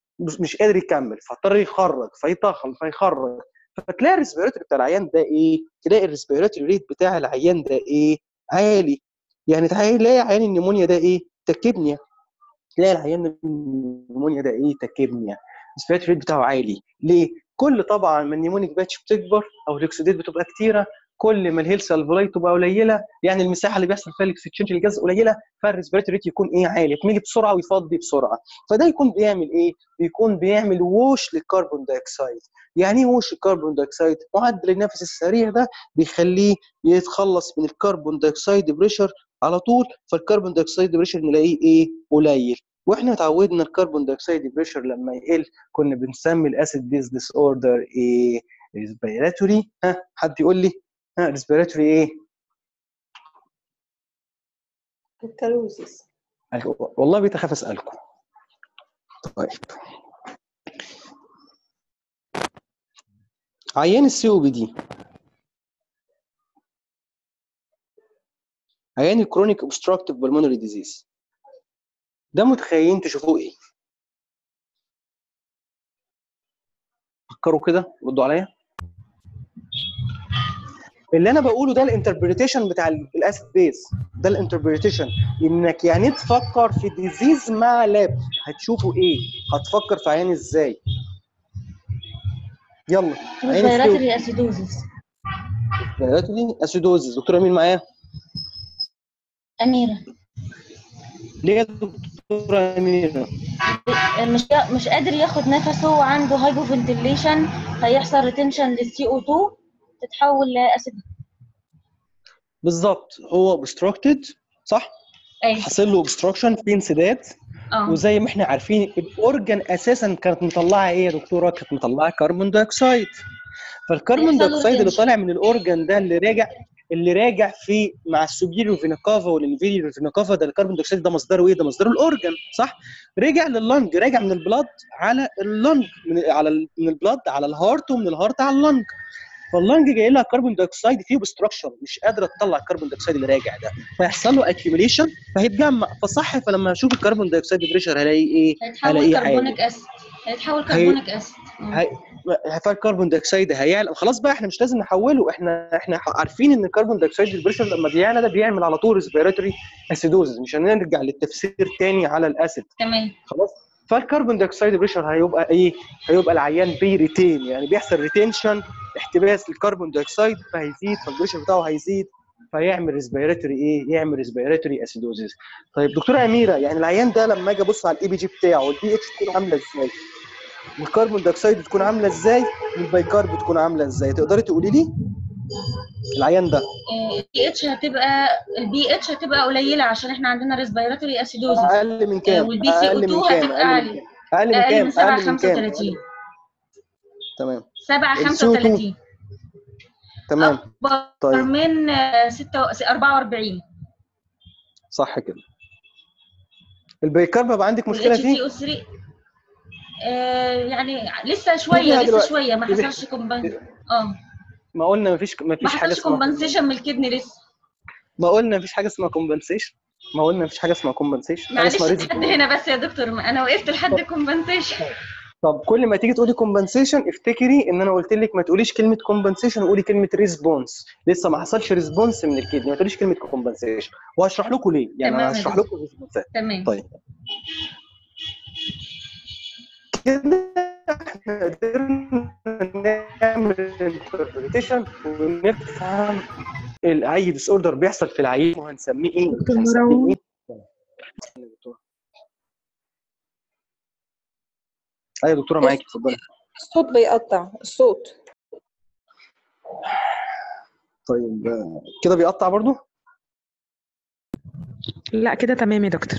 مش قادر يكمل فاضطر يخرج فيطخل فيخرج فتلاقي الريسبيراتوري بتاع العيان ده ايه؟ تلاقي الريسبيراتوري ريت بتاع العيان ده ايه؟ عالي يعني تلاقي عيان النيمونيا ده ايه؟ تكبنيا تلاقي العيان النمونيا ده ايه تاكيبنيا الريسبيراتوري ريت بتاعه عالي ليه؟ كل طبعا ما النيمونيك باتش بتكبر او الاكسوديت بتبقى كتيره كل ما الهيلث الفولاي تبقى قليله يعني المساحه اللي بيحصل فيها الاكسشينج الجاز قليله فالريسبيراتوري ريت يكون ايه عالي يتملي بسرعه ويفضي بسرعه فده يكون بيعمل ايه؟ بيكون بيعمل ووش للكربون دايوكسيد يعني ايه ووش الكربون دايوكسيد؟ معدل النفس السريع ده بيخليه يتخلص من الكربون دايوكسيد بريشر على طول فالكربون دايوكسيد بريشر نلاقيه ايه؟ قليل واحنا اتعودنا الكربون دايوكسيد بريشر لما يقل كنا بنسمي الاسيد بيز ديس اوردر ايه؟ ريسبيراتوري ها حد يقول لي ها ريسبيراتوري ايه؟ الكالوزيس والله بيتخاف اسالكم طيب عيان السي او بي دي عيان الكرونيك اوبستراكتيف بالمونري ديزيز ده متخيلين تشوفوه ايه؟ فكروا كده ردوا عليا اللي انا بقوله ده الانتربريتيشن بتاع الاسيد بيز ده الانتربريتيشن انك يعني تفكر في ديزيز مع لاب هتشوفوا ايه هتفكر في عيان ازاي يلا عيان السيو ريسبيراتوري اسيدوزيس ريسبيراتوري اسيدوزيس دكتوره مين معايا اميره ليه يا دكتوره اميره مش مش قادر ياخد نفسه وعنده هايبوفنتيليشن هيحصل ريتنشن للسي او 2 تتحول لاسيد بالظبط هو اوبستراكتد صح ايوه حاصل له اوبستراكشن في انسداد اه وزي ما احنا عارفين الاورجن اساسا كانت مطلعه ايه يا دكتوره كانت مطلعه كربون دايوكسيد فالكربون بيحصل له دايوكسيد اللي retention. طالع من الاورجن ده اللي راجع اللي راجع في مع السوبيريور فينا كافا والانفيريور فينا كافا ده الكربون دايوكسيد ده مصدره ايه ده مصدره الاورجن صح رجع لللنج راجع من البلاد على اللنج من على ال- من البلاد على الهارت ومن الهارت على اللنج فاللنج جاي لها كربون دايوكسيد فيه اوبستراكشن مش قادره تطلع الكربون دايوكسيد اللي راجع ده فيحصل له اكيوميليشن فهيتجمع فصح فلما اشوف الكربون دايوكسيد بريشر هلاقي ايه هيتحول هلاقيه عالي كربونيك اسيد هيتحول هي- كربونيك اسيد هي... فالكربون دايوكسيد هيعلى خلاص بقى احنا مش لازم نحوله احنا احنا عارفين ان الكربون دايوكسيد البريشر لما بيعلى ده بيعمل على طول ريسبيراتوري اسيدوزز مش هنرجع للتفسير تاني على الاسيد تمام خلاص فالكربون دايوكسيد بريشر هيبقى ايه هيبقى العيان بيريتين يعني بيحصل ريتينشن احتباس للكربون دايوكسيد فهيزيد فالبريشر بتاعه هيزيد فيعمل ريسبيراتوري ايه يعمل ريسبيراتوري اسيدوزز طيب دكتوره اميره يعني العيان ده لما اجي ابص على الاي بي جي بتاعه البي اتش تكون عامله ازاي والكربون دايوكسيد بتكون عامله ازاي والبايكارب بتكون عامله ازاي تقدري تقولي لي العيان ده البي اتش هتبقى البي اتش هتبقى قليله عشان احنا عندنا ريسبيراتوري اسيدوزيس اقل من كام والبي سي او اقل 2 من كام هتبقى اقل من عاليه اقل من كام اقل من 7 اقل من كام 35 تمام 7 ال CO2 35 تمام اكبر طيب من آه، 6 44 صح كده البايكارب بقى عندك مشكله والاتش فيه سي او 3 يعني لسه شويه شوفيها لسه دلوقتي. شويه ما شوفي- حصلش كومبن اه ما قلنا مفيش ما مفيش حاجه حصلش اسمها كومبنسيشن من الكدني لسه ما قلنا مفيش حاجه اسمها كومبنسيشن ما قلنا مفيش حاجه اسمها كومبنسيشن حاجه معلش اسمها لحد ريزك هنا بس يا دكتور ما انا وقفت لحد كومبنسيشن طب كل ما تيجي تقولي كومبنسيشن افتكري ان انا قلت لك ما تقوليش كلمه كومبنسيشن وقولي كلمه ريسبونس لسه ما حصلش ريسبونس من الكدني ما تقوليش كلمه كومبنسيشن وهشرح لكم ليه يعني تمام انا يا هشرح دكتور. لكم الريسبونسات تمام طيب كده احنا قدرنا نعمل انتربريتيشن ونفهم ال- اي ديس اوردر بيحصل في العيان وهنسميه ايه؟ دكتور هنسميه مروان. ايه؟ ايوه يا دكتوره معاكي اتفضلي الصوت بيقطع الصوت طيب آه، كده بيقطع برضو؟ لا كده تمام يا دكتور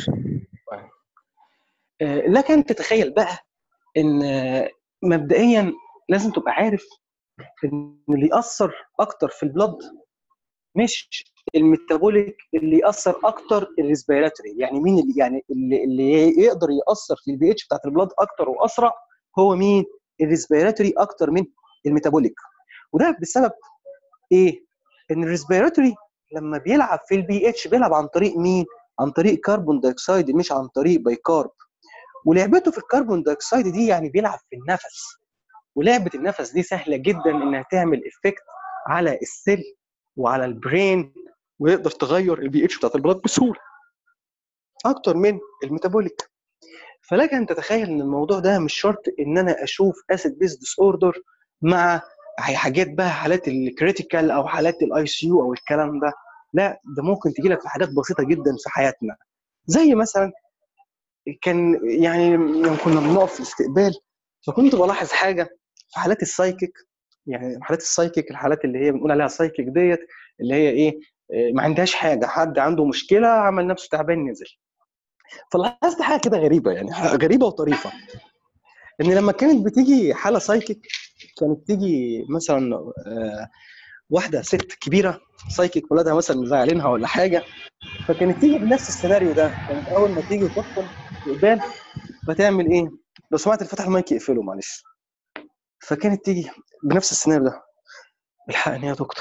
آه، لك ان تتخيل بقى ان آه، مبدئيا لازم تبقى عارف ان اللي ياثر اكتر في البلد مش الميتابوليك اللي ياثر اكتر الريسبيراتوري يعني مين اللي يعني اللي, اللي يقدر ياثر في البي اتش بتاعت البلد اكتر واسرع هو مين الريسبيراتوري اكتر من الميتابوليك وده بسبب ايه ان الريسبيراتوري لما بيلعب في البي اتش بيلعب عن طريق مين عن طريق كربون دايوكسيد مش عن طريق بايكارب ولعبته في الكربون دايوكسيد دي يعني بيلعب في النفس ولعبه النفس دي سهله جدا انها تعمل افكت على السيل وعلى البرين ويقدر تغير البي اتش بتاعت البلد بسهوله اكتر من الميتابوليك فلك ان تتخيل ان الموضوع ده مش شرط ان انا اشوف اسيد بيز ديس اوردر مع حاجات بقى حالات الكريتيكال او حالات الاي سي يو او الكلام ده لا ده ممكن تجي لك في حاجات بسيطه جدا في حياتنا زي مثلا كان يعني لما كنا بنقف في الاستقبال فكنت بلاحظ حاجه في حالات السايكيك يعني حالات السايكيك الحالات اللي هي بنقول عليها سايكيك ديت اللي هي ايه إيه، ما عندهاش حاجه حد عنده مشكله عمل نفسه تعبان نزل فلاحظت حاجه كده غريبه يعني حاجة غريبه وطريفه ان لما كانت بتيجي حاله سايكيك كانت تيجي مثلا آه، واحده ست كبيره سايكيك ولادها مثلا مزعلينها ولا حاجه فكانت تيجي بنفس السيناريو ده كانت اول ما تيجي تدخل استقبال فتعمل ايه؟ لو سمعت الفتح المايك يقفله معلش فكانت تيجي بنفس السيناريو ده الحقني يا دكتور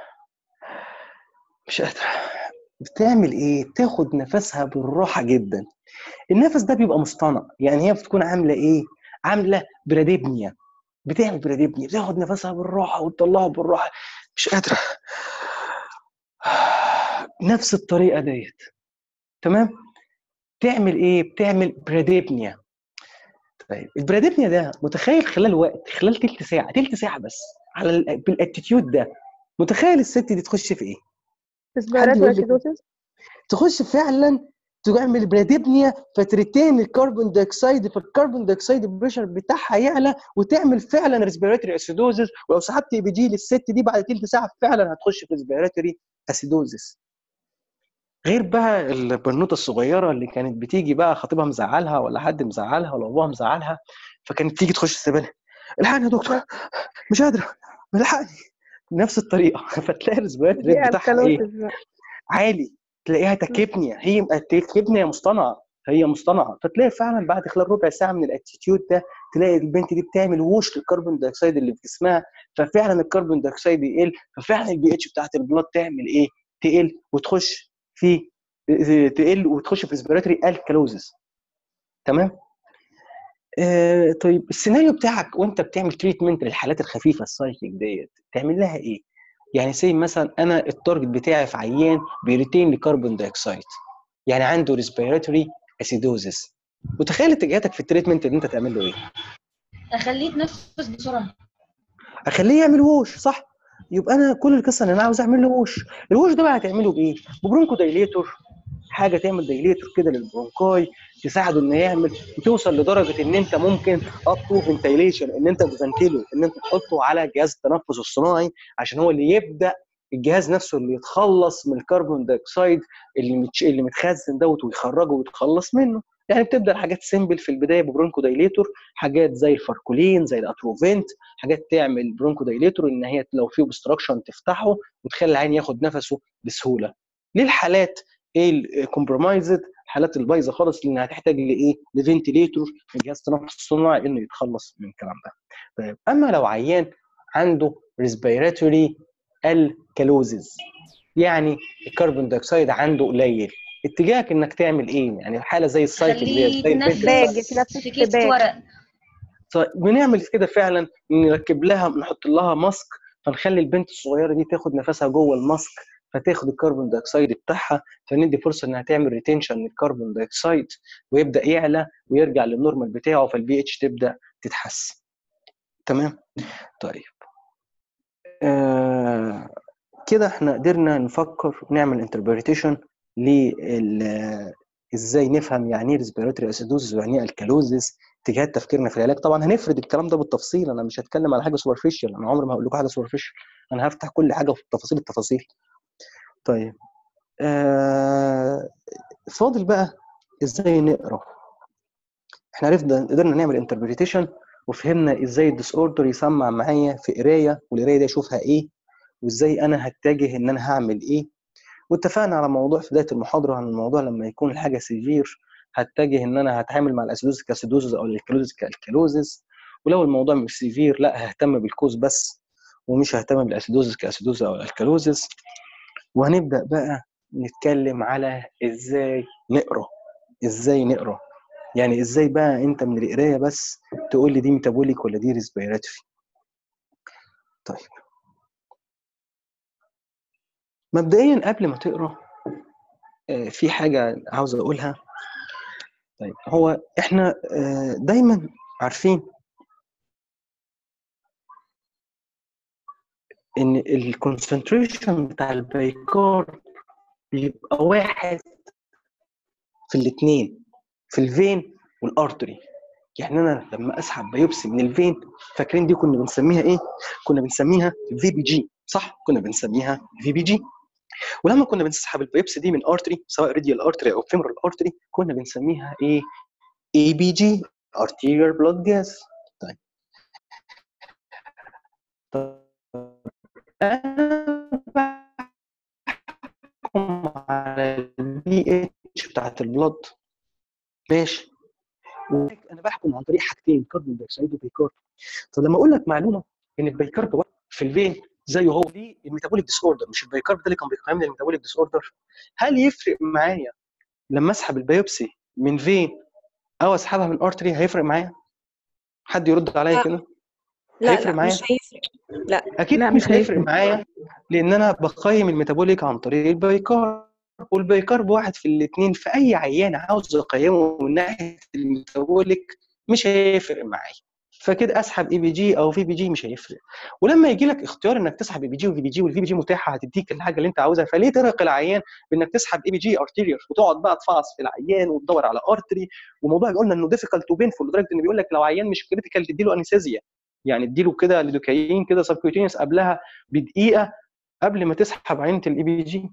مش قادره بتعمل ايه؟ تاخد نفسها بالراحه جدا النفس ده بيبقى مصطنع يعني هي بتكون عامله ايه؟ عامله براديبنيا بتعمل براديبنيا بتاخد نفسها بالراحه وتطلعه بالراحه مش قادره نفس الطريقه ديت تمام تعمل ايه بتعمل براديبنيا طيب البراديبنيا ده متخيل خلال وقت خلال تلت ساعه تلت ساعه بس على ال- بالاتيتيود ده متخيل الست دي تخش في ايه ريسبيراتوري يقول لك- اسيدوزس تخش فعلا تعمل براديبنيا فتريتين الكربون دايوكسيد فالكربون دايوكسيد البريشر بتاعها يعلى وتعمل فعلا ريسبيراتوري اسيدوزس ولو سحبت اي بي جي للست دي بعد تلت ساعه فعلا هتخش في ريسبيراتوري اسيدوزس غير بقى البنوته الصغيره اللي كانت بتيجي بقى خطيبها مزعلها ولا حد مزعلها ولا ابوها مزعلها فكانت تيجي تخش السبانه الحقني يا دكتور مش قادره الحقني نفس الطريقه فتلاقي الريسبيراتوري دي ريت بتاعها ايه الكالوسيس بقى عالي تلاقيها تكبنيا هي تكبنيا مصطنعه هي مصطنعه فتلاقي فعلا بعد خلال ربع ساعه من الاتيتيود ده تلاقي البنت دي بتعمل ووش للكربون دايوكسيد اللي في جسمها ففعلا الكربون دايوكسيد يقل ففعلا البي اتش بتاعت البلاد تعمل ايه؟ تقل وتخش في تقل وتخش في ريسبيراتوري الكالوزس تمام؟ آه طيب السيناريو بتاعك وانت بتعمل تريتمنت للحالات الخفيفه السايكيك ديت تعمل لها ايه؟ يعني زي مثلا انا التارجت بتاعي في عيان بيريتين لكربون دايوكسيد يعني عنده ريسبيراتوري اسيدوزس وتخيل اتجاهاتك في التريتمنت ان انت تعمل له ايه؟ اخليه يتنفس بسرعه اخليه يعمل ووش صح؟ يبقى انا كل القصه ان انا عاوز اعمل له ووش الووش ده بقى هتعمله بايه؟ ببرونكو دايليتور حاجه تعمل دايليتور كده للبرونكاي تساعده انه يعمل وتوصل لدرجه ان انت ممكن اب تو فنتيليشن ان انت تفنتله ان انت تحطه على جهاز التنفس الصناعي عشان هو اللي يبدا الجهاز نفسه اللي يتخلص من الكربون دايوكسيد اللي متش... اللي متخزن دوت ويخرجه ويتخلص منه يعني بتبدا الحاجات سيمبل في البدايه ببرونكو دايليتور حاجات زي الفاركولين زي الاتروفنت حاجات تعمل برونكو دايليتور ان هي لو في اوبستراكشن تفتحه وتخلي العين ياخد نفسه بسهوله للحالات ايه الكومبرومايزد الحالات البايظه خالص لانها هتحتاج لايه؟ لفنتليتور من جهاز التنفس الصناعي انه يتخلص من الكلام ده. طيب اما لو عيان عنده ريسبيراتوري الكالوزز يعني الكربون دايوكسيد عنده قليل اتجاهك انك تعمل ايه؟ يعني حاله زي السايكل خليه ديت زي البنت باج يتنفس في نفس في كيس السباك. ورق طيب بنعمل كده فعلا نركب لها نحط لها ماسك فنخلي البنت الصغيره دي تاخد نفسها جوه الماسك فتاخد الكربون دايوكسيد بتاعها فندي فرصه انها تعمل ريتنشن للكربون دايوكسيد ويبدا يعلى ويرجع للنورمال بتاعه فالبي اتش تبدا تتحسن تمام طيب آه كده احنا قدرنا نفكر ونعمل انتربريتيشن لل ازاي نفهم يعني ايه ريسبيراتوري اسيدوزس ويعني ايه الكالوزس اتجاهات تفكيرنا في العلاج طبعا هنفرد الكلام ده بالتفصيل انا مش هتكلم على حاجه سوبرفيشال انا عمري ما هقول لكم حاجه سوبرفيشال انا هفتح كل حاجه في تفاصيل التفاصيل طيب آه فاضل بقى ازاي نقرا احنا عرفنا قدرنا نعمل انتربريتيشن وفهمنا ازاي الديس اوردر يسمع معايا في قرايه والقرايه دي اشوفها ايه وازاي انا هتجه ان انا هعمل ايه واتفقنا على موضوع في بدايه المحاضره عن الموضوع لما يكون الحاجه سيفير هتجه ان انا هتعامل مع الاسيدوز كاسيدوزز او الكالوزز كالكالوزز ولو الموضوع مش سيفير لا ههتم بالكوز بس ومش ههتم بالاسيدوزز كاسيدوز او الكالوزز وهنبدا بقى نتكلم على ازاي نقرا ازاي نقرا يعني ازاي بقى انت من القرايه بس تقول لي دي ميتابوليك ولا دي ريسبيراتوري طيب مبدئيا قبل ما تقرا آه، في حاجه عاوز اقولها طيب هو احنا آه، دايما عارفين ان الكونسنتريشن بتاع البيكار بيبقى واحد في الاثنين في الفين والارتري يعني انا لما اسحب بايوبسي من الفين فاكرين دي كنا بنسميها ايه؟ كنا بنسميها في بي جي صح؟ كنا بنسميها في بي جي ولما كنا بنسحب البايوبسي دي من ارتري سواء ريديال ارتري او فيمورال ارتري كنا بنسميها ايه؟ اي بي جي arterial blood gas طيب طب انا بحكم على البي اتش بتاعت البلد ماشي انا بحكم عن طريق حاجتين كربون دايوكسيد وبيكارب طب لما اقول لك معلومه ان البيكارب في الفين زيه هو دي الميتابوليك ديس اوردر مش البيكارب ده اللي كان بيقيم لي الميتابوليك ديس اوردر هل يفرق معايا لما اسحب البيوبسي من فين او اسحبها من ارتري هيفرق معايا حد يرد عليا لا. كده لا هيفرق لا معايا مش هيفرق لا اكيد لا، مش مش هيفرق هيفرق. معايا لان انا بقيم الميتابوليك عن طريق البيكارب والبيكارب واحد في الاثنين في اي عيان عاوز اقيمه من ناحيه الميتابوليك مش هيفرق معايا فكده اسحب اي بي جي او في بي جي مش هيفرق ولما يجي لك اختيار انك تسحب اي بي جي وفي بي جي والفي بي جي متاحه هتديك الحاجه اللي انت عاوزها فليه ترهق العيان بانك تسحب اي بي جي ارتيريال وتقعد بقى تفعص في العيان وتدور على ارتري وموضوع قلنا انه ديفيكالت وبينفول لدرجه انه بيقول لك لو عيان مش كريتيكال تديله انستيزيا يعني اديله كده ليدوكايين كده سبكوتينيوس قبلها بدقيقه قبل ما تسحب عينه الاي بي جي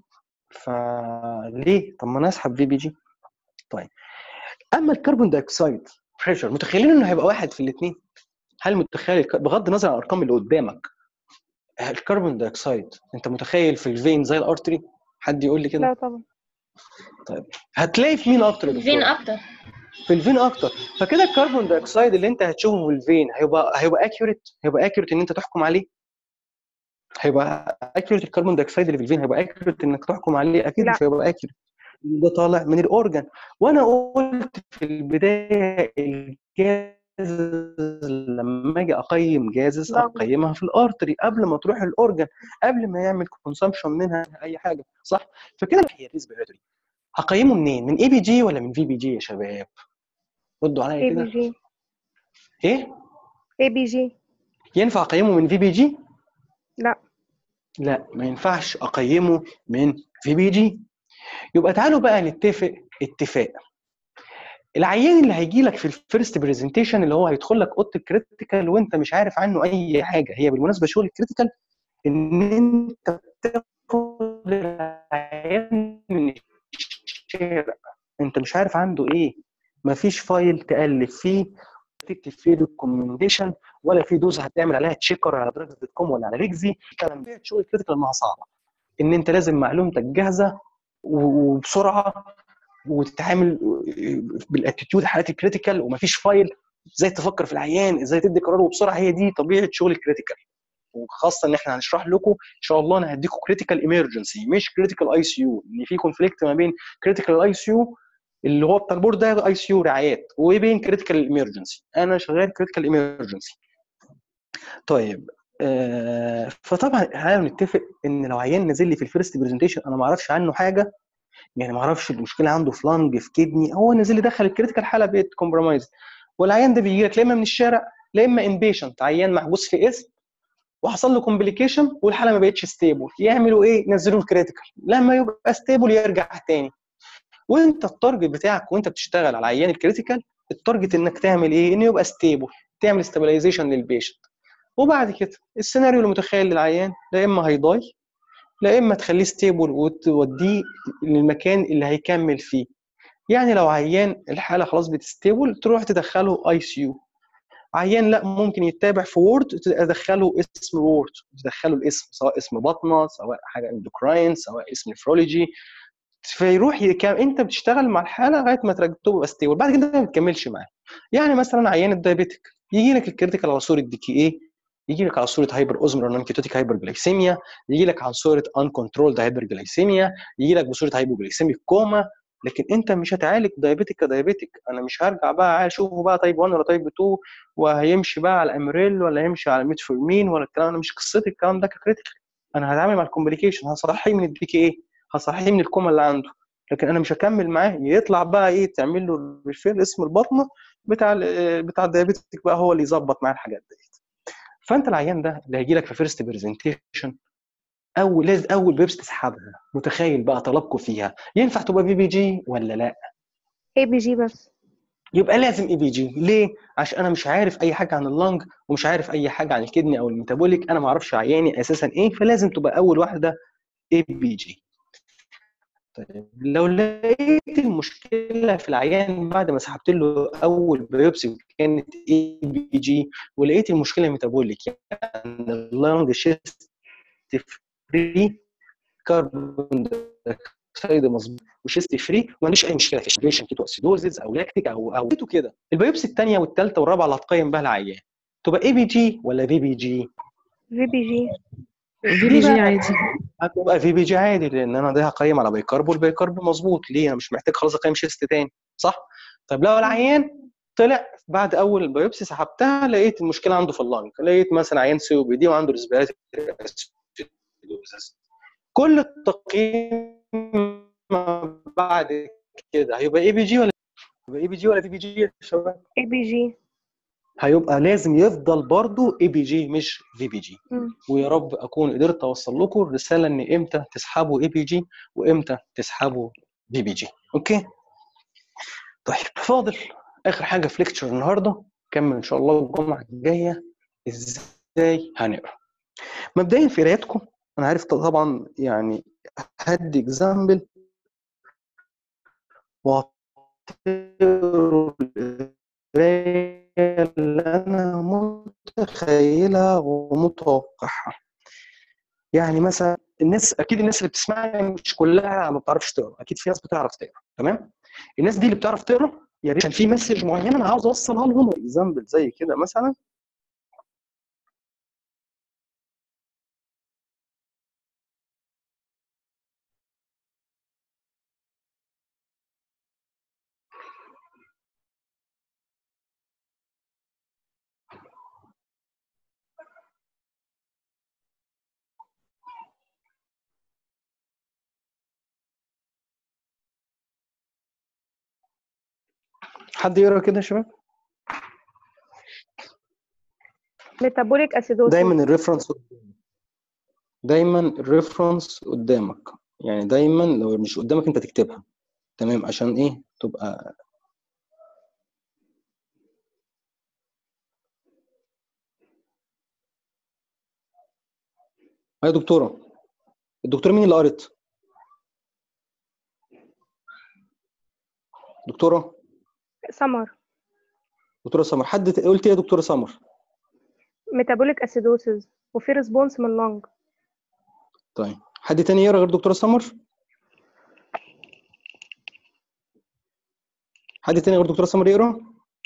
فليه؟ طب ما انا اسحب في بي جي طيب اما الكربون دايوكسيد بريشر متخيلين انه هيبقى واحد في الاثنين هل متخيل الك- بغض النظر عن الارقام اللي قدامك الكربون دايوكسيد انت متخيل في الفين زي الارتري حد يقول لي كده لا طبعا هتلاقي في مين اكتر يا الفين دكتور؟ اكتر في الفين اكتر فكده الكربون دايوكسيد اللي انت هتشوفه في الفين هيبقى هيبقى اكيوريت هيبقى اكيوريت ان انت تحكم عليه هيبقى اكيوريت الكربون دايوكسيد اللي في الفين هيبقى اكيوريت انك تحكم عليه اكيد لا. مش هيبقى اكيوريت ده طالع من الاورجن وانا قلت في البدايه الجاز لما اجي اقيم جازز لا. اقيمها في الارتري قبل ما تروح الاورجن قبل ما يعمل كونسامشن منها اي حاجه صح فكده هي الريسبيراتوري هقيمه منين من اي بي جي ولا من في بي جي يا شباب ردوا عليا اي بي كده جي ايه اي بي جي ينفع اقيمه من في بي جي لا لا ما ينفعش اقيمه من في بي جي يبقى تعالوا بقى نتفق اتفاق العيان اللي هيجي لك في الفيرست برزنتيشن اللي هو هيدخل لك اوضه الكريتيكال وانت مش عارف عنه اي حاجه هي بالمناسبه شغل الكريتيكال ان انت بتاخد العيان من الشارع انت مش عارف عنده ايه مفيش فايل تالف فيه تكتب فيه ريكومنديشن ولا في دوز هتعمل عليها تشيكر على درجه دوت كوم ولا على ريكزي الكلام ده شغل الكريتيكال انها صعبه ان انت لازم معلومتك جاهزه وبسرعه وتتعامل بالاتيتيود حالات الكريتيكال ومفيش فايل ازاي تفكر في العيان ازاي تدي قرار وبسرعه هي دي طبيعه شغل الكريتيكال وخاصه ان احنا هنشرح لكم ان شاء الله انا هديكم كريتيكال ايمرجنسي مش كريتيكال اي سي يو ان في كونفليكت ما بين كريتيكال اي سي يو اللي هو بتاع البورد ده اي سي يو رعايات وبين كريتيكال ايمرجنسي انا شغال كريتيكال ايمرجنسي طيب آه فطبعا تعالوا نتفق ان لو عيان نازل لي في الفيرست برزنتيشن انا ما اعرفش عنه حاجه يعني ما اعرفش المشكله عنده في لانج في كدني هو نازل لي دخل الكريتيكال حاله بقت كومبرومايز والعيان ده بيجي لك لا اما من الشارع لا اما انبيشنت عيان محبوس في اسم وحصل له كومبليكيشن والحاله ما بقتش ستيبل يعملوا ايه؟ ينزلوا الكريتيكال لما يبقى ستيبل يرجع تاني وانت التارجت بتاعك وانت بتشتغل على عيان الكريتيكال التارجت انك تعمل ايه؟ انه يبقى ستيبل تعمل ستابلايزيشن للبيشنت وبعد كده السيناريو المتخيل للعيان لا اما هيضاي لا اما تخليه ستيبل وتوديه للمكان اللي هيكمل فيه يعني لو عيان الحاله خلاص بتستيبل تروح تدخله اي سي يو عيان لا ممكن يتابع في وورد تدخله اسم وورد تدخله الاسم سواء اسم بطنه سواء حاجه اندوكراين سواء اسم نفرولوجي فيروح يكام انت بتشتغل مع الحاله لغايه ما ترجعه يبقى ستيبل بعد كده ما بتكملش معاه يعني مثلا عيان الدايابيتك يجي لك الكريتيكال على صوره دي كي اي يجي لك على صوره هايبر اوزمر نون كيتوتيك هايبر جلايسيميا يجي لك على صوره ان كنترولد هايبر جلايسيميا يجي لك بصوره هايبوجلايسيميك كوما لكن انت مش هتعالج دايابيتك كدايابيتك انا مش هرجع بقى اشوفه بقى تايب 1 ولا تايب 2 وهيمشي بقى على الامريل ولا هيمشي على الميتفورمين ولا الكلام انا مش قصتي الكلام ده ككريتيكال انا هتعامل مع الكومبليكيشن هصحيه من الدي كي ايه هصحيه من الكوما اللي عنده لكن انا مش هكمل معاه يطلع بقى ايه تعمل له ريفير اسم البطنه بتاع ال- بتاع الدايابيتك بقى هو اللي يظبط معاه الحاجات ديت فانت العيان ده اللي هيجي لك في فيرست برزنتيشن اول لازم اول بيبس تسحبها متخيل بقى طلبكم فيها ينفع تبقى بي بي جي ولا لا اي بي جي بس يبقى لازم اي بي جي ليه عشان انا مش عارف اي حاجه عن اللنج ومش عارف اي حاجه عن الكدني او الميتابوليك انا ما اعرفش عياني اساسا ايه فلازم تبقى اول واحده اي بي جي طيب لو لقيت المشكله في العيان بعد ما سحبت له اول بايوبسي وكانت اي بي جي ولقيت المشكله ميتابوليك يعني اللنج شيست فري كاربون دايوكسيد مظبوط وشيست فري وما عنديش اي مشكله في الشيبريشن كيتو اسيدوزز او لاكتيك او او كيتو كده البيوبسي الثانيه والثالثه والرابعه اللي هتقيم بها العيان تبقى اي بي جي ولا في بي جي؟ في بي جي في بي جي عادي هتبقى في بي جي عادي لان انا ده هقيم على بايكارب والبايكارب مظبوط ليه انا مش محتاج خلاص اقيم شيست تاني صح؟ طيب لو العيان طلع بعد اول البيوبسي سحبتها لقيت المشكله عنده في اللنج لقيت مثلا عيان سي او بي دي وعنده ريسبيراتوري كل التقييم ما بعد كده هيبقى اي بي جي ولا يبقى اي بي جي ولا في بي جي يا شباب اي بي جي هيبقى لازم يفضل برضه اي بي جي مش في بي جي مم. ويا رب اكون قدرت اوصل لكم الرساله ان امتى تسحبوا اي بي جي وامتى تسحبوا في بي جي اوكي طيب فاضل اخر حاجه في ليكتشر النهارده نكمل ان شاء الله الجمعه الجايه ازاي هنقرا مبدئيا في قرايتكم انا عارف طبعا يعني هدي اكزامبل وهتقروا القرايه اللي انا متخيلها ومتوقعها يعني مثلا الناس اكيد الناس اللي بتسمعني مش كلها ما بتعرفش تقرا اكيد في ناس بتعرف تقرا تمام الناس دي اللي بتعرف تقرا يا ريت عشان في مسج معينه انا عاوز اوصلها لهم اكزامبل زي كده مثلا حد يقرا كده يا شباب ميتابوليك اسيدوسيس دايما الريفرنس دايما الريفرنس قدامك يعني دايما لو مش قدامك انت تكتبها تمام عشان ايه تبقى يا دكتوره الدكتوره مين اللي قرت دكتوره سمر دكتوره سمر حد ت- قلت ايه يا دكتوره سمر ميتابوليك اسيدوسيس وفي ريسبونس من اللنج طيب حد تاني يقرا غير دكتوره سمر حد تاني غير دكتوره سمر يقرا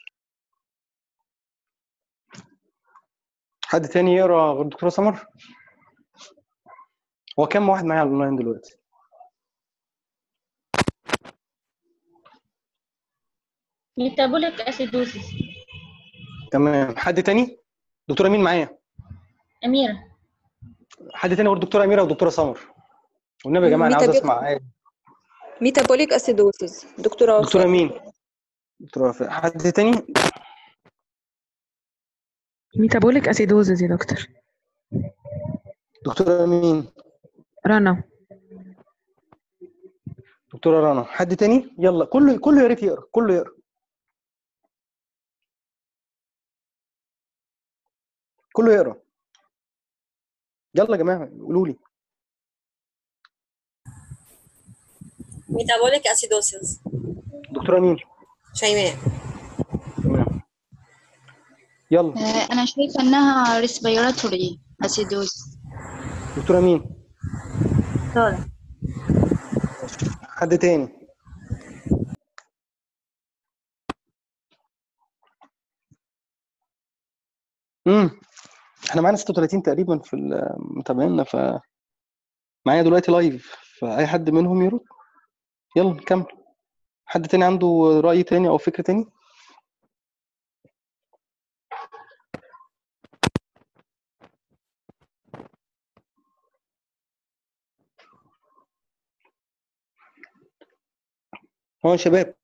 حد تاني يقرا غير دكتوره سمر هو كام واحد معايا على الاونلاين دلوقتي ميتابوليك اسيدوسيس تمام حد تاني دكتوره مين معايا أميرة حد تاني غير دكتوره اميره ودكتوره سمر والنبي يا جماعه انا عاوز ميتابيك- اسمع آية. ميتابوليك اسيدوسيس دكتورة دكتوره وفاء. مين دكتوره وفاء. حد تاني ميتابوليك اسيدوزز يا دكتور دكتوره مين رنا دكتوره رنا حد تاني يلا كله كله يا ريت يقرا كله يقرا كله يقرا يلا يا جماعه قولوا لي ميتابوليك اسيدوسيس دكتوره مين شيماء تمام. يلا آه، أنا شايفة إنها respiratory acidosis دكتوره مين سارة حد تاني امم احنا معانا 36 تقريبا في ال- متابعينا ف معايا دلوقتي لايف فاي حد منهم يرد يلا نكمل حد تاني عنده رأي تاني او فكرة تاني هو يا شباب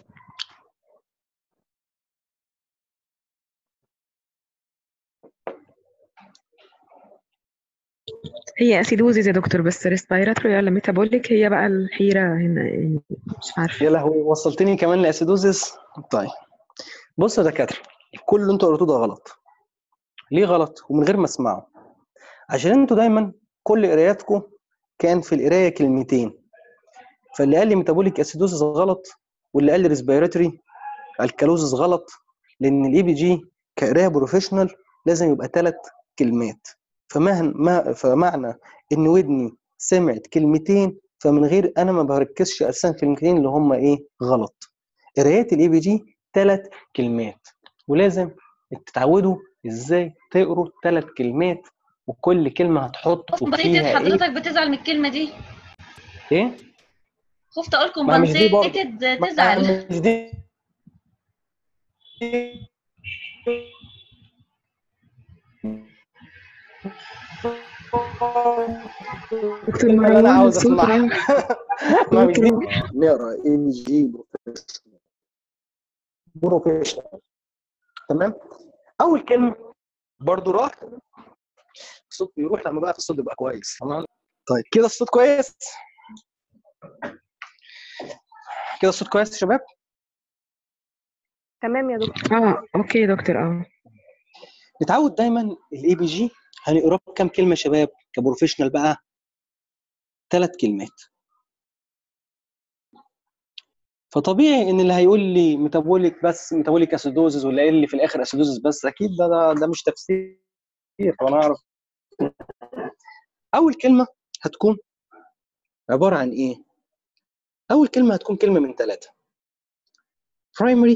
هي اسيدوزيس يا دكتور بس ريسبيراتوري ولا ميتابوليك هي بقى الحيرة هنا يعني مش عارفة يا لهوي وصلتني كمان لاسيدوزيس طيب بص يا دكاتره كل اللي انتوا قلتوه ده غلط ليه غلط ومن غير ما اسمعه عشان انتوا دايما كل قراياتكم كان في القرايه كلمتين فاللي قال لي ميتابوليك اسيدوزيس غلط واللي قال لي ريسبيراتوري الكالوزيس غلط لان الاي بي جي كقرايه بروفيشنال لازم يبقى ثلاث كلمات فمهن ما فمعنى ان ودني سمعت كلمتين فمن غير انا ما بركزش اساسا في الكلمتين اللي هم ايه غلط قرايات الاي بي جي ثلاث كلمات ولازم تتعودوا ازاي تقروا ثلاث كلمات وكل كلمه هتحطوا كومبنسيتد فيها ايه حضرتك بتزعل من الكلمة دي ايه خفت اقول ما مش دي برضه كومبنسيتد ما تزعل مش دي دكتور الكلمه اللي انا مروان عاوز الصوت اسمعها راح ما مش دي ممكن نقرا اي جي بروفيشنال بروفيشنال تمام اول كلمه برضو راح الصوت بيروح لما بقى في الصوت يبقى كويس تمام طيب كده الصوت كويس كده الصوت كويس يا شباب تمام يا دكتور اه اوكي يا دكتور اه نتعود دايما الاي بي جي هنقراه بكام كلمه يا شباب كبروفيشنال بقى ثلاث كلمات فطبيعي ان اللي هيقول لي ميتابوليك بس ميتابوليك اسيدوزز واللي قايل لي في الاخر اسيدوزز بس اكيد ده ده, ده مش تفسير طب انا اعرف اول كلمه هتكون عباره عن ايه اول كلمه هتكون كلمه من ثلاثه primary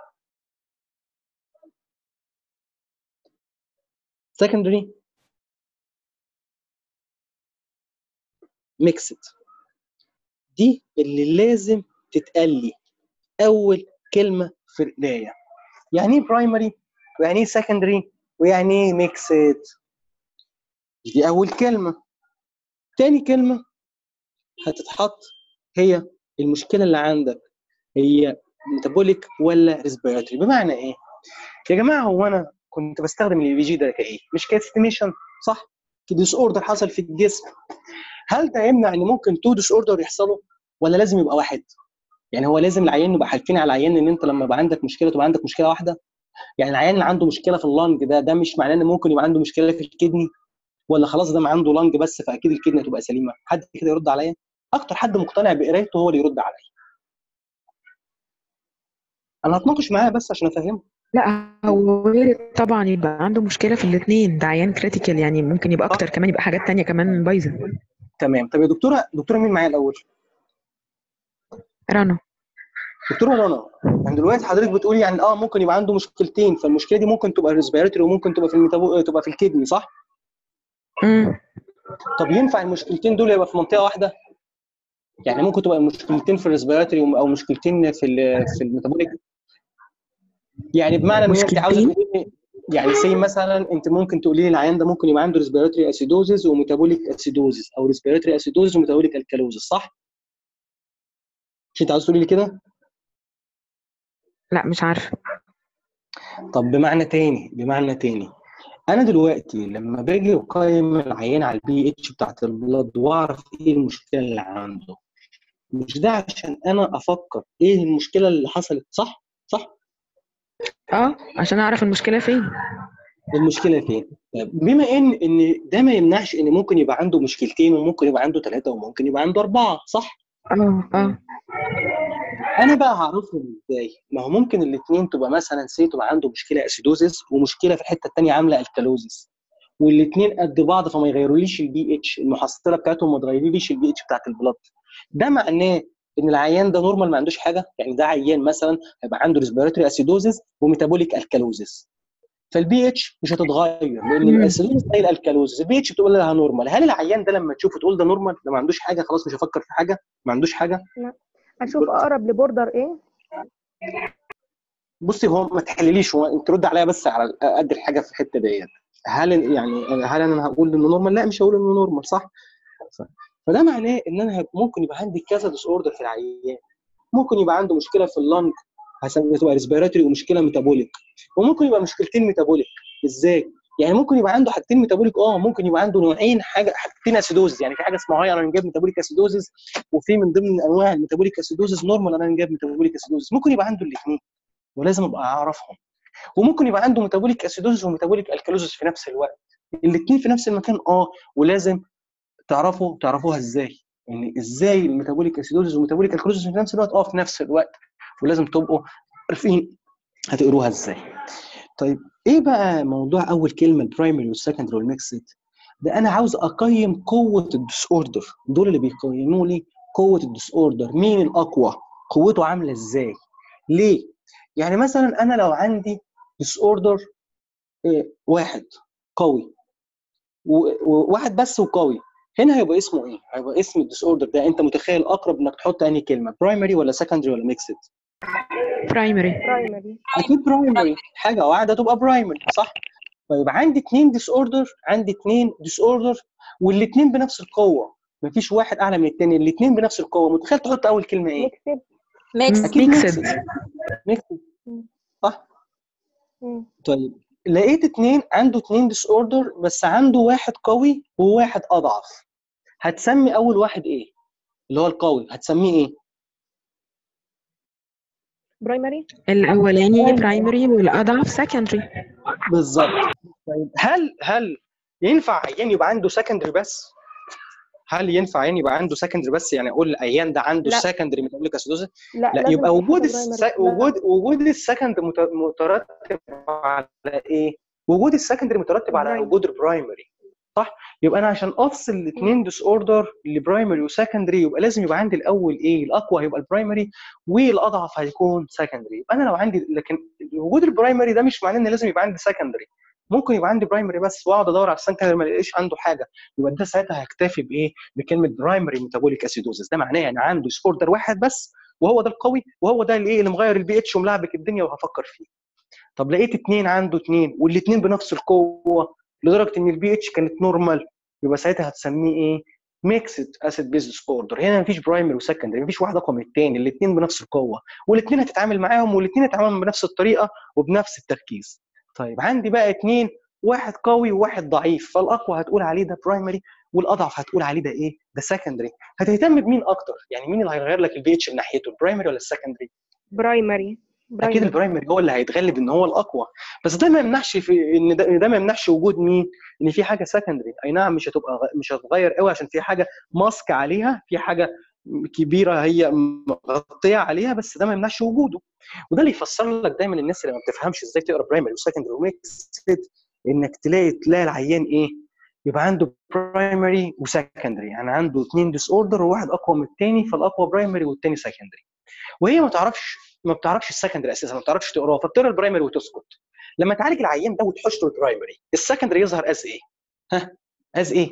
secondary mixed دي اللي لازم تتقال لي اول كلمه في القرايه يعني ايه برايمري ويعني ايه سكندري ويعني ايه ميكسد دي اول كلمه تاني كلمه هتتحط هي المشكله اللي عندك هي ميتابوليك ولا ريسبيراتوري بمعنى ايه يا جماعه هو انا كنت بستخدم الاي بي جي ده كايه مش كاستيميشن صح كديس اوردر حصل في الجسم هل ده يمنع ان ممكن تو ديس اوردر يحصلوا ولا لازم يبقى واحد يعني هو لازم العيان نبقى حالفين على العيان ان انت لما يبقى عندك مشكله تبقى عندك مشكله واحده يعني العيان اللي عنده مشكله في اللنج ده ده مش معناه ان ممكن يبقى عنده مشكله في الكدني ولا خلاص ده ما عنده لنج بس فاكيد الكدني هتبقى سليمه حد كده يرد عليا اكتر حد مقتنع بقرايته هو اللي يرد عليا انا هتناقش معاه بس عشان افهمه لا هو وارد طبعا يبقى عنده مشكلة في الاثنين ده عيان كريتيكال يعني ممكن يبقى اكتر كمان يبقى حاجات تانية كمان بايظة تمام طب يا دكتوره دكتوره مين معايا الاول رنا دكتوره رنا يعني دلوقتي حضرتك بتقولي يعني اه ممكن يبقى عنده مشكلتين فالمشكله دي ممكن تبقى ريسبيراتوري وممكن تبقى في الميتابو... تبقى في الكدني صح امم طب ينفع المشكلتين دول يبقى في منطقه واحده يعني ممكن تبقى مشكلتين في الريسبيراتوري او مشكلتين في ال في الميتابوليك يعني بمعنى ان انت عاوزه مشكلتين؟ تقولي يعني سي مثلا انت ممكن تقولي لي العيان ده ممكن يبقى عنده ريسبيراتوري اسيدوزيس وميتابوليك اسيدوزيس او ريسبيراتوري اسيدوزيس وميتابوليك الكالوزيس صح؟ مش انت عاوز تقولي لي كده؟ لا مش عارفة طب بمعنى تاني بمعنى تاني انا دلوقتي لما باجي اقيم العيان على البي اتش بتاعت البلد واعرف ايه المشكله اللي عنده مش ده عشان انا افكر ايه المشكله اللي حصلت صح صح اه عشان اعرف المشكلة فين المشكله فين طيب بما ان ان ده ما يمنعش ان ممكن يبقى عنده مشكلتين وممكن يبقى عنده ثلاثه وممكن يبقى عنده اربعه صح اه اه انا بقى هعرفهم ازاي ما هو ممكن الاثنين تبقى مثلا سي تبقى عنده مشكله اسيدوزيس ومشكله في الحته الثانيه عامله الكالوزيس والاثنين قد بعض فما يغيروليش البي اتش المحصله بتاعتهم ما تغيرليش البي اتش بتاعت البلد ده معناه ان العيان ده نورمال ما عندوش حاجه يعني ده عيان مثلا هيبقى عنده ريسبيراتوري اسيدوزيس وميتابوليك الكالوزيس فالبي اتش مش هتتغير لان مم. الاسيدوزيس زي الالكالوزيس البي اتش بتقول لها نورمال هل العيان ده لما تشوفه تقول ده نورمال ده ما عندوش حاجه خلاص مش هفكر في حاجه ما عندوش حاجه اشوف اقرب لبوردر ايه بصي هو ما تحلليش هو انت رد عليا بس على قد الحاجه في الحته ديت هل يعني هل انا هقول انه نورمال لا مش هقول انه نورمال صح ف- فده معناه ان انا هيبقى- ممكن يبقى عندي كذا ديس اوردر في العيان ممكن يبقى عنده مشكله في اللنج هتبقى ريسبيراتوري ومشكله ميتابوليك وممكن يبقى مشكلتين ميتابوليك ازاي؟ يعني ممكن يبقى عنده حاجتين ميتابوليك اه ممكن يبقى عنده نوعين حاجه حاجتين اسيدوز يعني في حاجه اسمها هاي انانجاب ميتابوليك اسيدوزز وفي من ضمن انواع الميتابوليك اسيدوزز نورمال انانجاب ميتابوليك اسيدوزز ممكن يبقى عنده الاثنين ولازم ابقى اعرفهم وممكن يبقى عنده ميتابوليك اسيدوزز وميتابوليك الكالوزز في نفس الوقت الاثنين في نفس المكان اه ولازم تعرفوا تعرفوها ازاي يعني ازاي الميتابوليك اسيدوزز والميتابوليك الكالوزز في نفس الوقت اه في نفس الوقت ولازم تبقوا عارفين هتقروها ازاي طيب ايه بقى موضوع اول كلمه البرايمري والسكندري والميكسد ده انا عاوز اقيم قوه الديس اوردر دول اللي بيقيموا لي قوه الديس اوردر مين الاقوى قوته عامله ازاي ليه يعني مثلا انا لو عندي ديس اوردر واحد قوي وواحد بس وقوي هنا هيبقى اسمه ايه هيبقى اسم الديس اوردر ده انت متخيل اقرب انك تحط انهي كلمه برايمري ولا سكندري ولا ميكسد برايمري برايمري اكيد برايمري حاجه واحده تبقى برايمري صح طيب عندي اثنين ديس اوردر عندي اثنين ديس اوردر والاثنين بنفس القوه مفيش واحد اعلى من الثاني الاثنين بنفس القوه متخيل تحط اول كلمه ايه ميكسد ميكس اكيد ميكسد ميكسد ميكسد صح مم. طيب لقيت اتنين عنده اتنين ديس اوردر بس عنده واحد قوي وواحد اضعف هتسمي اول واحد ايه اللي هو القوي هتسميه ايه برايمري الاولاني برايمري والاضعف سكندري بالظبط طيب هل هل ينفع عيان يبقى عنده سكندري بس هل ينفع عيان يبقى عنده سكندري بس يعني اقول العيان ده عنده لا. سكندري ميتابوليك اسيدوز لا, لا لازم يبقى في وجود حاجة الس... primary. لا، وجود وجود السكند مت- مترتب على ايه؟ وجود السكندري مترتب على Primary. وجود البرايمري صح؟ يبقى انا عشان افصل الاثنين ديس اوردر لبرايمري وسكندري يبقى لازم يبقى عندي الاول ايه؟ الاقوى هيبقى البرايمري والاضعف هيكون سكندري يبقى انا لو عندي لكن وجود البرايمري ده مش معناه ان لازم يبقى عندي سكندري ممكن يبقى عندي برايمري بس واقعد ادور على السكندري ما الاقيش عنده حاجه يبقى ده ساعتها هكتفي بايه؟ بكلمه برايمري ميتابوليك اسيدوزس ده معناه يعني عنده ديس اوردر واحد بس وهو ده القوي وهو ده اللي ايه اللي مغير البي اتش وملعبك الدنيا وهفكر فيه طب لقيت اثنين عنده اثنين والاثنين بنفس القوه لدرجه ان البي اتش كانت نورمال يبقى ساعتها هتسميه ايه ميكسد اسيد بيز ديس اوردر هنا مفيش برايمري وسكندري مفيش واحد اقوى من الثاني الاثنين بنفس القوه والاثنين هتتعامل معاهم والاثنين هتتعامل بنفس الطريقه وبنفس التركيز طيب عندي بقى اثنين واحد قوي وواحد ضعيف فالاقوى هتقول عليه ده برايمري والاضعف هتقول عليه ده ايه ده سكندري هتهتم بمين اكتر يعني مين اللي هيغير لك البي اتش من ناحيته البرايمري ولا السكندري برايمري اكيد برايمري البرايمري هو اللي هيتغلب ان هو الاقوى بس ده ما يمنعش في ان ده, إن ده ما يمنعش وجود مين ان في حاجه سكندري اي نعم مش هتبقى غ- مش هتتغير قوي عشان في حاجه ماسك عليها في حاجه كبيره هي مغطيه عليها بس ده ما يمنعش وجوده وده اللي يفسر لك دايما الناس اللي ما بتفهمش ازاي تقرا برايمري وسكندري وميكسد انك تلاقي تلاقي العيان ايه يبقى عنده برايمري وسكندري يعني عنده اثنين ديس اوردر وواحد اقوى من الثاني فالاقوى برايمري والثاني سكندري وهي ما تعرفش ما بتعرفش السكندري اساسا ما بتعرفش تقراه فبتقرا البرايمري وتسكت لما تعالج العيان ده وتحش له البرايمري السكندري يظهر از ايه؟ ها؟ از ايه؟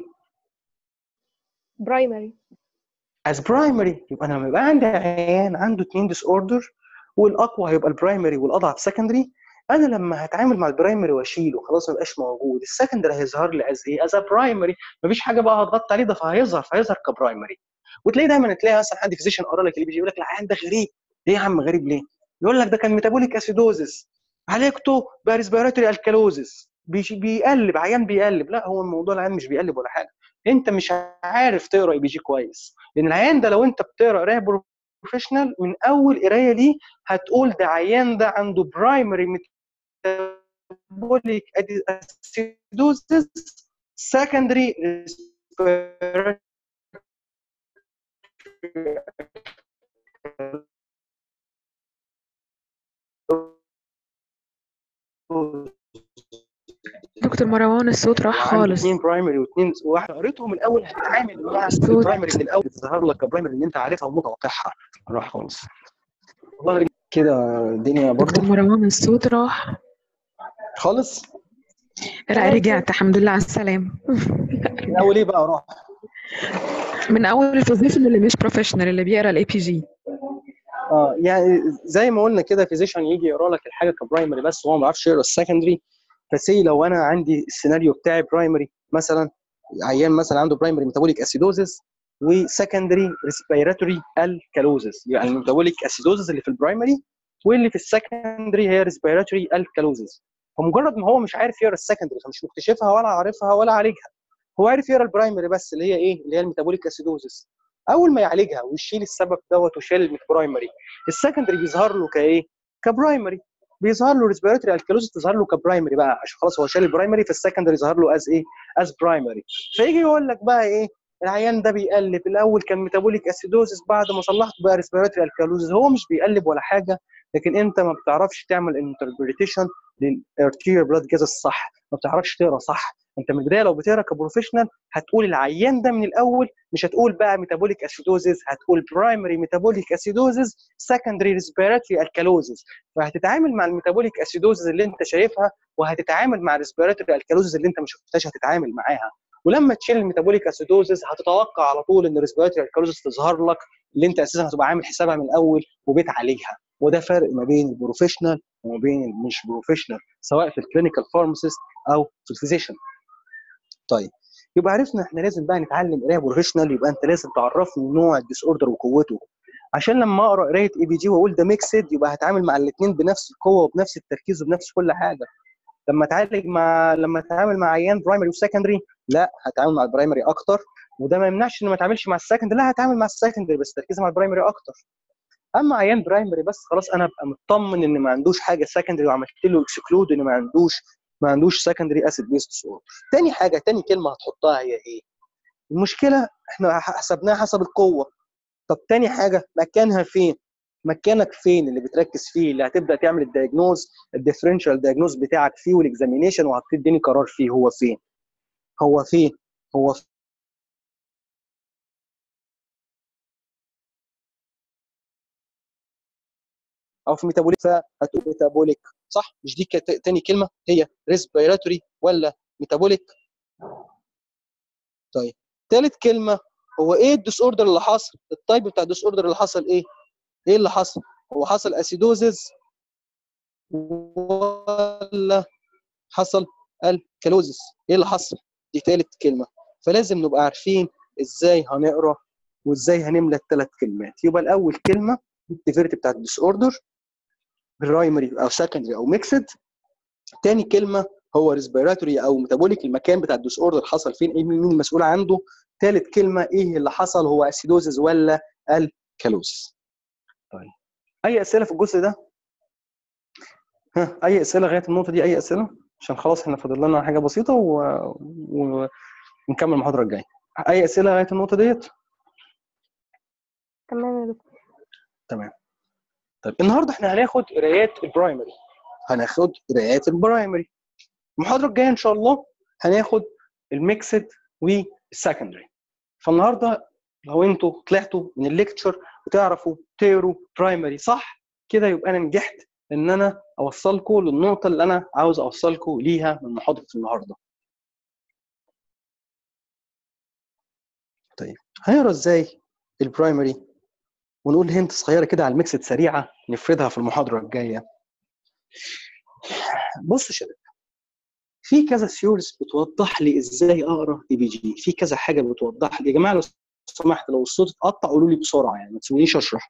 برايمري از برايمري يبقى انا لما يبقى عندي عيان عنده اثنين ديس اوردر والاقوى هيبقى البرايمري والاضعف سكندري انا لما هتعامل مع البرايمري واشيله خلاص ما يبقاش موجود السكندري هيظهر لي از ايه؟ از برايمري مفيش حاجه بقى هتغطي عليه ده فهيظهر فهيظهر كبرايمري وتلاقي دايما تلاقي مثلا حد فيزيشن قرا لك اللي بيجي يقول لك العيان ده غريب ليه يا عم غريب ليه؟ يقول لك ده كان ميتابوليك اسيدوزس عالجته بريسبيراتوري الكالوزس بيجي- بيقلب عيان بيقلب لا هو الموضوع العيان مش بيقلب ولا حاجه انت مش عارف تقرا اي بي جي كويس لان العيان ده لو انت بتقرا قرايه بروفيشنال من اول قرايه ليه هتقول ده عيان ده عنده برايمري ميتابوليك اسيدوزس سكندري دكتور مروان الصوت راح خالص اثنين برايمري واثنين واحد قريتهم الاول هتتعامل مع الصوت. البرايمري من الاول تظهر لك كبرايمري اللي انت عارفها ومتوقعها راح خالص والله كده الدنيا برضه دكتور مروان الصوت راح خالص لا رجعت الحمد لله على السلامة من اول ايه بقى راح من اول البوزيشن اللي مش بروفيشنال اللي بيقرا الاي بي جي اه يعني زي ما قلنا كده فيزيشن يجي يقرا لك الحاجه كبرايمري بس وهو ما بيعرفش يقرا السكندري فسي لو انا عندي السيناريو بتاعي برايمري مثلا عيان مثلا عنده برايمري ميتابوليك اسيدوزس وسكندري ريسبيراتوري الكالوزز يعني الميتابوليك اسيدوزز اللي في البرايمري واللي في السكندري هي ريسبيراتوري الكالوزز فمجرد ما هو مش عارف يقرا السكندري فمش مكتشفها ولا عارفها ولا عالجها هو عارف يقرا البرايمري بس اللي هي ايه اللي هي الميتابوليك اسيدوزز اول ما يعالجها ويشيل السبب دوت ويشيل البرايمري السكندري بيظهر له كايه كبرايمري بيظهر له ريسبيراتوري الكالوزز تظهر له كبرايمري بقى عشان خلاص هو شال البرايمري فالسكندري يظهر له از ايه از برايمري فيجي يقول لك بقى ايه العيان ده بيقلب الاول كان ميتابوليك اسيدوزس بعد ما صلحته بقى ريسبيراتوري الكالوزز هو مش بيقلب ولا حاجه لكن انت ما بتعرفش تعمل انتربريتيشن للارتير بلاد جاز الصح ما بتعرفش تقرا صح انت من البدايه لو بتقرا كبروفيشنال هتقول العيان ده من الاول مش هتقول بقى ميتابوليك اسيدوزز هتقول برايمري ميتابوليك اسيدوزز سكندري ريسبيراتوري الكالوزز فهتتعامل مع الميتابوليك اسيدوزز اللي انت شايفها وهتتعامل مع ريسبيراتوري الكالوزز اللي انت ما شفتهاش هتتعامل معاها ولما تشيل الميتابوليك اسيدوزز هتتوقع على طول ان الريسبيراتوري الكالوزز تظهر لك اللي انت اساسا هتبقى عامل حسابها من الاول وبتعالجها وده فرق ما بين البروفيشنال وما بين المش بروفيشنال سواء في الكلينيكال فارماسيست او في الفيزيشن طيب يبقى عرفنا احنا لازم بقى نتعلم قرايه بروفيشنال يبقى انت لازم تعرفني نوع الديس اوردر وقوته عشان لما اقرا قرايه اي بي جي واقول ده ميكسد يبقى هتعامل مع الاثنين بنفس القوه وبنفس التركيز وبنفس كل حاجه لما اتعالج مع لما اتعامل مع عيان برايمري وسكندري لا هتعامل مع البرايمري اكتر وده ما يمنعش ان ما اتعاملش مع السكندري لا هتعامل مع السكندري بس تركيز مع البرايمري اكتر اما عيان برايمري بس خلاص انا ابقى مطمن ان ما عندوش حاجه سكندري وعملت له اكسكلود ان ما عندوش ما عندوش سكندري اسيد بيس ديسوردر تاني حاجه تاني كلمه هتحطها هي ايه المشكله احنا حسبناها حسب القوه طب تاني حاجه مكانها فين مكانك فين اللي بتركز فيه اللي هتبدا تعمل الدايجنوز الديفرنشال دايجنوز بتاعك فيه والاكزامينيشن وهتديني قرار فيه هو فين هو فين هو فين او في ميتابوليك فهتقول ميتابوليك صح مش دي كت- تاني كلمه هي ريسبيراتوري ولا ميتابوليك طيب تالت كلمه هو ايه الديس اوردر اللي حصل التايب بتاع الديس اوردر اللي حصل ايه ايه اللي حصل هو حصل اسيدوزز ولا حصل الكالوزس ايه اللي حصل دي تالت كلمه فلازم نبقى عارفين ازاي هنقرا وازاي هنملى الثلاث كلمات يبقى الاول كلمه السيفيريتي بتاعت الديس اوردر برايمري او سكندري او ميكسد تاني كلمه هو ريسبيراتوري او ميتابوليك المكان بتاع الديس اوردر حصل فين ايه مين المسؤول عنده تالت كلمه ايه اللي حصل هو اسيدوزز ولا الكالوزس طيب اي اسئله في الجزء ده ها اي اسئله لغايه النقطه دي اي اسئله عشان خلاص احنا فاضل لنا حاجه بسيطه و... و... ونكمل المحاضره الجايه اي اسئله لغايه النقطه ديت تمام يا دكتور تمام طيب النهارده احنا هناخد قرايات البرايمري هناخد قرايات البرايمري المحاضره الجايه ان شاء الله هناخد الميكسد والسكندري فالنهارده لو انتوا طلعتوا من الليكتشر وتعرفوا تقروا برايمري صح كده يبقى انا نجحت ان انا اوصلكم للنقطه اللي انا عاوز اوصلكم ليها من محاضره النهارده طيب هنقرا ازاي البرايمري ونقول هنت صغيره كده على الميكسد سريعه نفردها في المحاضره الجايه بصوا يا شباب في كذا سيورز بتوضح لي ازاي اقرا اي بي جي في كذا حاجه بتوضح لي يا جماعه لو سمحت لو الصوت اتقطع قولوا لي بسرعه يعني ما تسيبونيش اشرح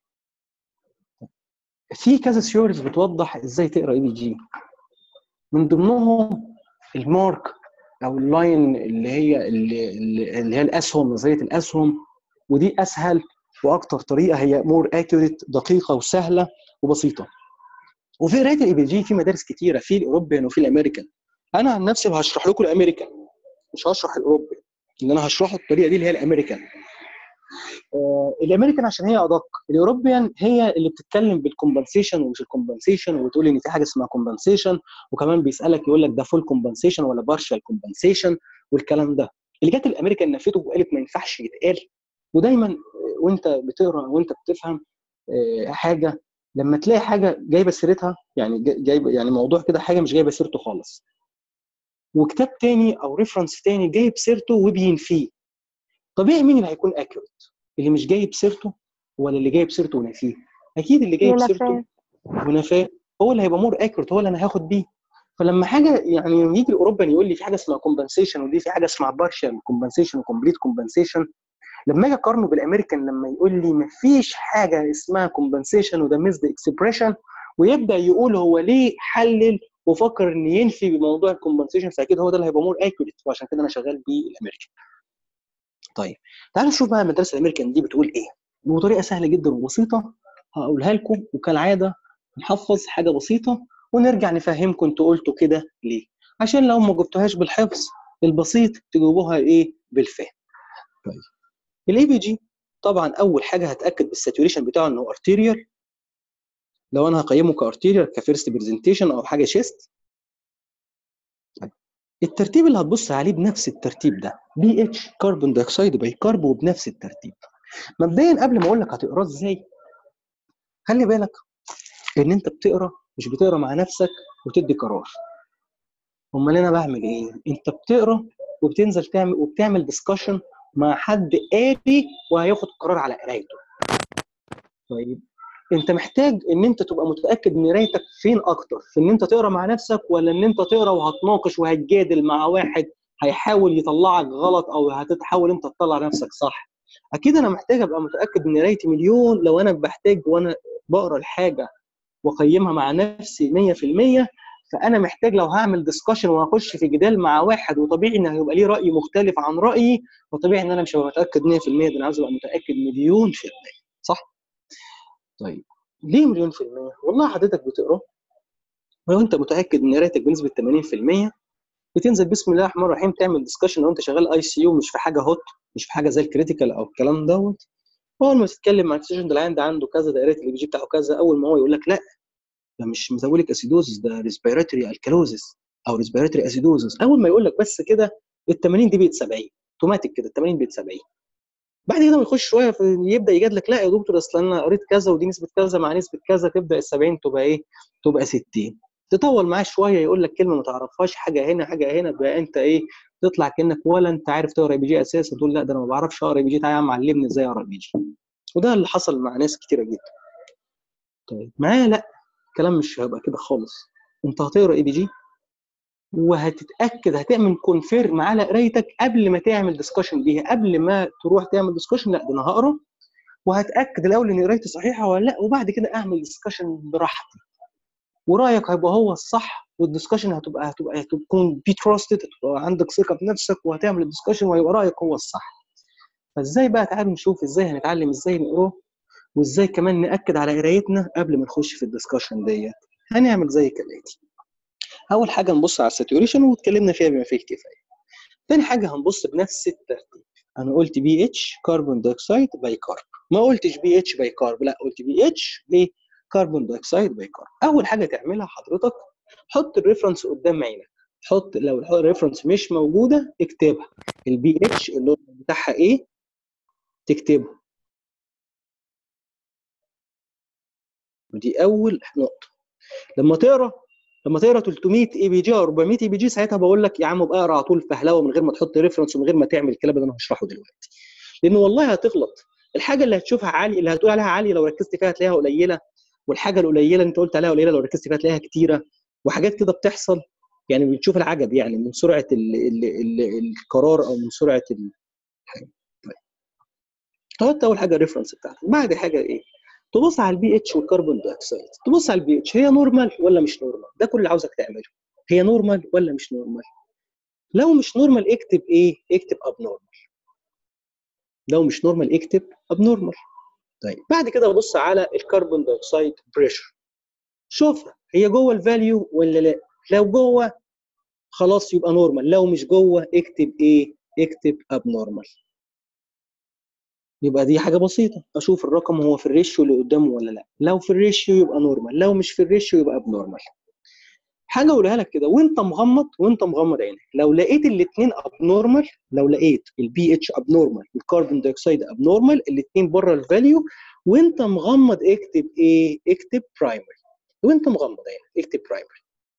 في كذا سيورز بتوضح ازاي تقرا اي بي جي من ضمنهم المارك او اللاين اللي هي اللي, اللي هي الاسهم نظريه الاسهم ودي اسهل واكتر طريقه هي مور اكيوريت دقيقه وسهله وبسيطه وفي قرايه الاي بي جي في مدارس كتيره في الاوروبيان وفي الامريكان انا عن نفسي هشرح لكم الامريكان مش هشرح الاوروبي اللي انا هشرحه الطريقه دي اللي هي الامريكان آه الامريكان عشان هي ادق الاوروبيان هي اللي بتتكلم بالكومبنسيشن ومش الكومبنسيشن وتقول ان في حاجه اسمها كومبنسيشن وكمان بيسالك يقول لك ده فول كومبنسيشن ولا بارشال كومبنسيشن والكلام ده اللي جت الامريكان نفته وقالت ما ينفعش يتقال ودايما وانت بتقرا وانت بتفهم آه حاجه لما تلاقي حاجه جايبه سيرتها يعني جايبه يعني موضوع كده حاجه مش جايبه سيرته خالص وكتاب تاني او ريفرنس تاني جايب سيرته وبينفيه طبيعي مين اللي هيكون اكيوريت اللي مش جايب سيرته ولا اللي جايب سيرته ونفيه اكيد اللي جايب سيرته ونفاه هو اللي هيبقى مور اكيوريت هو اللي انا هاخد بيه فلما حاجه يعني يجي الاوروبا يقول لي في حاجه اسمها كومبنسيشن ودي في حاجه اسمها بارشال كومبنسيشن وكومبليت كومبنسيشن لما اجي اقارنه بالامريكان لما يقول لي مفيش حاجه اسمها كومبنسيشن وده ميزد اكسبريشن ويبدا يقول هو ليه حلل وفكر ان ينفي بموضوع الكومبنسيشن فاكيد هو ده اللي هيبقى مور اكيوريت وعشان كده انا شغال بالامريكان طيب تعالوا نشوف بقى المدرسه الامريكان دي بتقول ايه بطريقه سهله جدا وبسيطه هقولها لكم وكالعاده نحفظ حاجه بسيطه ونرجع نفهمكم انتوا قلتوا كده ليه عشان لو ما جبتوهاش بالحفظ البسيط تجيبوها ايه بالفهم طيب الاي بي جي طبعا اول حاجه هتاكد بالساتوريشن بتاعه انه ارتيريال لو انا هقيمه كارتيريال كفيرست برزنتيشن او حاجه شيست طيب. الترتيب اللي هتبص عليه بنفس الترتيب ده بي اتش كربون دايوكسيد باي كارب وبنفس الترتيب مبدئيا قبل ما اقول لك هتقراه ازاي خلي بالك ان انت بتقرا مش بتقرا مع نفسك وتدي قرار امال انا بعمل ايه انت بتقرا وبتنزل تعمل وبتعمل ديسكشن مع حد قاري وهياخد قرار على قرايته طيب انت محتاج ان انت تبقى متاكد من قرايتك فين اكتر في ان انت تقرا مع نفسك ولا ان انت تقرا وهتناقش وهتجادل مع واحد هيحاول يطلعك غلط او هتحاول انت تطلع نفسك صح اكيد انا محتاج ابقى متاكد من قرايتي مليون لو انا بحتاج وانا بقرا الحاجه واقيمها مع نفسي 100% فانا محتاج لو هعمل ديسكشن وهخش في جدال مع واحد وطبيعي ان هيبقى ليه راي مختلف عن رايي فطبيعي ان انا مش هبقى متاكد 100% ده انا عاوز ابقى متاكد مليون في المية صح؟ طيب ليه مليون في المية؟ والله حضرتك بتقرا ولو انت متاكد ان قرايتك بنسبه 80% بتنزل بسم الله الرحمن الرحيم تعمل ديسكشن لو انت شغال اي سي يو مش في حاجه هوت مش في حاجه زي الكريتيكال او الكلام دوت اول ما تتكلم مع السيشن ده العيان ده عنده كذا ده قرايه الاي بي جي بتاعه كذا اول ما هو يقول لك لا ده مش ميتابوليك اسيدوزس ده ريسبيراتوري الكالوزس او ريسبيراتوري اسيدوزس اول ما يقول لك بس كده ال 80 دي بقت 70 اوتوماتيك كده ال 80 بقت 70 بعد كده ما يخش شويه في يبدا يجادلك لا يا دكتور اصل انا قريت كذا ودي نسبه كذا مع نسبه كذا تبدا ال 70 تبقى ايه؟ تبقى 60 تطول معاه شويه يقول لك كلمه ما تعرفهاش حاجه هنا حاجه هنا بقى انت ايه تطلع كانك ولا انت عارف تقرا اي بي جي اساسا تقول لا ده انا ما بعرفش اقرا اي بي جي تعالى يا عم علمني ازاي اقرا اي بي جي وده اللي حصل مع ناس كتيره جدا طيب معايا لا الكلام مش هيبقى كده خالص انت هتقرا اي بي جي وهتتاكد هتعمل كونفيرم على قرايتك قبل ما تعمل ديسكشن بيها قبل ما تروح تعمل ديسكشن لا ده انا هقرا وهتاكد الاول ان قرايتي صحيحه ولا لا وبعد كده اعمل ديسكشن براحتي ورايك هيبقى هو الصح والديسكشن هتبقى هتبقى هتكون بي تراستد هتبقى عندك ثقه بنفسك وهتعمل الديسكشن وهيبقى رايك هو الصح فازاي بقى تعالوا نشوف ازاي هنتعلم ازاي نقراه وازاي كمان ناكد على قرايتنا قبل ما نخش في الديسكشن ديت هنعمل زي كالاتي اول حاجه نبص على الساتوريشن واتكلمنا فيها بما فيه الكفايه تاني حاجه هنبص بنفس الترتيب انا قلت بي اتش كربون دايوكسيد باي كارب ما قلتش بي اتش باي كارب لا قلت بي اتش ليه كربون دايوكسيد باي كارب اول حاجه تعملها حضرتك حط الريفرنس قدام عينك حط لو الريفرنس مش موجوده اكتبها البي اتش اللون بتاعها ايه تكتبه ودي اول نقطه لما تقرا لما تقرا 300 اي بي جي او 400 اي بي جي ساعتها بقول لك يا عم بقى اقرا على طول فهلوه من غير ما تحط ريفرنس ومن غير ما تعمل الكلام اللي انا هشرحه دلوقتي لان والله هتغلط الحاجه اللي هتشوفها عاليه اللي هتقول عليها عاليه لو ركزت فيها هتلاقيها قليله والحاجه القليله اللي انت قلت عليها قليله لو ركزت فيها هتلاقيها كتيره وحاجات كده بتحصل يعني بنشوف العجب يعني من سرعه ال ال ال القرار او من سرعه ال طيب اول حاجه الريفرنس بتاعتك بعد حاجه ايه تبص على البي اتش والكربون دايوكسيد تبص على البي اتش هي نورمال ولا مش نورمال ده كل اللي عاوزك تعمله هي نورمال ولا مش نورمال لو مش نورمال اكتب ايه اكتب اب نورمال لو مش نورمال اكتب اب نورمال طيب بعد كده ببص على الكربون دايوكسيد بريشر شوف هي جوه الفاليو ولا لا لو جوه خلاص يبقى نورمال لو مش جوه اكتب ايه اكتب اب نورمال يبقى دي حاجه بسيطه اشوف الرقم هو في الريشيو اللي قدامه ولا لا لو في الريشيو يبقى نورمال لو مش في الريشيو يبقى اب نورمال حاجه اقولها لك كده وانت مغمض وانت مغمض عينك لو لقيت الاثنين اب نورمال لو لقيت البي اتش اب نورمال والكربون دايوكسيد اب نورمال الاثنين بره الفاليو وانت مغمض اكتب ايه اكتب برايمري وانت مغمض عينك اكتب برايمري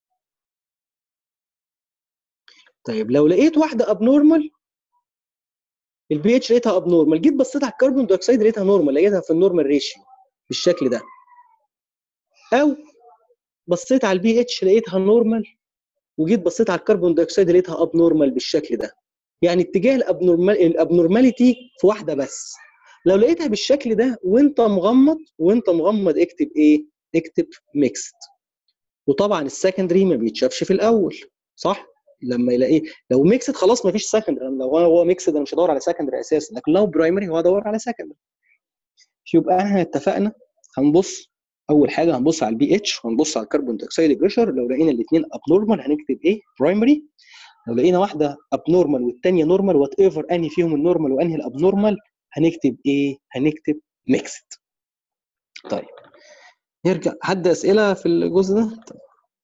طيب لو لقيت واحده اب نورمال البي اتش لقيتها اب نورمال جيت بصيت على الكربون دايوكسيد لقيتها نورمال لقيتها في النورمال ريشيو بالشكل ده او بصيت على البي اتش لقيتها نورمال وجيت بصيت على الكربون دايوكسيد لقيتها اب نورمال بالشكل ده يعني اتجاه الابنورمال الابنورماليتي في واحده بس لو لقيتها بالشكل ده وانت مغمض وانت مغمض اكتب ايه اكتب ميكست وطبعا السكندري ما بيتشافش في الاول صح لما يلاقيه لو ميكسد خلاص ما فيش سكندري لو هو هو ميكسد انا مش هدور على سكندري اساسا لكن لو برايمري هو هدور على سكندري يبقى احنا اتفقنا هنبص اول حاجه هنبص على البي اتش وهنبص على الكربون دايوكسيد بريشر لو لقينا الاثنين ابنورمال هنكتب ايه برايمري لو لقينا واحده ابنورمال والثانيه نورمال وات ايفر انهي فيهم النورمال وانهي الابنورمال هنكتب ايه هنكتب ميكسد طيب نرجع حد اسئله في الجزء ده طيب.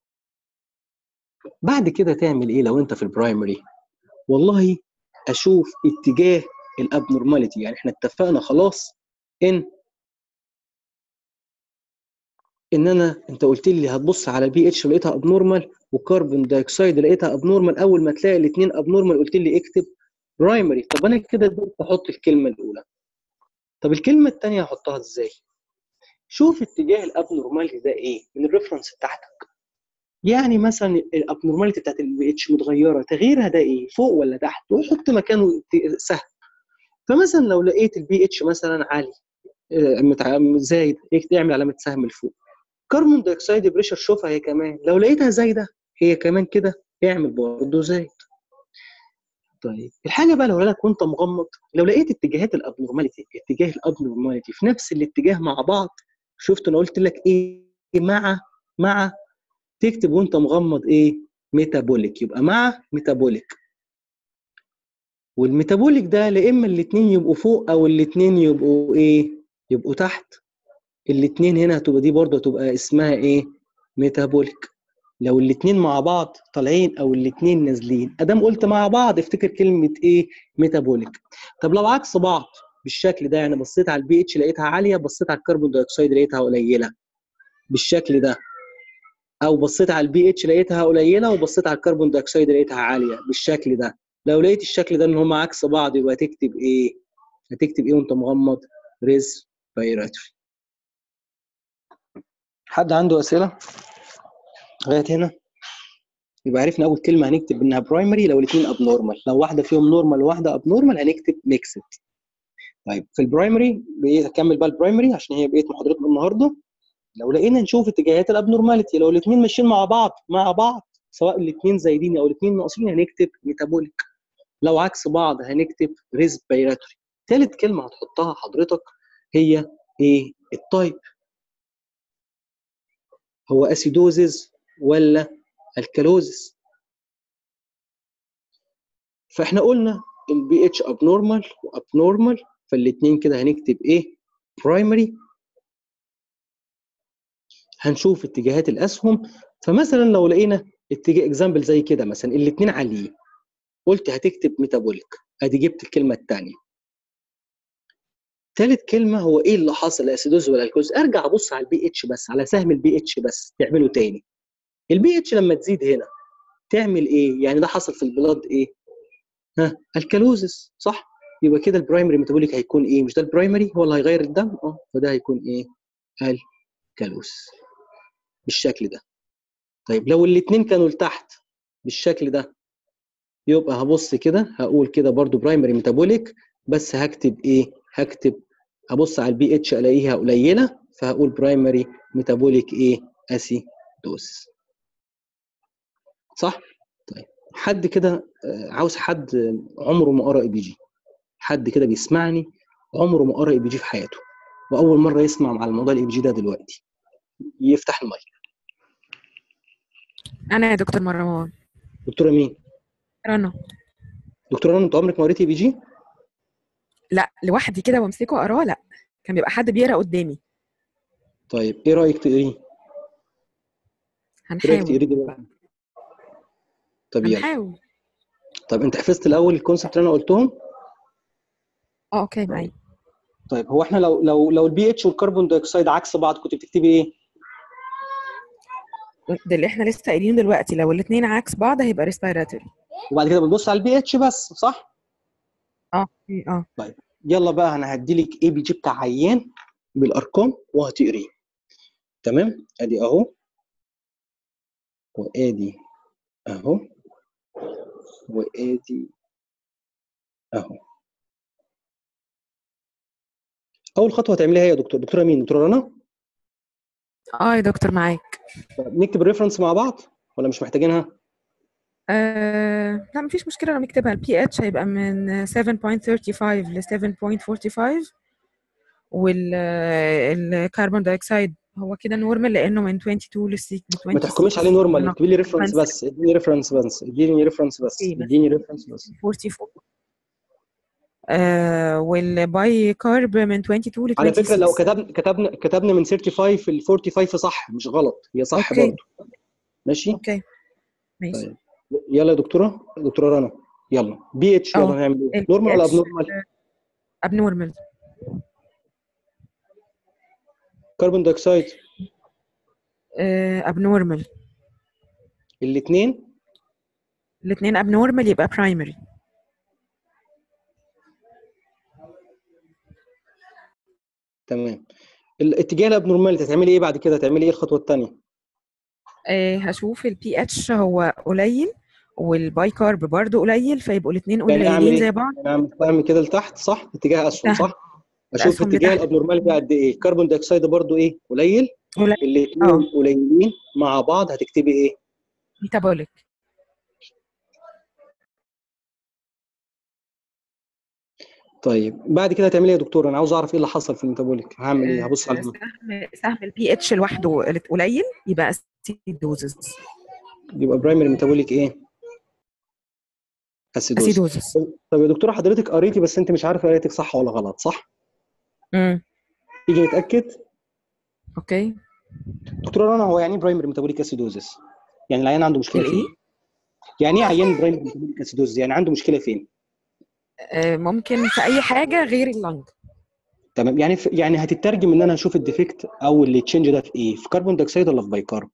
بعد كده تعمل ايه لو انت في البرايمري والله اشوف اتجاه الابنورماليتي يعني احنا اتفقنا خلاص ان ان انا انت قلت لي هتبص على البي اتش لقيتها ابنورمال وكربون دايوكسيد لقيتها ابنورمال اول ما تلاقي الاثنين ابنورمال قلت لي اكتب برايمري طب انا كده قدرت احط الكلمه الاولى طب الكلمه الثانيه هحطها ازاي شوف اتجاه الابنورماليتي ده ايه من الريفرنس بتاعتك يعني مثلا الابنورماليتي بتاعت البي اتش متغيره تغييرها ده ايه فوق ولا تحت وحط مكانه سهم فمثلا لو لقيت البي اتش مثلا عالي زايد اعمل علامه سهم لفوق كربون دايوكسيد بريشر شوفها هي كمان لو لقيتها زايده هي كمان كده اعمل برضه زايد طيب الحاجه بقى لو لك وانت مغمض لو لقيت اتجاهات الابنورماليتي اتجاه الابنورماليتي في نفس الاتجاه مع بعض شفت انا قلت لك ايه مع مع تكتب وانت مغمض ايه ميتابوليك يبقى مع ميتابوليك والميتابوليك ده لا اما الاثنين يبقوا فوق او الاثنين يبقوا ايه يبقوا تحت الاثنين هنا هتبقى دي برضه هتبقى اسمها ايه ميتابوليك لو الاثنين مع بعض طالعين او الاثنين نازلين ادام قلت مع بعض افتكر كلمه ايه ميتابوليك طب لو عكس بعض بالشكل ده يعني بصيت على البي اتش لقيتها عاليه بصيت على الكربون دايوكسيد لقيتها قليله بالشكل ده او بصيت على البي اتش لقيتها قليله وبصيت على الكربون دايوكسيد لقيتها عاليه بالشكل ده لو لقيت الشكل ده ان هم عكس بعض يبقى هتكتب ايه هتكتب ايه وانت مغمض ريسبيراتوري حد عنده اسئله لغايه هنا يبقى عرفنا اول كلمه هنكتب انها برايمري لو الاثنين اب نورمال لو واحده فيهم نورمال وواحده اب نورمال هنكتب ميكسد طيب في البرايمري اكمل بقى البرايمري عشان هي بقيه محاضرتنا النهارده لو لقينا نشوف اتجاهات الابنورماليتي لو الاثنين ماشيين مع بعض مع بعض سواء الاثنين زايدين او الاثنين ناقصين هنكتب ميتابوليك لو عكس بعض هنكتب ريسبيراتوري ثالث كلمه هتحطها حضرتك هي ايه التايب هو اسيدوزز ولا الكالوزز فاحنا قلنا البي اتش ابنورمال وابنورمال فالاثنين كده هنكتب ايه برايمري هنشوف اتجاهات الاسهم فمثلا لو لقينا اتجاه اكزامبل زي كده مثلا الاثنين عاليين قلت هتكتب ميتابوليك ادي جبت الكلمه الثانيه ثالث كلمه هو ايه اللي حصل اسيدوز ولا الكوز ارجع ابص على البي اتش بس على سهم البي اتش بس تعمله تاني البي اتش لما تزيد هنا تعمل ايه يعني ده حصل في البلاد ايه ها الكالوزس صح يبقى كده البرايمري ميتابوليك هيكون ايه مش ده البرايمري هو اللي هيغير الدم اه فده هيكون ايه الكالوز بالشكل ده طيب لو الاثنين كانوا لتحت بالشكل ده يبقى هبص كده هقول كده برضو برايمري ميتابوليك بس هكتب ايه هكتب ابص على البي اتش الاقيها قليله فهقول برايمري ميتابوليك ايه اسيدوس صح طيب حد كده عاوز حد عمره ما قرا اي بي جي حد كده بيسمعني عمره ما قرا اي بي جي في حياته واول مره يسمع على الموضوع الاي بي جي ده دلوقتي يفتح المايك انا يا دكتور مروان دكتوره مين رنا دكتوره رنا انت عمرك ما قريتي اي بي جي لا لوحدي كده وامسكه اقراه لا كان بيبقى حد بيقرا قدامي طيب ايه رايك تقريه ايه رايك هنحاول تقريه دلوقتي طب يلا هنحاول طب انت حفظت الاول الكونسبت اللي انا قلتهم اه اوكي معايا طيب هو احنا لو لو لو البي اتش والكربون دايوكسيد عكس بعض كنت بتكتبي ايه ده اللي احنا لسه قايلينه دلوقتي لو الاثنين عكس بعض هيبقى ريسبيراتوري وبعد كده بنبص على البي اتش بس صح اه اه طيب يلا بقى انا هدي لك اي بي جي بتاع عيان بالارقام وهتقريه تمام ادي اهو وادي اهو وادي اهو اول خطوه هتعمليها ايه يا دكتور دكتوره مين دكتوره رنا اه يا دكتور معاك طب نكتب الريفرنس مع بعض ولا مش محتاجينها آه لا مفيش مشكلة لو نكتبها البي اتش هيبقى من 7.35 ل 7.45 والكربون دايوكسيد هو كده نورمال لانه من 22 ل 6 ما تحكميش عليه نورمال اكتبي لي ريفرنس بس اديني ريفرنس بس اديني ريفرنس بس إيه بس؟ اديني ريفرنس بس 44 آه والباي كارب من 22 ل 26 على فكره لو كتبنا كتبنا كتبنا من 35 ال 45 صح مش غلط هي صح أوكي. برضه ماشي اوكي ماشي طيب يلا يا دكتوره دكتوره رنا يلا بي اتش يلا أه. هنعمل ايه ال نورمال ولا pH اب نورمال ابنورمال كربون دايوكسيد ابنورمال الاثنين الاثنين ابنورمال يبقى برايمري تمام الاتجاه الابنورماليتي هتعملي ايه بعد كده هتعملي ايه الخطوه الثانيه آه هشوف البي اتش هو قليل والباي كارب برضه قليل فيبقوا الاثنين يعني اعمل قليلين ايه زي بعض يعني اعمل اعمل كده لتحت صح اتجاه اسهم تحت. صح اشوف الأسهم اتجاه لتحت. الابنورماليتي قد ايه كربون دايوكسيد برضو ايه قليل قليل الاثنين اه قليلين مع بعض هتكتبي ايه ميتابوليك طيب بعد كده هتعملي ايه يا دكتور انا عاوز اعرف ايه اللي حصل في الميتابوليك هعمل ايه هبص على سهم سهم البي اتش لوحده قليل يبقى اسيدوزز يبقى برايمري ميتابوليك ايه اسيدوز اسيدوزز طب يا دكتوره حضرتك قريتي بس انت مش عارفه قرايتك صح ولا غلط صح امم تيجي نتاكد اوكي دكتوره رنا هو يعني ايه برايمري ميتابوليك اسيدوزس يعني العيان عنده مشكله الايه فين يعني ايه عيان برايمري ميتابوليك اسيدوزس يعني عنده مشكله فين آه ممكن في اي حاجه غير اللنج تمام يعني في يعني هتترجم ان انا اشوف الديفكت او اللي تشينج ده في ايه في كربون دايوكسيد ولا في بايكارب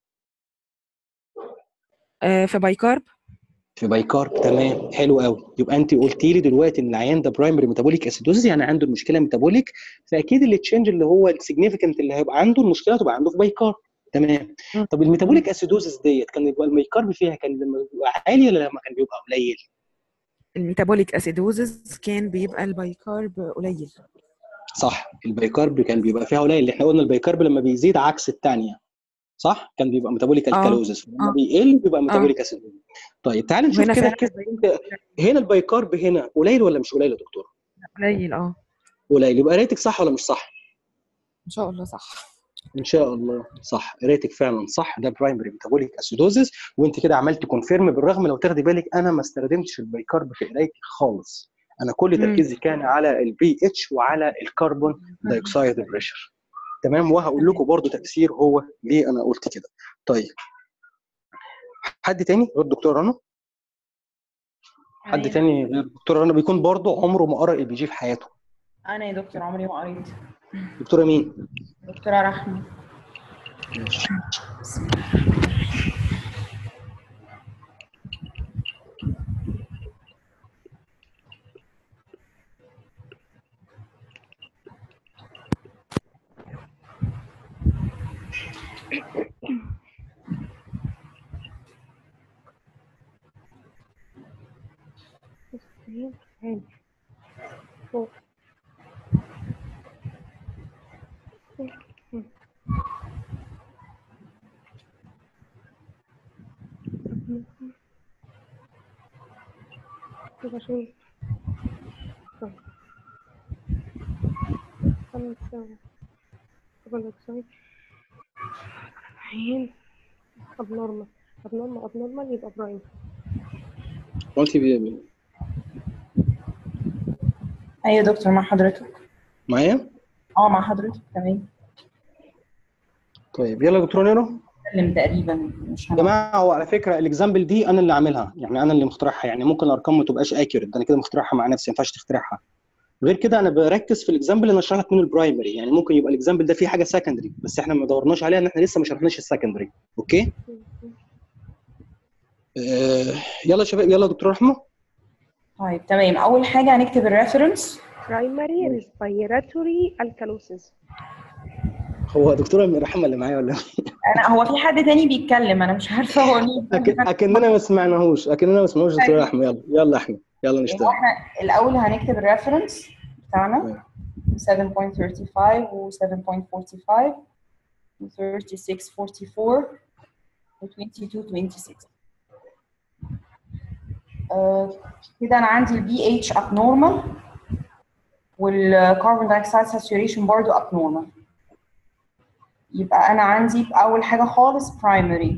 آه في باي كارب في بايكارب تمام حلو قوي يبقى انت قلتي لي دلوقتي ان العيان ده برايمري ميتابوليك اسيدوزس يعني عنده المشكله ميتابوليك فاكيد اللي تشينج اللي هو السيجنيفيكانت اللي هيبقى عنده المشكله تبقى عنده في بايكارب تمام مم. طب الميتابوليك اسيدوزس ديت كان يبقى البايكارب فيها كان لما بيبقى عالي ولا لما كان بيبقى قليل الميتابوليك اسيدوزز كان بيبقى الباي كارب قليل صح البايكارب كان بيبقى فيها قليل اللي احنا قلنا البايكارب لما بيزيد عكس الثانيه صح كان بيبقى ميتابوليك اه الكالوزس لما اه بيقل بيبقى اه ميتابوليك اسيدوزس طيب تعال نشوف وهنا كده فعلا الكيس ده انت هنا البايكارب هنا قليل ولا مش قليل يا دكتور قليل اه قليل يبقى قرايتك صح ولا مش صح ان شاء الله صح ان شاء الله صح قرايتك فعلا صح ده برايمري ميتابوليك اسيدوزس وانت كده عملت كونفيرم بالرغم لو تاخدي بالك انا ما استخدمتش البايكارب في قرايتي خالص انا كل مم. تركيزي كان على البي اتش وعلى الكربون دايوكسيد بريشر تمام وهقول لكم برضو تاثير هو ليه انا قلت كده طيب حد تاني غير الدكتور رنا حد أنا تاني غير الدكتور رنا بيكون برضو عمره ما قرا اي بي جي في حياته أنا يا دكتور عمري ما قريت دكتوره مين دكتورة رحمة ماشي هاني فوق كده شوية طيب خلاص سوا كربون دايوكسيد عين ابنورمال ابنورمال ابنورمال يبقى برايم وانت بي- أيوة يا دكتور مع حضرتك معايا اه مع حضرتك تمام طيب يلا يا دكتور نيرو اتكلم تقريبا مش يا هنعرف جماعه هو على فكره الاكزامبل دي انا اللي عاملها يعني انا اللي مخترعها يعني ممكن الارقام ما تبقاش اكيوريت انا كده مخترعها مع نفسي ما ينفعش تخترعها غير كده انا بركز في الاكزامبل اللي انا اشرح لك منه البرايمري يعني ممكن يبقى الاكزامبل ده فيه حاجه سكندري بس احنا ما دورناش عليها ان احنا لسه ما شرحناش السكندري اوكي آه يلا يا شباب يلا يا دكتور رحمه طيب تمام أول حاجة هنكتب الريفرنس primary respiratory alkalosis هو دكتوره رحمه اللي معايا ولا أنا هو في حد تاني بيتكلم أنا مش عارفة هو مين أكن- اكننا ما سمعناهوش اكننا ما سمعناهوش دكتور رحمه يلا يلا احنا يلا يبقى نشتغل احنا الاول هنكتب الريفرنس بتاعنا 7.35 و 7.45 و 36.44 و 22.26 آه، كده انا عندي البي اتش abnormal والكربون دايوكسيد ساتوريشن برضو abnormal يبقى انا عندي اول حاجه خالص primary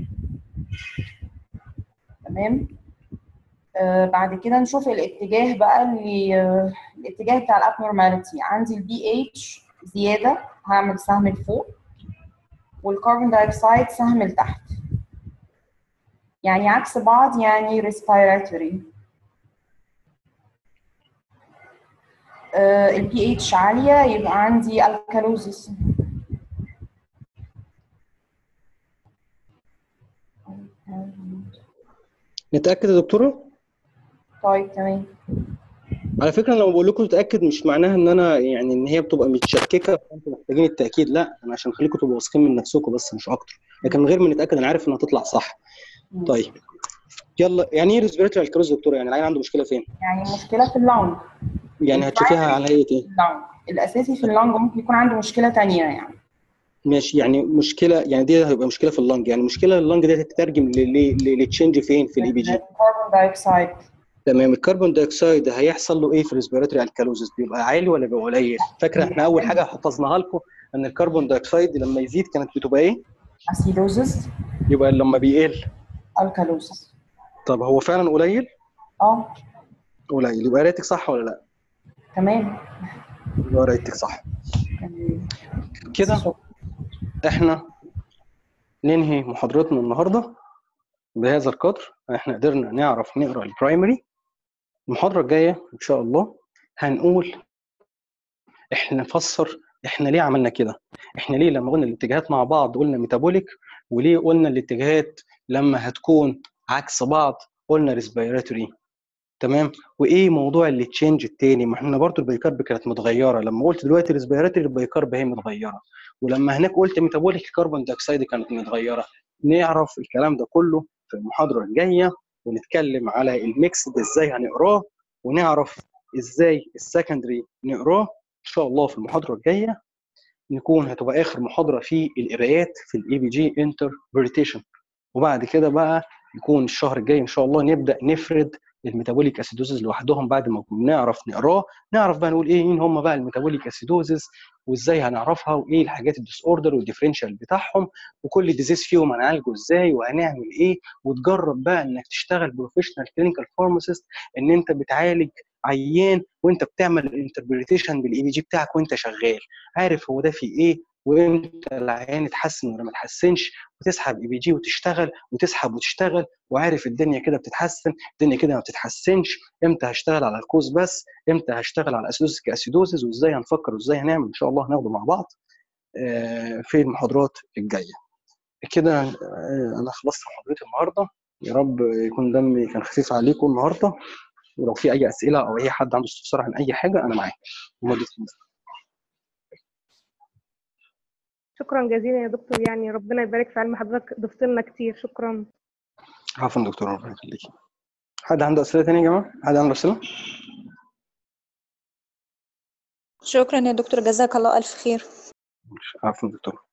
تمام آه بعد كده نشوف الاتجاه بقى اللي آه الاتجاه بتاع الابنورماليتي عندي البي اتش زياده هعمل سهم لفوق والكربون دايوكسيد سهم لتحت يعني عكس بعض يعني respiratory آه البي اتش عاليه يبقى عندي الكالوزيس نتاكد يا دكتوره طيب تمام على فكره لما بقول لكم تتاكد مش معناها ان انا يعني ان هي بتبقى متشككه فانتوا محتاجين التاكيد لا انا عشان اخليكم تبقوا واثقين من نفسكم بس مش اكتر لكن من غير ما نتاكد انا عارف انها هتطلع صح طيب يلا يعني ايه ريسبيرتوري الكالوز دكتوره يعني العيان عنده مشكله فين يعني مشكله في اللنج يعني هتشوفيها على هيئه ايه اللنج الاساسي في اللنج ممكن يكون عنده مشكله تانية يعني ماشي يعني مشكله يعني دي هيبقى مشكله في اللنج يعني مشكله اللنج دي هتترجم لتشينج فين في الاي بي جي الكربون دايوكسيد تمام الكربون دايوكسيد هيحصل له ايه في الريسبيراتوري الكالوزيس بيبقى عالي ولا بيبقى قليل فاكره احنا اول حاجه حفظناها لكم ان الكربون دايوكسيد لما يزيد كانت بتبقى ايه اسيدوزس يبقى لما بيقل الكالوزس طب هو فعلا قليل اه قليل يبقى قرايتك صح ولا لا تمام يبقى قرايتك صح كده احنا ننهي محاضرتنا النهارده بهذا القدر احنا قدرنا نعرف نقرا البرايمري المحاضره الجايه ان شاء الله هنقول احنا نفسر احنا ليه عملنا كده احنا ليه لما قلنا الاتجاهات مع بعض قلنا ميتابوليك وليه قلنا الاتجاهات لما هتكون عكس بعض قلنا ريسبيراتوري تمام وايه موضوع اللي تشينج التاني ما احنا برضو البيكارب كانت متغيره لما قلت دلوقتي ريسبيراتوري البيكارب هي متغيره ولما هناك قلت ميتابوليك الكربون دايوكسيد كانت متغيره نعرف الكلام ده كله في المحاضره الجايه ونتكلم على الميكس ده ازاي هنقراه ونعرف ازاي السكندري نقراه ان شاء الله في المحاضره الجايه نكون هتبقى اخر محاضره في القرايات في الاي بي جي انتربريتيشن وبعد كده بقى يكون الشهر الجاي ان شاء الله نبدا نفرد الميتابوليك اسيدوزز لوحدهم بعد ما نعرف نقراه نعرف بقى نقول ايه مين هم بقى الميتابوليك اسيدوزز وازاي هنعرفها وايه الحاجات الديس اوردر والديفرنشال بتاعهم وكل ديزيز فيهم هنعالجه ازاي وهنعمل ايه وتجرب بقى انك تشتغل بروفيشنال كلينيكال فارماسيست ان انت بتعالج عيان وانت بتعمل الانتربريتيشن بالاي بي جي بتاعك وانت شغال عارف هو ده في ايه وامتى العيان اتحسن ولا ما اتحسنش وتسحب اي بي جي وتشتغل وتسحب وتشتغل وعارف الدنيا كده بتتحسن الدنيا كده ما بتتحسنش امتى هشتغل على الكوز بس امتى هشتغل على اسيدوزس كاسيدوزس وازاي هنفكر وازاي هنعمل ان شاء الله هناخده مع بعض في المحاضرات الجايه كده انا خلصت محاضرتي النهارده يا رب يكون دمي كان خفيف عليكم النهارده ولو في اي اسئله او اي حد عنده استفسار عن اي حاجه انا معاك لمده شكرا جزيلا يا دكتور يعني ربنا يبارك في علم حضرتك ضفت لنا كتير شكرا عفوا دكتور ربنا يخليكي حد عنده اسئله ثانيه يا جماعه حد عنده اسئله شكرا يا دكتور جزاك الله الف خير عفوا دكتور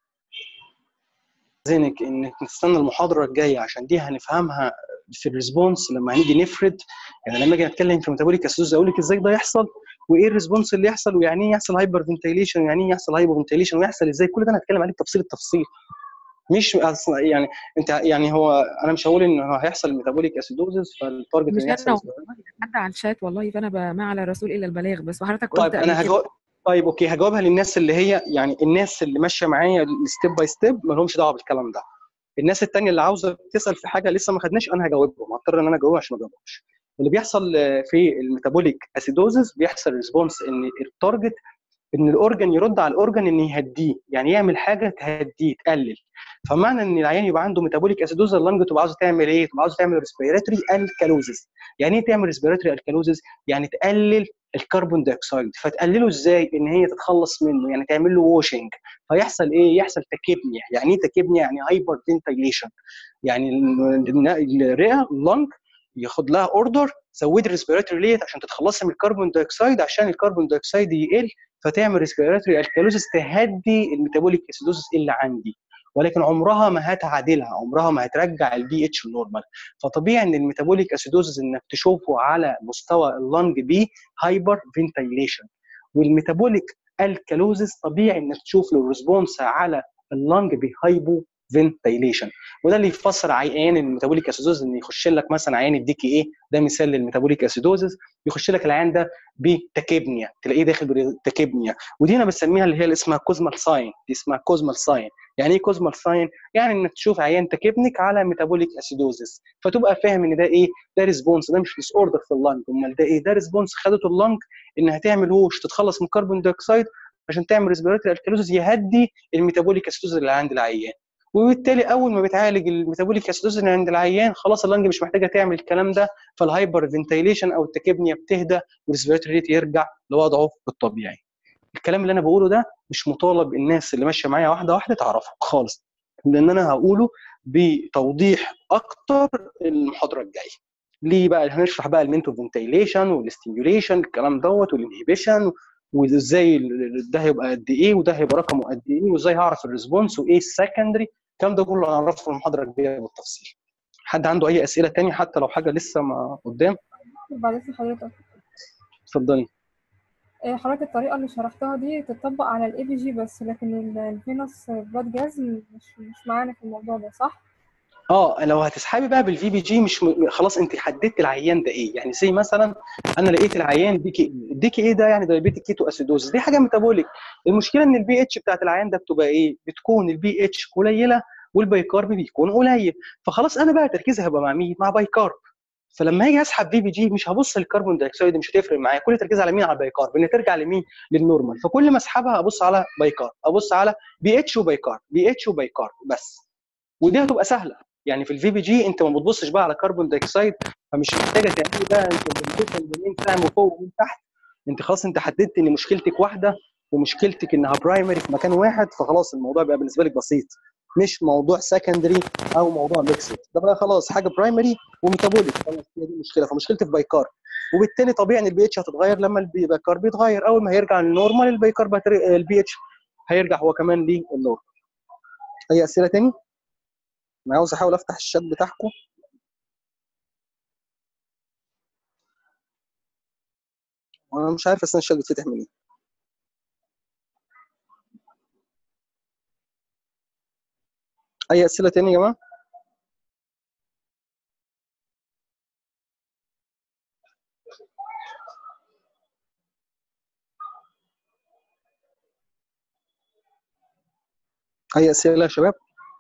زينك انك نستنى المحاضره الجايه عشان دي هنفهمها في الريسبونس لما هنيجي نفرد يعني لما اجي اتكلم في ميتابوليك اسيدوز اقول لك ازاي ده يحصل وايه الريسبونس اللي يحصل ويعني ايه يحصل هايبر فنتيليشن ويعني ايه يحصل هايبر فنتيليشن ويحصل ازاي كل ده انا هتكلم عليه بتفصيل التفصيل مش اصلا يعني انت يعني هو انا مش هقول ان هيحصل ميتابوليك اسيدوزس فالتارجت مش ان يحصل انا حد على الشات والله فانا ما على الرسول الا البلاغ بس وحضرتك قلت طيب انا هجاوب طيب اوكي هجاوبها للناس اللي هي يعني الناس اللي ماشيه معايا ستيب باي ستيب ما لهمش دعوه بالكلام ده الناس التانية اللي عاوزه تسال في حاجه لسه ما خدناش انا هجاوبهم هضطر ان انا اجاوبها عشان ما اجاوبهمش اللي بيحصل في الميتابوليك اسيدوزس بيحصل ريسبونس ان التارجت ان الاورجن يرد على الاورجن ان يهديه يعني يعمل حاجه تهديه تقلل فمعنى ان العيان يبقى عنده ميتابوليك اسيدوز اللنج تبقى عاوزه تعمل ايه؟ تبقى عاوزه تعمل ريسبيراتوري الكالوزز يعني ايه تعمل ريسبيراتوري الكالوزز؟ يعني تقلل الكربون دايوكسيد فتقلله ازاي؟ ان هي تتخلص منه يعني تعمل له ووشنج فيحصل ايه؟ يحصل تكبنيا يعني ايه تكبنيا؟ يعني هايبر فنتيليشن يعني الرئه اللنج ياخد لها اوردر زودي الريسبيراتوري ريت عشان تتخلصي من الكربون دايوكسيد عشان الكربون دايوكسيد يقل فتعمل ريسبيراتوري الكالوزس تهدي الميتابوليك اسيدوزس اللي عندي ولكن عمرها ما هتعادلها عمرها ما هترجع البي اتش النورمال فطبيعي ان الميتابوليك اسيدوزس انك تشوفه على مستوى اللنج بي هايبر فنتيليشن والميتابوليك الكالوزس طبيعي انك تشوف له الريسبونس على اللنج بهايبو فنتيليشن وده اللي يفسر عيان الميتابوليك اسيدوزس ان يخش لك مثلا عيان يديكي ايه ده مثال للميتابوليك اسيدوزس يخش لك العيان ده بتكيبنيا تلاقيه داخل بتكيبنيا ودي انا بسميها اللي هي اللي اسمها كوزمال ساين دي اسمها كوزمال ساين يعني ايه كوزمال ساين يعني انك تشوف عيان تكيبنيك على ميتابوليك اسيدوزس فتبقى فاهم ان ده ايه ده ريسبونس ده مش ديس اوردر في اللنج امال ده ايه ده ريسبونس خدته اللنج انها تعمل هوش تتخلص من الكربون دايوكسيد عشان تعمل ريسبيراتوري الكالوزس يهدي الميتابوليك اسيدوزس اللي عند العيان وبالتالي اول ما بتعالج الميتابوليك اسيدوزس اللي عند العيان خلاص اللنج مش محتاجه تعمل الكلام ده فالهايبر فنتيليشن او التكبنيا بتهدى والريسبيراتوري ريت يرجع لوضعه الطبيعي الكلام اللي انا بقوله ده مش مطالب الناس اللي ماشيه معايا واحده واحده تعرفه خالص لان انا هقوله بتوضيح اكتر المحاضره الجايه ليه بقى هنشرح بقى المنتو فنتيليشن والستيميوليشن الكلام دوت والانهبيشن وازاي ده هيبقى قد ايه وده هيبقى رقمه قد ايه وازاي هعرف الريسبونس وايه السكندري الكلام ده كله هنعرفه في المحاضره الجايه بالتفصيل حد عنده اي اسئله تانية حتى لو حاجه لسه ما قدام بعد اذن حضرتك اتفضلي آه، حضرتك الطريقة اللي شرحتها دي تطبق على الاي بي جي بس لكن ال- الفينوس بلاد جاز مش مش معانا في الموضوع ده صح؟ اه لو هتسحبي بقى بالفي بي جي مش م... خلاص انت حددت العيان ده ايه يعني زي مثلا انا لقيت العيان ديكي الديكي ايه ده يعني دايبيتيك كيتو اسيدوز دي حاجه ميتابوليك المشكله ان البي اتش بتاعت العيان ده بتبقى ايه بتكون البي اتش قليله والبايكارب بيكون قليل فخلاص انا بقى تركيزي هيبقى مع مين مع بايكارب فلما اجي اسحب في بي جي مش هبص للكربون دايوكسيد مش هتفرق معايا كل تركيزي على مين على البايكارب ان ترجع لمين للنورمال فكل ما اسحبها ابص على بايكارب ابص على بي اتش وبايكارب بي اتش وبايكارب بس ودي هتبقى سهله يعني في الفي بي جي انت ما بتبصش بقى على كربون دايوكسيد فمش محتاجه تعملي بقى انت يمين سهم فوق ومن تحت انت خلاص انت حددت ان مشكلتك واحده ومشكلتك انها برايمري في مكان واحد فخلاص الموضوع بقى بالنسبه لك بسيط مش موضوع سكندري او موضوع ميكسد ده بقى خلاص حاجه برايمري وميتابوليك خلاص هي دي المشكله فمشكلتي في بايكار وبالتالي طبيعي ان البي اتش هتتغير لما البايكار بيتغير اول ما هيرجع للنورمال البايكار البي اتش هيرجع هو كمان للنورمال اي اسئله تاني؟ انا عاوز احاول افتح الشات بتاعكم وانا مش عارف اصلا الشات بيتفتح منين اي اسئله تاني يا جماعه اي اسئله يا شباب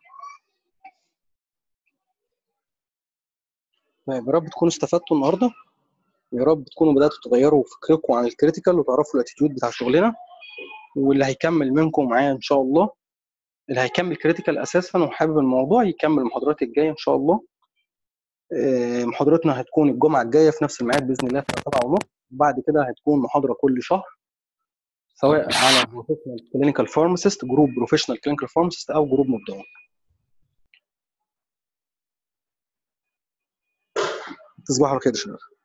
طيب يا رب تكونوا استفدتوا النهارده يا رب تكونوا بداتوا تغيروا فكركم عن الكريتيكال وتعرفوا الاتيتيود بتاع شغلنا واللي هيكمل منكم معايا ان شاء الله اللي هيكمل كريتيكال اساسا وحابب الموضوع يكمل المحاضرات الجايه ان شاء الله آه، محاضرتنا هتكون الجمعه الجايه في نفس الميعاد باذن الله الساعه 7 ونص بعد كده هتكون محاضره كل شهر سواء على بروفيشنال كلينيكال فارماسيست جروب بروفيشنال كلينيكال فارماسيست او جروب مبدعون تصبحوا على خير يا شباب